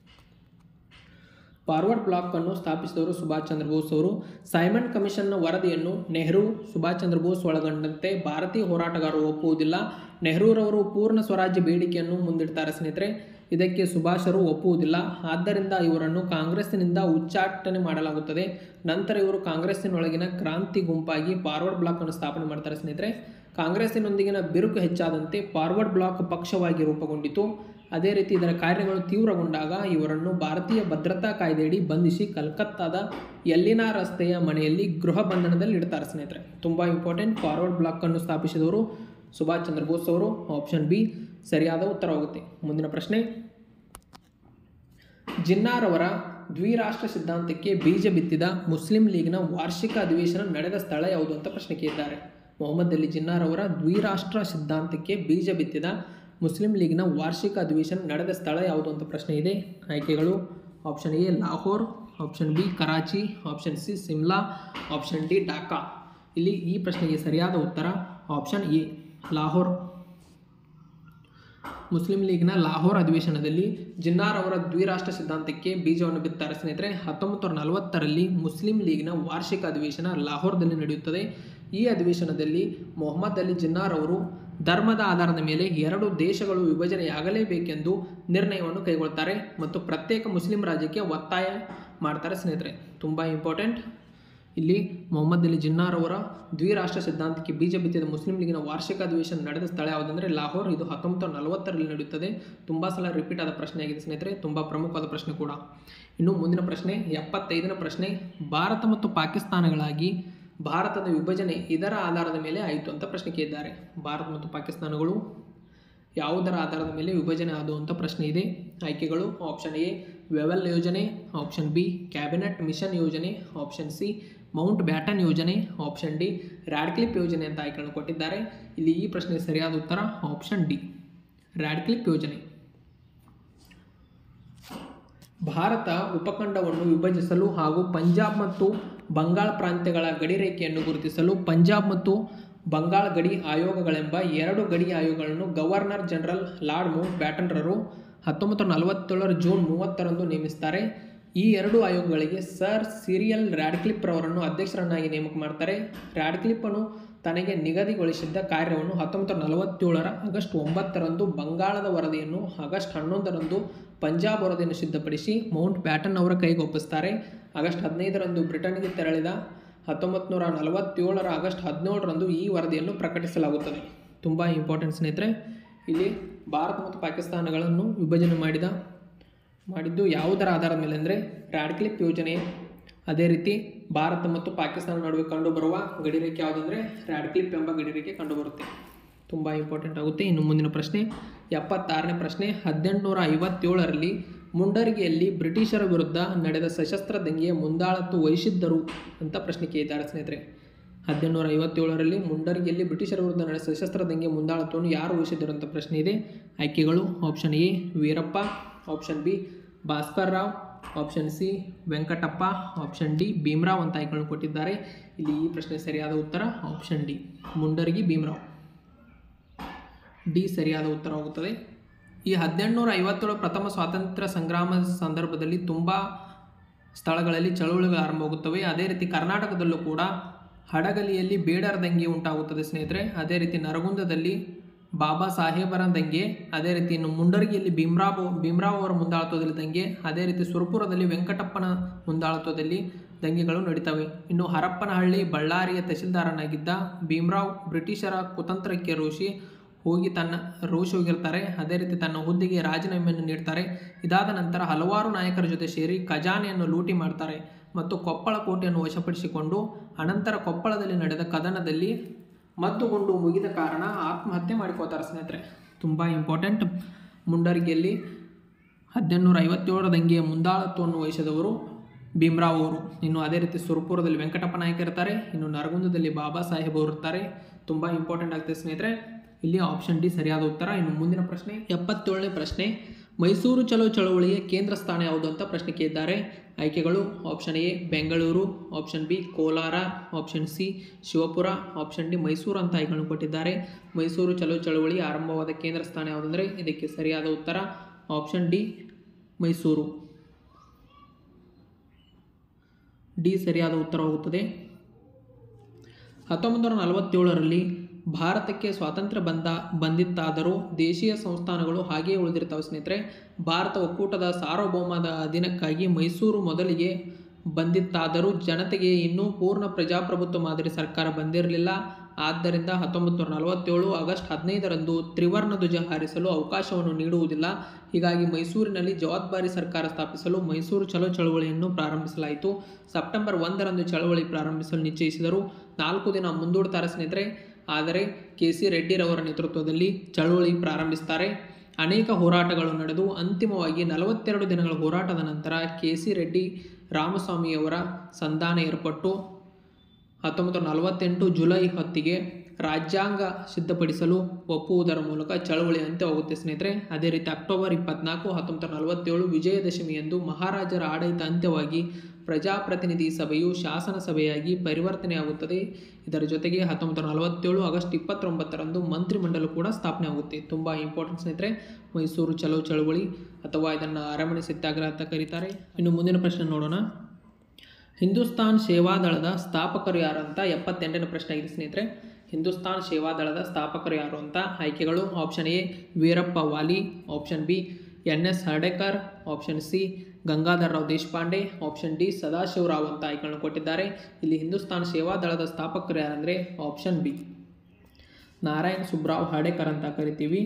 Forward Bloc ಅನ್ನು ಸ್ಥಾಪಿಸಿದವರು ಸುಭಾಷ್ ಚಂದ್ರ ಬೋಸ್ ಅವರು ಸೈಮನ್ ಕಮಿಷನ್ನ ವರದಿಯನ್ನು ನೆಹರು ಸುಭಾಷ್ ಚಂದ್ರ ಬೋಸ್ ಒಳಗೊಂಡಂತೆ ಭಾರತೀಯ ಹೋರಾಟಗಾರರು ಒಪ್ಪುವುದಿಲ್ಲ ನೆಹರೂರವರು ಪೂರ್ಣ ಸ್ವರಾಜ್ಯ ಬೇಡಿಕೆಯನ್ನು ಮುಂದಿಡ್ತಾರೆ ಸ್ನೇಹಿತರೆ ಇದಕ್ಕೆ ಸುಭಾಷರು ಒಪ್ಪುವುದಿಲ್ಲ ಆದ್ದರಿಂದ ಇವರನ್ನು ಕಾಂಗ್ರೆಸ್ಸಿನಿಂದ ಉಚ್ಚಾಟನೆ ಮಾಡಲಾಗುತ್ತದೆ ನಂತರ ಇವರು ಕಾಂಗ್ರೆಸ್ಸಿನೊಳಗಿನ ಕ್ರಾಂತಿ ಗುಂಪಾಗಿ ಫಾರ್ವರ್ಡ್ ಬ್ಲಾಕ್ ಅನ್ನು ಸ್ಥಾಪನೆ ಮಾಡ್ತಾರೆ ಸ್ನೇಹಿತರೆ ಕಾಂಗ್ರೆಸ್ಸಿನೊಂದಿಗಿನ ಬಿರುಕು ಹೆಚ್ಚಾದಂತೆ ಫಾರ್ವರ್ಡ್ ಬ್ಲಾಕ್ ಪಕ್ಷವಾಗಿ ರೂಪುಗೊಂಡಿತು ಅದೇ ರೀತಿ ಇದರ ಕಾರ್ಯಗಳು ತೀವ್ರಗೊಂಡಾಗ ಇವರನ್ನು ಭಾರತೀಯ ಭದ್ರತಾ ಕಾಯ್ದೆಯಡಿ ಬಂಧಿಸಿ ಕಲ್ಕತ್ತಾದ ಎಲ್ಲಿನಾ ರಸ್ತೆಯ ಮನೆಯಲ್ಲಿ ಗೃಹ ಬಂಧನದಲ್ಲಿ ಇಡ್ತಾರೆ ಸ್ನೇಹಿತರೆ ತುಂಬ ಇಂಪಾರ್ಟೆಂಟ್ ಫಾರ್ವರ್ಡ್ ಬ್ಲಾಕ್ ಅನ್ನು ಸ್ಥಾಪಿಸಿದವರು ಸುಭಾಷ್ ಚಂದ್ರ ಬೋಸ್ ಅವರು ಆಪ್ಷನ್ ಬಿ ಸರಿಯಾದ ಉತ್ತರವಾಗುತ್ತೆ ಮುಂದಿನ ಪ್ರಶ್ನೆ ಜಿನ್ನಾರವರ ದ್ವಿರಾಷ್ಟ್ರ ಸಿದ್ಧಾಂತಕ್ಕೆ ಬೀಜ ಬಿತ್ತಿದ ಮುಸ್ಲಿಂ ಲೀಗ್ನ ವಾರ್ಷಿಕ ಅಧಿವೇಶನ ನಡೆದ ಸ್ಥಳ ಯಾವುದು ಅಂತ ಪ್ರಶ್ನೆ ಕೇಳಿದ್ದಾರೆ ಮೊಹಮ್ಮದ್ ಅಲಿ ಜಿನ್ನಾರವರ ದ್ವಿರಾಷ್ಟ್ರ ಸಿದ್ಧಾಂತಕ್ಕೆ ಬೀಜ ಬಿತ್ತಿದ ಮುಸ್ಲಿಂ ಲೀಗ್ನ ವಾರ್ಷಿಕ ಅಧಿವೇಶನ ನಡೆದ ಸ್ಥಳ ಯಾವುದು ಅಂತ ಪ್ರಶ್ನೆ ಇದೆ ಆಯ್ಕೆಗಳು option A Lahore option B Karachi option C Shimla option D Dhaka ಇಲ್ಲಿ ಈ ಪ್ರಶ್ನೆಗೆ ಸರಿಯಾದ ಉತ್ತರ ಆಪ್ಷನ್ ಎ ಲಾಹೋರ್ ಮುಸ್ಲಿಂ ಲೀಗ್ನ ಲಾಹೋರ್ ಅಧಿವೇಶನದಲ್ಲಿ ಜಿನ್ನಾರ್ ಅವರ ದ್ವಿರಾಷ್ಟ್ರ ಸಿದ್ಧಾಂತಕ್ಕೆ ಬೀಜವನ್ನು ಬಿತ್ತಾರೆ ಸ್ನೇಹಿತರೆ ಹತ್ತೊಂಬತ್ತು ನೂರ ನಲವತ್ತರಲ್ಲಿ ಮುಸ್ಲಿಂ ಲೀಗ್ನ ವಾರ್ಷಿಕ ಅಧಿವೇಶನ ಲಾಹೋರ್ದಲ್ಲಿ ನಡೆಯುತ್ತದೆ ಈ ಅಧಿವೇಶನದಲ್ಲಿ ಮೊಹಮ್ಮದ್ ಅಲಿ ಜಿನ್ನಾರ್ ಅವರು ಧರ್ಮದ ಆಧಾರದ ಮೇಲೆ ಎರಡು ದೇಶಗಳು ವಿಭಜನೆಯಾಗಲೇಬೇಕೆಂದು ನಿರ್ಣಯವನ್ನು ಕೈಗೊಳ್ತಾರೆ ಮತ್ತು ಪ್ರತ್ಯೇಕ ಮುಸ್ಲಿಂ ರಾಜ್ಯಕ್ಕೆ ಒತ್ತಾಯ ಮಾಡ್ತಾರೆ ಸ್ನೇಹಿತರೆ ತುಂಬ ಇಂಪಾರ್ಟೆಂಟ್ ಇಲ್ಲಿ ಮೊಹಮ್ಮದ್ ಅಲಿ ಜಿನ್ನಾರ್ ಅವರ ದ್ವಿರಾಷ್ಟ್ರ ಸಿದ್ಧಾಂತಕ್ಕೆ ಬೀಜ ಬಿತ್ತಿದ ಮುಸ್ಲಿಂ ಲೀಗಿನ ವಾರ್ಷಿಕ ಅಧಿವೇಶನ ನಡೆದ ಸ್ಥಳ ಯಾವುದಂದರೆ ಲಾಹೋರ್ ಇದು ಹತ್ತೊಂಬತ್ತು ನಲವತ್ತರಲ್ಲಿ ನಡೆಯುತ್ತದೆ ತುಂಬ ಸಲ ರಿಪೀಟ್ ಆದ ಪ್ರಶ್ನೆಯಾಗಿದೆ ಸ್ನೇಹಿತರೆ ತುಂಬ ಪ್ರಮುಖವಾದ ಪ್ರಶ್ನೆ ಕೂಡ ಇನ್ನು ಮುಂದಿನ ಪ್ರಶ್ನೆ ಎಪ್ಪತ್ತೈದನೇ ಪ್ರಶ್ನೆ ಭಾರತ ಮತ್ತು ಪಾಕಿಸ್ತಾನಗಳಾಗಿ ಭಾರತದ ವಿಭಜನೆ ಇದರ ಆಧಾರದ ಮೇಲೆ ಆಯಿತು ಅಂತ ಪ್ರಶ್ನೆ ಕೇಳಿದ್ದಾರೆ ಭಾರತ ಮತ್ತು ಪಾಕಿಸ್ತಾನಗಳು ಯಾವುದರ ಆಧಾರದ ಮೇಲೆ ವಿಭಜನೆ ಆದವು ಅಂತ ಪ್ರಶ್ನೆ ಇದೆ ಆಯ್ಕೆಗಳು ಆಪ್ಷನ್ ಎ ವೆವೆಲ್ ಯೋಜನೆ ಆಪ್ಷನ್ ಬಿ ಕ್ಯಾಬಿನೆಟ್ ಮಿಷನ್ ಯೋಜನೆ ಆಪ್ಷನ್ ಸಿ ಮೌಂಟ್ ಬ್ಯಾಟನ್ ಯೋಜನೆ ಆಪ್ಷನ್ ಡಿ ರ್ಯಾಡ್ಕ್ಲಿಪ್ ಯೋಜನೆ ಅಂತ ಆಯ್ಕೆಗಳನ್ನು ಕೊಟ್ಟಿದ್ದಾರೆ ಇಲ್ಲಿ ಈ ಪ್ರಶ್ನೆಗೆ ಸರಿಯಾದ ಉತ್ತರ ಆಪ್ಷನ್ ಡಿ ರ್ಯಾಡ್ಕ್ಲಿಪ್ ಯೋಜನೆ ಭಾರತ ಉಪಖಂಡವನ್ನು ವಿಭಜಿಸಲು ಹಾಗೂ ಪಂಜಾಬ್ ಮತ್ತು ಬಂಗಾಳ ಪ್ರಾಂತ್ಯಗಳ ಗಡಿರೇಖೆಯನ್ನು ಗುರುತಿಸಲು ಪಂಜಾಬ್ ಮತ್ತು ಬಂಗಾಳ ಗಡಿ ಆಯೋಗಗಳೆಂಬ ಎರಡು ಗಡಿ ಆಯೋಗಗಳನ್ನು ಗವರ್ನರ್ ಜನರಲ್ ಲಾರ್ಡ್ ಮೌಂಟ್ ಬ್ಯಾಟನ್ರರು ಹತ್ತೊಂಬತ್ತು ನಲವತ್ತೇಳರ ಜೂನ್ ಮೂವತ್ತರಂದು ನೇಮಿಸ್ತಾರೆ ಈ ಎರಡು ಆಯೋಗಗಳಿಗೆ ಸರ್ ಸಿರಿಯಲ್ ರ್ಯಾಡ್ಕ್ಲಿಪ್ ರವರನ್ನು ಅಧ್ಯಕ್ಷರನ್ನಾಗಿ ನೇಮಕ ಮಾಡ್ತಾರೆ ರ್ಯಾಡ್ಕ್ಲಿಪ್ಪನು ತನಗೆ ನಿಗದಿಗೊಳಿಸಿದ್ದ ಕಾರ್ಯವನ್ನು ಹತ್ತೊಂಬತ್ತು ನಲವತ್ತೇಳರ ಆಗಸ್ಟ್ ಒಂಬತ್ತರಂದು ಬಂಗಾಳದ ವರದಿಯನ್ನು ಆಗಸ್ಟ್ ಹನ್ನೊಂದರಂದು ಪಂಜಾಬ್ ವರದಿಯನ್ನು ಸಿದ್ಧಪಡಿಸಿ ಮೌಂಟ್ ಬ್ಯಾಟನ್ ಅವರ ಕೈಗೆ ಒಪ್ಪಿಸ್ತಾರೆ ಆಗಸ್ಟ್ ಹದಿನೈದರಂದು ಬ್ರಿಟನ್ಗೆ ತೆರಳಿದ ಹತ್ತೊಂಬತ್ತು ನೂರ ನಲವತ್ತೇಳರ ಆಗಸ್ಟ್ ಹದಿನೇಳರಂದು ಈ ವರದಿಯನ್ನು ಪ್ರಕಟಿಸಲಾಗುತ್ತದೆ ತುಂಬ ಇಂಪಾರ್ಟೆಂಟ್ ಸ್ನೇಹಿತರೆ ಇಲ್ಲಿ ಭಾರತ ಮತ್ತು ಪಾಕಿಸ್ತಾನಗಳನ್ನು ವಿಭಜನೆ ಮಾಡಿದ ಮಾಡಿದ್ದು ಯಾವುದರ ಆಧಾರದ ಮೇಲೆ ಅಂದರೆ ರ್ಯಾಡ್ಕ್ಲಿಪ್ ಯೋಜನೆ ಅದೇ ರೀತಿ ಭಾರತ ಮತ್ತು ಪಾಕಿಸ್ತಾನ ನಡುವೆ ಕಂಡುಬರುವ ಗಡಿರೇಖೆ ಯಾವುದಂದರೆ ರ್ಯಾಡ್ಕ್ಲಿಪ್ ಎಂಬ ಗಡಿರೇಖೆ ಕಂಡುಬರುತ್ತೆ ತುಂಬ ಇಂಪಾರ್ಟೆಂಟ್ ಆಗುತ್ತೆ ಇನ್ನು ಮುಂದಿನ ಪ್ರಶ್ನೆ ಎಪ್ಪತ್ತಾರನೇ ಪ್ರಶ್ನೆ ಹದಿನೆಂಟುನೂರ ಐವತ್ತೇಳರಲ್ಲಿ ಮುಂಡರಗಿಯಲ್ಲಿ ಬ್ರಿಟಿಷರ ವಿರುದ್ಧ ನಡೆದ ಸಶಸ್ತ್ರ ದಂಗೆಯ ಮುಂದಾಳತ್ವ ವಹಿಸಿದ್ದರು ಅಂತ ಪ್ರಶ್ನೆ ಕೇಳಿದ್ದಾರೆ ಸ್ನೇಹಿತರೆ ಹದಿನೆಂಟುನೂರ ಐವತ್ತೇಳರಲ್ಲಿ ಮುಂಡರಗಿಯಲ್ಲಿ ಬ್ರಿಟಿಷರ ವಿರುದ್ಧ ನಡೆದ ಸಶಸ್ತ್ರ ದಂಗೆ ಮುಂದಾಳತ್ವವನ್ನು ಯಾರು ವಹಿಸಿದ್ದರು ಅಂತ ಪ್ರಶ್ನೆ ಇದೆ ಆಯ್ಕೆಗಳು option A Veerappa option B Bhaskar Rao option C Venkatappa option D Bhimrao ಅಂತ ಆಯ್ಕೆಗಳನ್ನು ಕೊಟ್ಟಿದ್ದಾರೆ ಇಲ್ಲಿ ಈ ಪ್ರಶ್ನೆ ಸರಿಯಾದ ಉತ್ತರ option D Mundargi Bhimrao D ಸರಿಯಾದ ಉತ್ತರವಾಗುತ್ತದೆ ಈ ಹದಿನೆಂಟುನೂರ ಐವತ್ತೇಳು ಪ್ರಥಮ ಸ್ವಾತಂತ್ರ್ಯ ಸಂಗ್ರಾಮದ ಸಂದರ್ಭದಲ್ಲಿ ತುಂಬ ಸ್ಥಳಗಳಲ್ಲಿ ಚಳುವಳಿಗಳು ಆರಂಭವಾಗುತ್ತವೆ ಅದೇ ರೀತಿ ಕರ್ನಾಟಕದಲ್ಲೂ ಕೂಡ ಹಡಗಲಿಯಲ್ಲಿ ಬೇಡರ ದಂಗೆ ಉಂಟಾಗುತ್ತದೆ ಸ್ನೇಹಿತರೆ ಅದೇ ರೀತಿ ನರಗುಂದದಲ್ಲಿ ಬಾಬಾ ಸಾಹೇಬರ ದಂಗೆ ಅದೇ ರೀತಿ ಇನ್ನು ಮುಂಡರಗಿಯಲ್ಲಿ ಭೀಮರಾವ್ ಭೀಮರಾವ್ ಅವರ ಮುಂದಾಳತ್ವದಲ್ಲಿ ದಂಗೆ ಅದೇ ರೀತಿ ಸುರಪುರದಲ್ಲಿ ವೆಂಕಟಪ್ಪನ ಮುಂದಾಳತ್ವದಲ್ಲಿ ದಂಗೆಗಳು ನಡೀತವೆ ಇನ್ನು ಹರಪ್ಪನಹಳ್ಳಿ ಬಳ್ಳಾರಿಯ ತಹಶೀಲ್ದಾರನಾಗಿದ್ದ ಭೀಮರಾವ್ ಬ್ರಿಟಿಷರ ಕುತಂತ್ರಕ್ಕೆ ರೋಷಿ ಹೋಗಿ ತನ್ನ ರೋಷಿ ಹೋಗಿರ್ತಾರೆ ಅದೇ ರೀತಿ ತನ್ನ ಹುದ್ದೆಗೆ ರಾಜೀನಾಮೆಯನ್ನು ನೀಡ್ತಾರೆ ಇದಾದ ನಂತರ ಹಲವಾರು ನಾಯಕರ ಜೊತೆ ಸೇರಿ ಖಜಾನೆಯನ್ನು ಲೂಟಿ ಮಾಡ್ತಾರೆ ಮತ್ತು ಕೊಪ್ಪಳ ಕೋಟೆಯನ್ನು ವಶಪಡಿಸಿಕೊಂಡು ಅನಂತರ ಕೊಪ್ಪಳದಲ್ಲಿ ನಡೆದ ಕದನದಲ್ಲಿ ಮದ್ದುಗೊಂಡು ಮುಗಿದ ಕಾರಣ ಆತ್ಮಹತ್ಯೆ ಮಾಡಿಕೋತಾರೆ ಸ್ನೇಹಿತರೆ ತುಂಬ ಇಂಪಾರ್ಟೆಂಟ್ ಮುಂಡರ್ಗಿಯಲ್ಲಿ ಹದಿನೆಂಟುನೂರ ಐವತ್ತೇಳರ ದಂಗೆಯ ಮುಂದಾಳತ್ವವನ್ನು ವಹಿಸಿದವರು ಭೀಮರಾವ್ ಅವರು ಇನ್ನು ಅದೇ ರೀತಿ ಸುರಪುರದಲ್ಲಿ ವೆಂಕಟಪ್ಪ ನಾಯಕ ಇರ್ತಾರೆ ಇನ್ನು ನರಗುಂದದಲ್ಲಿ ಬಾಬಾ ಸಾಹೇಬ್ ಅವರು ಇರ್ತಾರೆ ತುಂಬ ಇಂಪಾರ್ಟೆಂಟ್ ಆಗ್ತದೆ ಸ್ನೇಹಿತರೆ ಇಲ್ಲಿ ಆಪ್ಷನ್ ಡಿ ಸರಿಯಾದ ಉತ್ತರ ಇನ್ನು ಮುಂದಿನ ಪ್ರಶ್ನೆ ಎಪ್ಪತ್ತೇಳನೇ ಪ್ರಶ್ನೆ ಮೈಸೂರು ಚಲೋ ಚಳವಳಿಯ ಕೇಂದ್ರ ಸ್ಥಾನ ಯಾವುದು ಅಂತ ಪ್ರಶ್ನೆ ಕೇಳಿದ್ದಾರೆ ಆಯ್ಕೆಗಳು option A Bengaluru option B Kolar option C Shivapura option D Mysuru ಅಂತ ಆಯ್ಕೆಗಳನ್ನು ಕೊಟ್ಟಿದ್ದಾರೆ ಮೈಸೂರು ಚಲೋ ಚಳವಳಿ ಆರಂಭವಾದ ಕೇಂದ್ರ ಸ್ಥಾನ ಯಾವುದಂದರೆ ಇದಕ್ಕೆ ಸರಿಯಾದ ಉತ್ತರ ಆಪ್ಷನ್ ಡಿ ಮೈಸೂರು ಡಿ ಸರಿಯಾದ ಉತ್ತರವಾಗುತ್ತದೆ ಹತ್ತೊಂಬತ್ತು ನೂರ ನಲವತ್ತೇಳರಲ್ಲಿ ಭಾರತಕ್ಕೆ ಸ್ವಾತಂತ್ರ್ಯ ಬಂದ ಬಂದಿತ್ತಾದರೂ ದೇಶೀಯ ಸಂಸ್ಥಾನಗಳು ಹಾಗೆಯೇ ಉಳಿದಿರ್ತವೆ ಸ್ನೇಹಿತರೆ ಭಾರತ ಒಕ್ಕೂಟದ ಸಾರ್ವಭೌಮದ ಅಧೀನಕ್ಕಾಗಿ ಮೈಸೂರು ಮೊದಲಿಗೆ ಬಂದಿತ್ತಾದರೂ ಜನತೆಗೆ ಇನ್ನೂ ಪೂರ್ಣ ಪ್ರಜಾಪ್ರಭುತ್ವ ಮಾದರಿ ಸರ್ಕಾರ ಬಂದಿರಲಿಲ್ಲ ಆದ್ದರಿಂದ ಹತ್ತೊಂಬತ್ತು ನೂರ ನಲವತ್ತೇಳು ಆಗಸ್ಟ್ ಹದಿನೈದರಂದು ತ್ರಿವರ್ಣ ಧ್ವಜ ಹಾರಿಸಲು ಅವಕಾಶವನ್ನು ನೀಡುವುದಿಲ್ಲ ಹೀಗಾಗಿ ಮೈಸೂರಿನಲ್ಲಿ ಜವಾಬ್ದಾರಿ ಸರ್ಕಾರ ಸ್ಥಾಪಿಸಲು ಮೈಸೂರು ಚಲೋ ಚಳವಳಿಯನ್ನು ಪ್ರಾರಂಭಿಸಲಾಯಿತು ಸೆಪ್ಟೆಂಬರ್ ಒಂದರಂದು ಚಳವಳಿ ಪ್ರಾರಂಭಿಸಲು ನಿಶ್ಚಯಿಸಿದರು ನಾಲ್ಕು ದಿನ ಮುಂದೂಡ್ತಾರೆ ಸ್ನೇಹಿತರೆ ಆದರೆ ಕೆ ಸಿ ರೆಡ್ಡಿರವರ ನೇತೃತ್ವದಲ್ಲಿ ಚಳವಳಿ ಪ್ರಾರಂಭಿಸ್ತಾರೆ ಅನೇಕ ಹೋರಾಟಗಳು ನಡೆದು ಅಂತಿಮವಾಗಿ ನಲವತ್ತೆರಡು ದಿನಗಳ ಹೋರಾಟದ ನಂತರ ಕೆ ಸಿ ರೆಡ್ಡಿ ರಾಮಸ್ವಾಮಿಯವರ ಸಂಧಾನ ಏರ್ಪಟ್ಟು ಹತ್ತೊಂಬತ್ತು ನೂರ ನಲವತ್ತೆಂಟು ಜುಲೈ ಹೊತ್ತಿಗೆ ರಾಜ್ಯಾಂಗ ಸಿದ್ಧಪಡಿಸಲು ಒಪ್ಪುವುದರ ಮೂಲಕ ಚಳವಳಿ ಅಂತ್ಯವಾಗುತ್ತೆ ಸ್ನೇಹಿತರೆ ಅದೇ ರೀತಿ ಅಕ್ಟೋಬರ್ ಇಪ್ಪತ್ನಾಲ್ಕು ಹತ್ತೊಂಬತ್ತು ನೂರ ನಲವತ್ತೇಳು ವಿಜಯದಶಮಿಯಂದು ಮಹಾರಾಜರ ಆಡಳಿತ ಅಂತ್ಯವಾಗಿ ಪ್ರಜಾಪ್ರತಿನಿಧಿ ಸಭೆಯು ಶಾಸನ ಸಭೆಯಾಗಿ ಪರಿವರ್ತನೆಯಾಗುತ್ತದೆ ಇದರ ಜೊತೆಗೆ ಹತ್ತೊಂಬತ್ತು ನೂರ ನಲವತ್ತೇಳು ಆಗಸ್ಟ್ ಇಪ್ಪತ್ತೊಂಬತ್ತರಂದು ಮಂತ್ರಿಮಂಡಲ ಕೂಡ ಸ್ಥಾಪನೆ ಆಗುತ್ತೆ ತುಂಬ ಇಂಪಾರ್ಟೆಂಟ್ ಸ್ನೇಹಿತರೆ ಮೈಸೂರು ಚಲೋ ಚಳವಳಿ ಅಥವಾ ಇದನ್ನು ಅರಮನೆ ಸತ್ಯಾಗ್ರಹ ಅಂತ ಕರೀತಾರೆ ಇನ್ನು ಮುಂದಿನ ಪ್ರಶ್ನೆ ನೋಡೋಣ ಹಿಂದೂಸ್ತಾನ್ ಸೇವಾದಳದ ಸ್ಥಾಪಕರು ಯಾರು ಅಂತ ಎಪ್ಪತ್ತೆಂಟನೇ ಪ್ರಶ್ನೆ ಆಗಿದೆ ಸ್ನೇಹಿತರೆ ಹಿಂದೂಸ್ತಾನ್ ಸೇವಾದಳದ ಸ್ಥಾಪಕರು ಯಾರು ಅಂತ ಆಯ್ಕೆಗಳು option A Veerappa Wali option B N S Hardekar option C Gangadhar Rao Deshpande option D Sadashivrao ಅಂತ ಆಯ್ಕೆಗಳನ್ನು ಕೊಟ್ಟಿದ್ದಾರೆ ಇಲ್ಲಿ ಹಿಂದೂಸ್ತಾನ್ ಸೇವಾದಳದ ಸ್ಥಾಪಕರು ಯಾರಂದರೆ ಆಪ್ಷನ್ ಬಿ ನಾರಾಯಣ್ ಸುಬ್ರಾವ್ ಹರ್ಡೇಕರ್ ಅಂತ ಕರಿತೀವಿ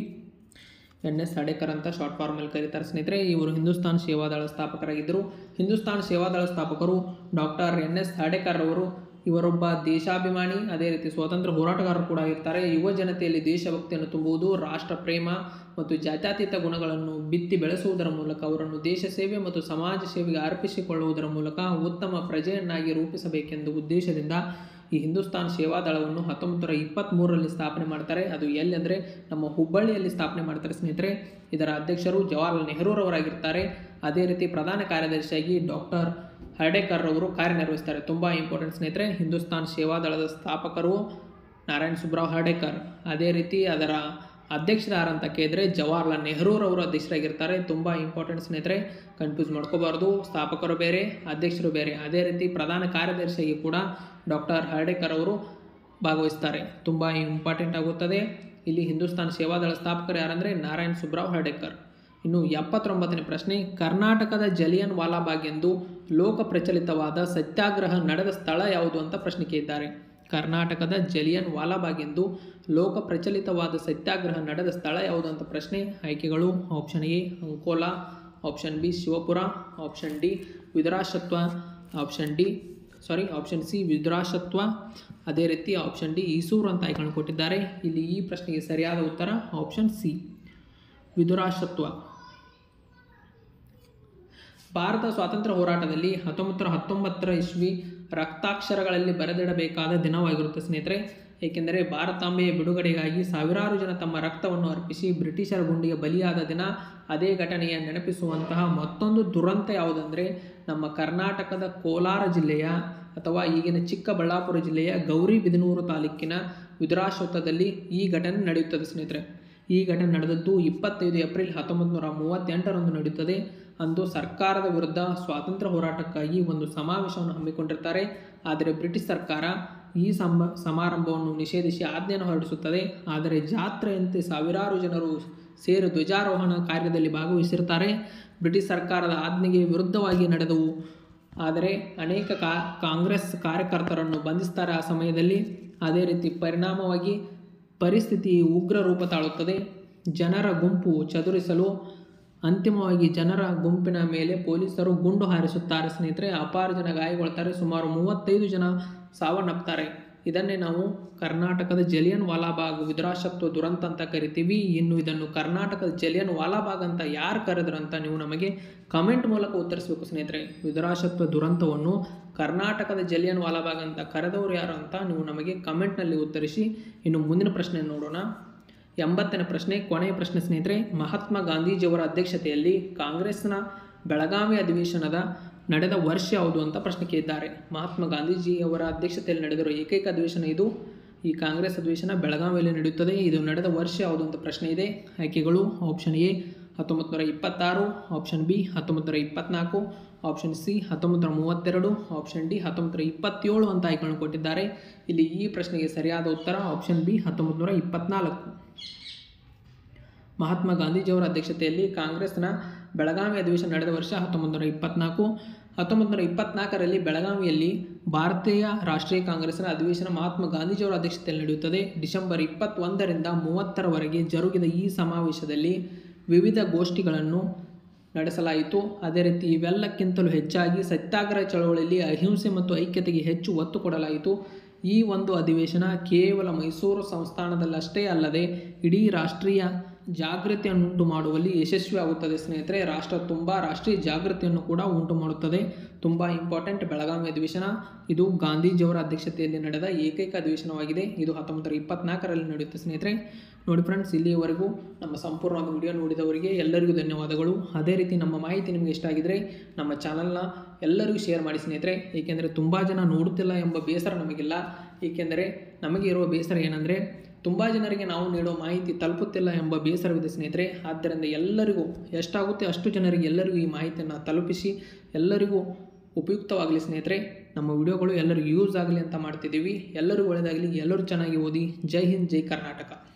ಎನ್ ಎಸ್ ಹಡೇಕರ್ ಅಂತ ಶಾರ್ಟ್ ಫಾರ್ಮಲ್ಲಿ ಕರೀತಾರೆ ಸ್ನೇಹಿತರೆ ಇವರು ಹಿಂದೂಸ್ತಾನ್ ಸೇವಾದಳ ಸ್ಥಾಪಕರಾಗಿದ್ದರು ಹಿಂದೂಸ್ತಾನ್ ಸೇವಾದಳ ಸ್ಥಾಪಕರು ಡಾಕ್ಟರ್ ಎನ್ ಎಸ್ ಹಡೇಕರ್ ಅವರು ಇವರೊಬ್ಬ ದೇಶಾಭಿಮಾನಿ ಅದೇ ರೀತಿ ಸ್ವಾತಂತ್ರ್ಯ ಹೋರಾಟಗಾರರು ಕೂಡ ಇರ್ತಾರೆ ಯುವ ಜನತೆಯಲ್ಲಿ ದೇಶಭಕ್ತಿಯನ್ನು ತುಂಬುವುದು ರಾಷ್ಟ್ರ ಪ್ರೇಮ ಮತ್ತು ಜಾತ್ಯತೀತ ಗುಣಗಳನ್ನು ಬಿತ್ತಿ ಬೆಳೆಸುವುದರ ಮೂಲಕ ಅವರನ್ನು ದೇಶ ಸೇವೆ ಮತ್ತು ಸಮಾಜ ಸೇವೆಗೆ ಅರ್ಪಿಸಿಕೊಳ್ಳುವುದರ ಮೂಲಕ ಉತ್ತಮ ಪ್ರಜೆಯನ್ನಾಗಿ ರೂಪಿಸಬೇಕೆಂದು ಉದ್ದೇಶದಿಂದ ಈ ಹಿಂದೂಸ್ತಾನ್ ಸೇವಾದಳವನ್ನು ಹತ್ತೊಂಬತ್ತು ನೂರ ಇಪ್ಪತ್ತ್ಮೂರರಲ್ಲಿ ಸ್ಥಾಪನೆ ಮಾಡ್ತಾರೆ ಅದು ಎಲ್ಲಿ ಅಂದರೆ ನಮ್ಮ ಹುಬ್ಬಳ್ಳಿಯಲ್ಲಿ ಸ್ಥಾಪನೆ ಮಾಡ್ತಾರೆ ಸ್ನೇಹಿತರೆ ಇದರ ಅಧ್ಯಕ್ಷರು ಜವಾಹರ್ಲಾಲ್ ನೆಹರೂರವರಾಗಿರ್ತಾರೆ ಅದೇ ರೀತಿ ಪ್ರಧಾನ ಕಾರ್ಯದರ್ಶಿಯಾಗಿ ಡಾಕ್ಟರ್ ಹರ್ಡೇಕರ್ ಅವರು ಕಾರ್ಯನಿರ್ವಹಿಸ್ತಾರೆ ತುಂಬ ಇಂಪಾರ್ಟೆಂಟ್ ಸ್ನೇಹಿತರೆ ಹಿಂದೂಸ್ತಾನ್ ಸೇವಾದಳದ ಸ್ಥಾಪಕರು ನಾರಾಯಣ್ ಸುಬ್ರಾವ್ ಹರ್ಡೇಕರ್ ಅದೇ ರೀತಿ ಅದರ ಅಧ್ಯಕ್ಷರು ಯಾರಂತ ಕೇಳಿದ್ರೆ ಜವಾಹರ್ಲಾಲ್ ನೆಹರೂರವರು ಅಧ್ಯಕ್ಷರಾಗಿರ್ತಾರೆ ತುಂಬ ಇಂಪಾರ್ಟೆಂಟ್ ಸ್ನೇಹಿತರೆ ಕನ್ಫ್ಯೂಸ್ ಮಾಡ್ಕೋಬಾರ್ದು ಸ್ಥಾಪಕರು ಬೇರೆ ಅಧ್ಯಕ್ಷರು ಬೇರೆ ಅದೇ ರೀತಿ ಪ್ರಧಾನ ಕಾರ್ಯದರ್ಶಿಯಾಗಿ ಕೂಡ ಡಾಕ್ಟರ್ ಹರ್ಡೇಕರ್ ಅವರು ಭಾಗವಹಿಸ್ತಾರೆ ತುಂಬ ಇಂಪಾರ್ಟೆಂಟ್ ಆಗುತ್ತದೆ ಇಲ್ಲಿ ಹಿಂದೂಸ್ತಾನ್ ಸೇವಾದಳ ಸ್ಥಾಪಕರು ಯಾರಂದರೆ ನಾರಾಯಣ್ ಸುಬ್ರಾವ್ ಹರ್ಡೇಕರ್ ಇನ್ನು ಎಪ್ಪತ್ತೊಂಬತ್ತನೇ ಪ್ರಶ್ನೆ ಕರ್ನಾಟಕದ ಜಲಿಯನ್ ವಾಲಾಬಾಗ್ ಎಂದು ಲೋಕ ಪ್ರಚಲಿತವಾದ ಸತ್ಯಾಗ್ರಹ ನಡೆದ ಸ್ಥಳ ಯಾವುದು ಅಂತ ಪ್ರಶ್ನೆ ಕೇಳಿದ್ದಾರೆ ಕರ್ನಾಟಕದ ಜಲಿಯನ್ ವಾಲಾಬಾಗ್ ಎಂದು ಲೋಕ ಪ್ರಚಲಿತವಾದ ಸತ್ಯಾಗ್ರಹ ನಡೆದ ಸ್ಥಳ ಯಾವುದು ಅಂತ ಪ್ರಶ್ನೆ ಆಯ್ಕೆಗಳು option A Ankola option B Shivapura option D Vidurashwatha option D sorry option C Vidurashwatha ಅದೇ ರೀತಿ ಆಪ್ಷನ್ ಡಿ ಈಸೂರು ಅಂತ ಆಯ್ಕೊಂಡು ಕೊಟ್ಟಿದ್ದಾರೆ ಇಲ್ಲಿ ಈ ಪ್ರಶ್ನೆಗೆ ಸರಿಯಾದ ಉತ್ತರ ಆಪ್ಷನ್ ಸಿ ವಿಧುರಾಶತ್ವ ಭಾರತ ಸ್ವಾತಂತ್ರ್ಯ ಹೋರಾಟದಲ್ಲಿ ಹತ್ತೊಂಬತ್ತು ನೂರ ಹತ್ತೊಂಬತ್ತರ ಇಸ್ವಿ ರಕ್ತಾಕ್ಷರಗಳಲ್ಲಿ ಬರೆದಿಡಬೇಕಾದ ದಿನವಾಗಿರುತ್ತೆ ಸ್ನೇಹಿತರೆ ಏಕೆಂದರೆ ಭಾರತಾಂಬೆಯ ಬಿಡುಗಡೆಗಾಗಿ ಸಾವಿರಾರು ಜನ ತಮ್ಮ ರಕ್ತವನ್ನು ಅರ್ಪಿಸಿ ಬ್ರಿಟಿಷರ ಗುಂಡಿಗೆ ಬಲಿಯಾದ ದಿನ ಅದೇ ಘಟನೆಯ ನೆನಪಿಸುವಂತಹ ಮತ್ತೊಂದು ದುರಂತ ಯಾವುದಂದರೆ ನಮ್ಮ ಕರ್ನಾಟಕದ ಕೋಲಾರ ಜಿಲ್ಲೆಯ ಅಥವಾ ಈಗಿನ ಚಿಕ್ಕಬಳ್ಳಾಪುರ ಜಿಲ್ಲೆಯ ಗೌರಿಬಿದನೂರು ತಾಲೂಕಿನ ವಿದುರಾಶ್ವತ್ಥದಲ್ಲಿ ಈ ಘಟನೆ ನಡೆಯುತ್ತದೆ ಸ್ನೇಹಿತರೆ ಈ ಘಟನೆ ನಡೆದದ್ದು ಇಪ್ಪತ್ತೈದು ಏಪ್ರಿಲ್ ಹತ್ತೊಂಬತ್ತು ನೂರ ಮೂವತ್ತೆಂಟರಂದು ನಡೆಯುತ್ತದೆ ಅಂದು ಸರ್ಕಾರದ ವಿರುದ್ಧ ಸ್ವಾತಂತ್ರ್ಯ ಹೋರಾಟಕ್ಕಾಗಿ ಒಂದು ಸಮಾವೇಶವನ್ನು ಹಮ್ಮಿಕೊಂಡಿರ್ತಾರೆ ಆದರೆ ಬ್ರಿಟಿಷ್ ಸರ್ಕಾರ ಈ ಸಂಬ ಸಮಾರಂಭವನ್ನು ನಿಷೇಧಿಸಿ ಆಜ್ಞೆಯನ್ನು ಹೊರಡಿಸುತ್ತದೆ ಆದರೆ ಜಾತ್ರೆಯಂತೆ ಸಾವಿರಾರು ಜನರು ಸೇರಿ ಧ್ವಜಾರೋಹಣ ಕಾರ್ಯದಲ್ಲಿ ಭಾಗವಹಿಸಿರ್ತಾರೆ ಬ್ರಿಟಿಷ್ ಸರ್ಕಾರದ ಆಜ್ಞೆಗೆ ವಿರುದ್ಧವಾಗಿ ನಡೆದವು ಆದರೆ ಅನೇಕ ಕಾ ಕಾಂಗ್ರೆಸ್ ಕಾರ್ಯಕರ್ತರನ್ನು ಬಂಧಿಸ್ತಾರೆ ಆ ಸಮಯದಲ್ಲಿ ಅದೇ ರೀತಿ ಪರಿಣಾಮವಾಗಿ ಪರಿಸ್ಥಿತಿ ಉಗ್ರ ರೂಪ ತಾಳುತ್ತದೆ ಜನರ ಗುಂಪು ಚದುರಿಸಲು ಅಂತಿಮವಾಗಿ ಜನರ ಗುಂಪಿನ ಮೇಲೆ ಪೊಲೀಸರು ಗುಂಡು ಹಾರಿಸುತ್ತಾರೆ ಸ್ನೇಹಿತರೆ ಅಪಾರ ಜನ ಗಾಯಗೊಳ್ತಾರೆ ಸುಮಾರು ಮೂವತ್ತೈದು ಜನ ಸಾವನ್ನಪ್ತಾರೆ ಇದನ್ನೇ ನಾವು ಕರ್ನಾಟಕದ ಜಲಿಯನ್ ವಾಲಾಬಾಗ್ ವಿದುರಾಶತ್ವ ದುರಂತ ಅಂತ ಕರಿತೀವಿ ಇನ್ನು ಇದನ್ನು ಕರ್ನಾಟಕದ ಜಲಿಯನ್ ವಾಲಾಬಾಗ್ ಅಂತ ಯಾರು ಕರೆದ್ರಂತ ನೀವು ನಮಗೆ ಕಮೆಂಟ್ ಮೂಲಕ ಉತ್ತರಿಸಬೇಕು ಸ್ನೇಹಿತರೆ ವಿದುರಾಶತ್ವ ದುರಂತವನ್ನು ಕರ್ನಾಟಕದ ಜಲಿಯನ್ ವಾಲಾಬಾಗ್ ಅಂತ ಕರೆದವರು ಯಾರು ಅಂತ ನೀವು ನಮಗೆ ಕಮೆಂಟ್ನಲ್ಲಿ ಉತ್ತರಿಸಿ ಇನ್ನು ಮುಂದಿನ ಪ್ರಶ್ನೆ ನೋಡೋಣ ಎಂಬತ್ತನೇ ಪ್ರಶ್ನೆ ಕೊನೆಯ ಪ್ರಶ್ನೆ ಸ್ನೇಹಿತರೆ ಮಹಾತ್ಮ ಗಾಂಧೀಜಿಯವರ ಅಧ್ಯಕ್ಷತೆಯಲ್ಲಿ ಕಾಂಗ್ರೆಸ್ನ ಬೆಳಗಾವಿ ಅಧಿವೇಶನದ ನಡೆದ ವರ್ಷ ಯಾವುದು ಅಂತ ಪ್ರಶ್ನೆ ಕೇಳಿದ್ದಾರೆ ಮಹಾತ್ಮ ಗಾಂಧೀಜಿಯವರ ಅಧ್ಯಕ್ಷತೆಯಲ್ಲಿ ನಡೆದಿರುವ ಏಕೈಕ ಅಧಿವೇಶನ ಇದು ಈ ಕಾಂಗ್ರೆಸ್ ಅಧಿವೇಶನ ಬೆಳಗಾವಿಯಲ್ಲಿ ನಡೆಯುತ್ತದೆ ಇದು ನಡೆದ ವರ್ಷ ಯಾವುದು ಅಂತ ಪ್ರಶ್ನೆ ಇದೆ ಆಯ್ಕೆಗಳು ಆಪ್ಷನ್ ಎ ಹತ್ತೊಂಬತ್ತು ನೂರ ಇಪ್ಪತ್ತಾರು ಆಪ್ಷನ್ ಬಿ ಹತ್ತೊಂಬತ್ತು ನೂರ ಇಪ್ಪತ್ನಾಲ್ಕು ಆಪ್ಷನ್ ಸಿ ಹತ್ತೊಂಬತ್ತು ನೂರ ಮೂವತ್ತೆರಡು ಆಪ್ಷನ್ ಡಿ ಹತ್ತೊಂಬತ್ತು ನೂರ ಇಪ್ಪತ್ತೇಳು ಅಂತ ಆಯ್ಕೆಗಳನ್ನು ಕೊಟ್ಟಿದ್ದಾರೆ ಇಲ್ಲಿ ಈ ಪ್ರಶ್ನೆಗೆ ಸರಿಯಾದ ಉತ್ತರ ಆಪ್ಷನ್ ಬಿ ಹತ್ತೊಂಬತ್ತು ನೂರ ಇಪ್ಪತ್ನಾಲ್ಕು ಮಹಾತ್ಮ ಗಾಂಧೀಜಿಯವರ ಅಧ್ಯಕ್ಷತೆಯಲ್ಲಿ ಕಾಂಗ್ರೆಸ್ನ ಬೆಳಗಾವಿ ಅಧಿವೇಶನ ನಡೆದ ವರ್ಷ ಹತ್ತೊಂಬತ್ತು ನೂರ ಇಪ್ಪತ್ನಾಲ್ಕು ಹತ್ತೊಂಬತ್ತು ನೂರ ಇಪ್ಪತ್ನಾಲ್ಕರಲ್ಲಿ ಬೆಳಗಾವಿಯಲ್ಲಿ ಭಾರತೀಯ ರಾಷ್ಟ್ರೀಯ ಕಾಂಗ್ರೆಸ್ನ ಅಧಿವೇಶನ ಮಹಾತ್ಮ ಗಾಂಧೀಜಿಯವರ ಅಧ್ಯಕ್ಷತೆಯಲ್ಲಿ ನಡೆಯುತ್ತದೆ ಡಿಸೆಂಬರ್ ಇಪ್ಪತ್ತೊಂದರಿಂದ ಮೂವತ್ತರವರೆಗೆ ಜರುಗಿದ ಈ ಸಮಾವೇಶದಲ್ಲಿ ವಿವಿಧ ಗೋಷ್ಠಿಗಳನ್ನು ನಡೆಸಲಾಯಿತು ಅದೇ ರೀತಿ ಇವೆಲ್ಲಕ್ಕಿಂತಲೂ ಹೆಚ್ಚಾಗಿ ಸತ್ಯಾಗ್ರಹ ಚಳವಳಿಯಲ್ಲಿ ಅಹಿಂಸೆ ಮತ್ತು ಐಕ್ಯತೆಗೆ ಹೆಚ್ಚು ಒತ್ತು ಕೊಡಲಾಯಿತು ಈ ಒಂದು ಅಧಿವೇಶನ ಕೇವಲ ಮೈಸೂರು ಸಂಸ್ಥಾನದಲ್ಲಷ್ಟೇ ಅಲ್ಲದೆ ಇಡೀ ರಾಷ್ಟ್ರೀಯ ಜಾಗೃತಿಯನ್ನುಂಟು ಮಾಡುವಲ್ಲಿ ಯಶಸ್ವಿಯಾಗುತ್ತದೆ ಸ್ನೇಹಿತರೆ ರಾಷ್ಟ್ರ ತುಂಬ ರಾಷ್ಟ್ರೀಯ ಜಾಗೃತಿಯನ್ನು ಕೂಡ ಉಂಟು ಮಾಡುತ್ತದೆ ತುಂಬ ಇಂಪಾರ್ಟೆಂಟ್ ಬೆಳಗಾವಿ ಅಧಿವೇಶನ ಇದು ಗಾಂಧೀಜಿಯವರ ಅಧ್ಯಕ್ಷತೆಯಲ್ಲಿ ನಡೆದ ಏಕೈಕ ಅಧಿವೇಶನವಾಗಿದೆ ಇದು ಹತ್ತೊಂಬತ್ತು ಇಪ್ಪತ್ನಾಲ್ಕರಲ್ಲಿ ನಡೆಯುತ್ತೆ ಸ್ನೇಹಿತರೆ ನೋಡಿ ಫ್ರೆಂಡ್ಸ್ ಇಲ್ಲಿಯವರೆಗೂ ನಮ್ಮ ಸಂಪೂರ್ಣವಾದ ವಿಡಿಯೋ ನೋಡಿದವರಿಗೆ ಎಲ್ಲರಿಗೂ ಧನ್ಯವಾದಗಳು ಅದೇ ರೀತಿ ನಮ್ಮ ಮಾಹಿತಿ ನಿಮಗೆ ಇಷ್ಟ ಆಗಿದ್ರೆ ನಮ್ಮ ಚಾನಲ್ನ ಎಲ್ಲರಿಗೂ ಶೇರ್ ಮಾಡಿ ಸ್ನೇಹಿತರೆ ಏಕೆಂದರೆ ತುಂಬ ಜನ ನೋಡುತ್ತಿಲ್ಲ ಎಂಬ ಬೇಸರ ನಮಗಿಲ್ಲ ಏಕೆಂದರೆ ನಮಗೆ ಇರುವ ಬೇಸರ ಏನಂದರೆ ತುಂಬ ಜನರಿಗೆ ನಾವು ನೀಡೋ ಮಾಹಿತಿ ತಲುಪುತ್ತಿಲ್ಲ ಎಂಬ ಬೇಸರವಿದೆ ಸ್ನೇಹಿತರೆ ಆದ್ದರಿಂದ ಎಲ್ಲರಿಗೂ ಎಷ್ಟಾಗುತ್ತೆ ಅಷ್ಟು ಜನರಿಗೆ ಎಲ್ಲರಿಗೂ ಈ ಮಾಹಿತಿಯನ್ನು ತಲುಪಿಸಿ ಎಲ್ಲರಿಗೂ ಉಪಯುಕ್ತವಾಗಲಿ ಸ್ನೇಹಿತರೆ ನಮ್ಮ ವಿಡಿಯೋಗಳು ಎಲ್ಲರಿಗೂ ಯೂಸ್ ಆಗಲಿ ಅಂತ ಮಾಡ್ತಿದ್ದೀವಿ ಎಲ್ಲರಿಗೂ ಒಳ್ಳೆಯದಾಗಲಿ ಎಲ್ಲರೂ ಚೆನ್ನಾಗಿ ಓದಿ ಜೈ ಹಿಂದ್ ಜೈ ಕರ್ನಾಟಕ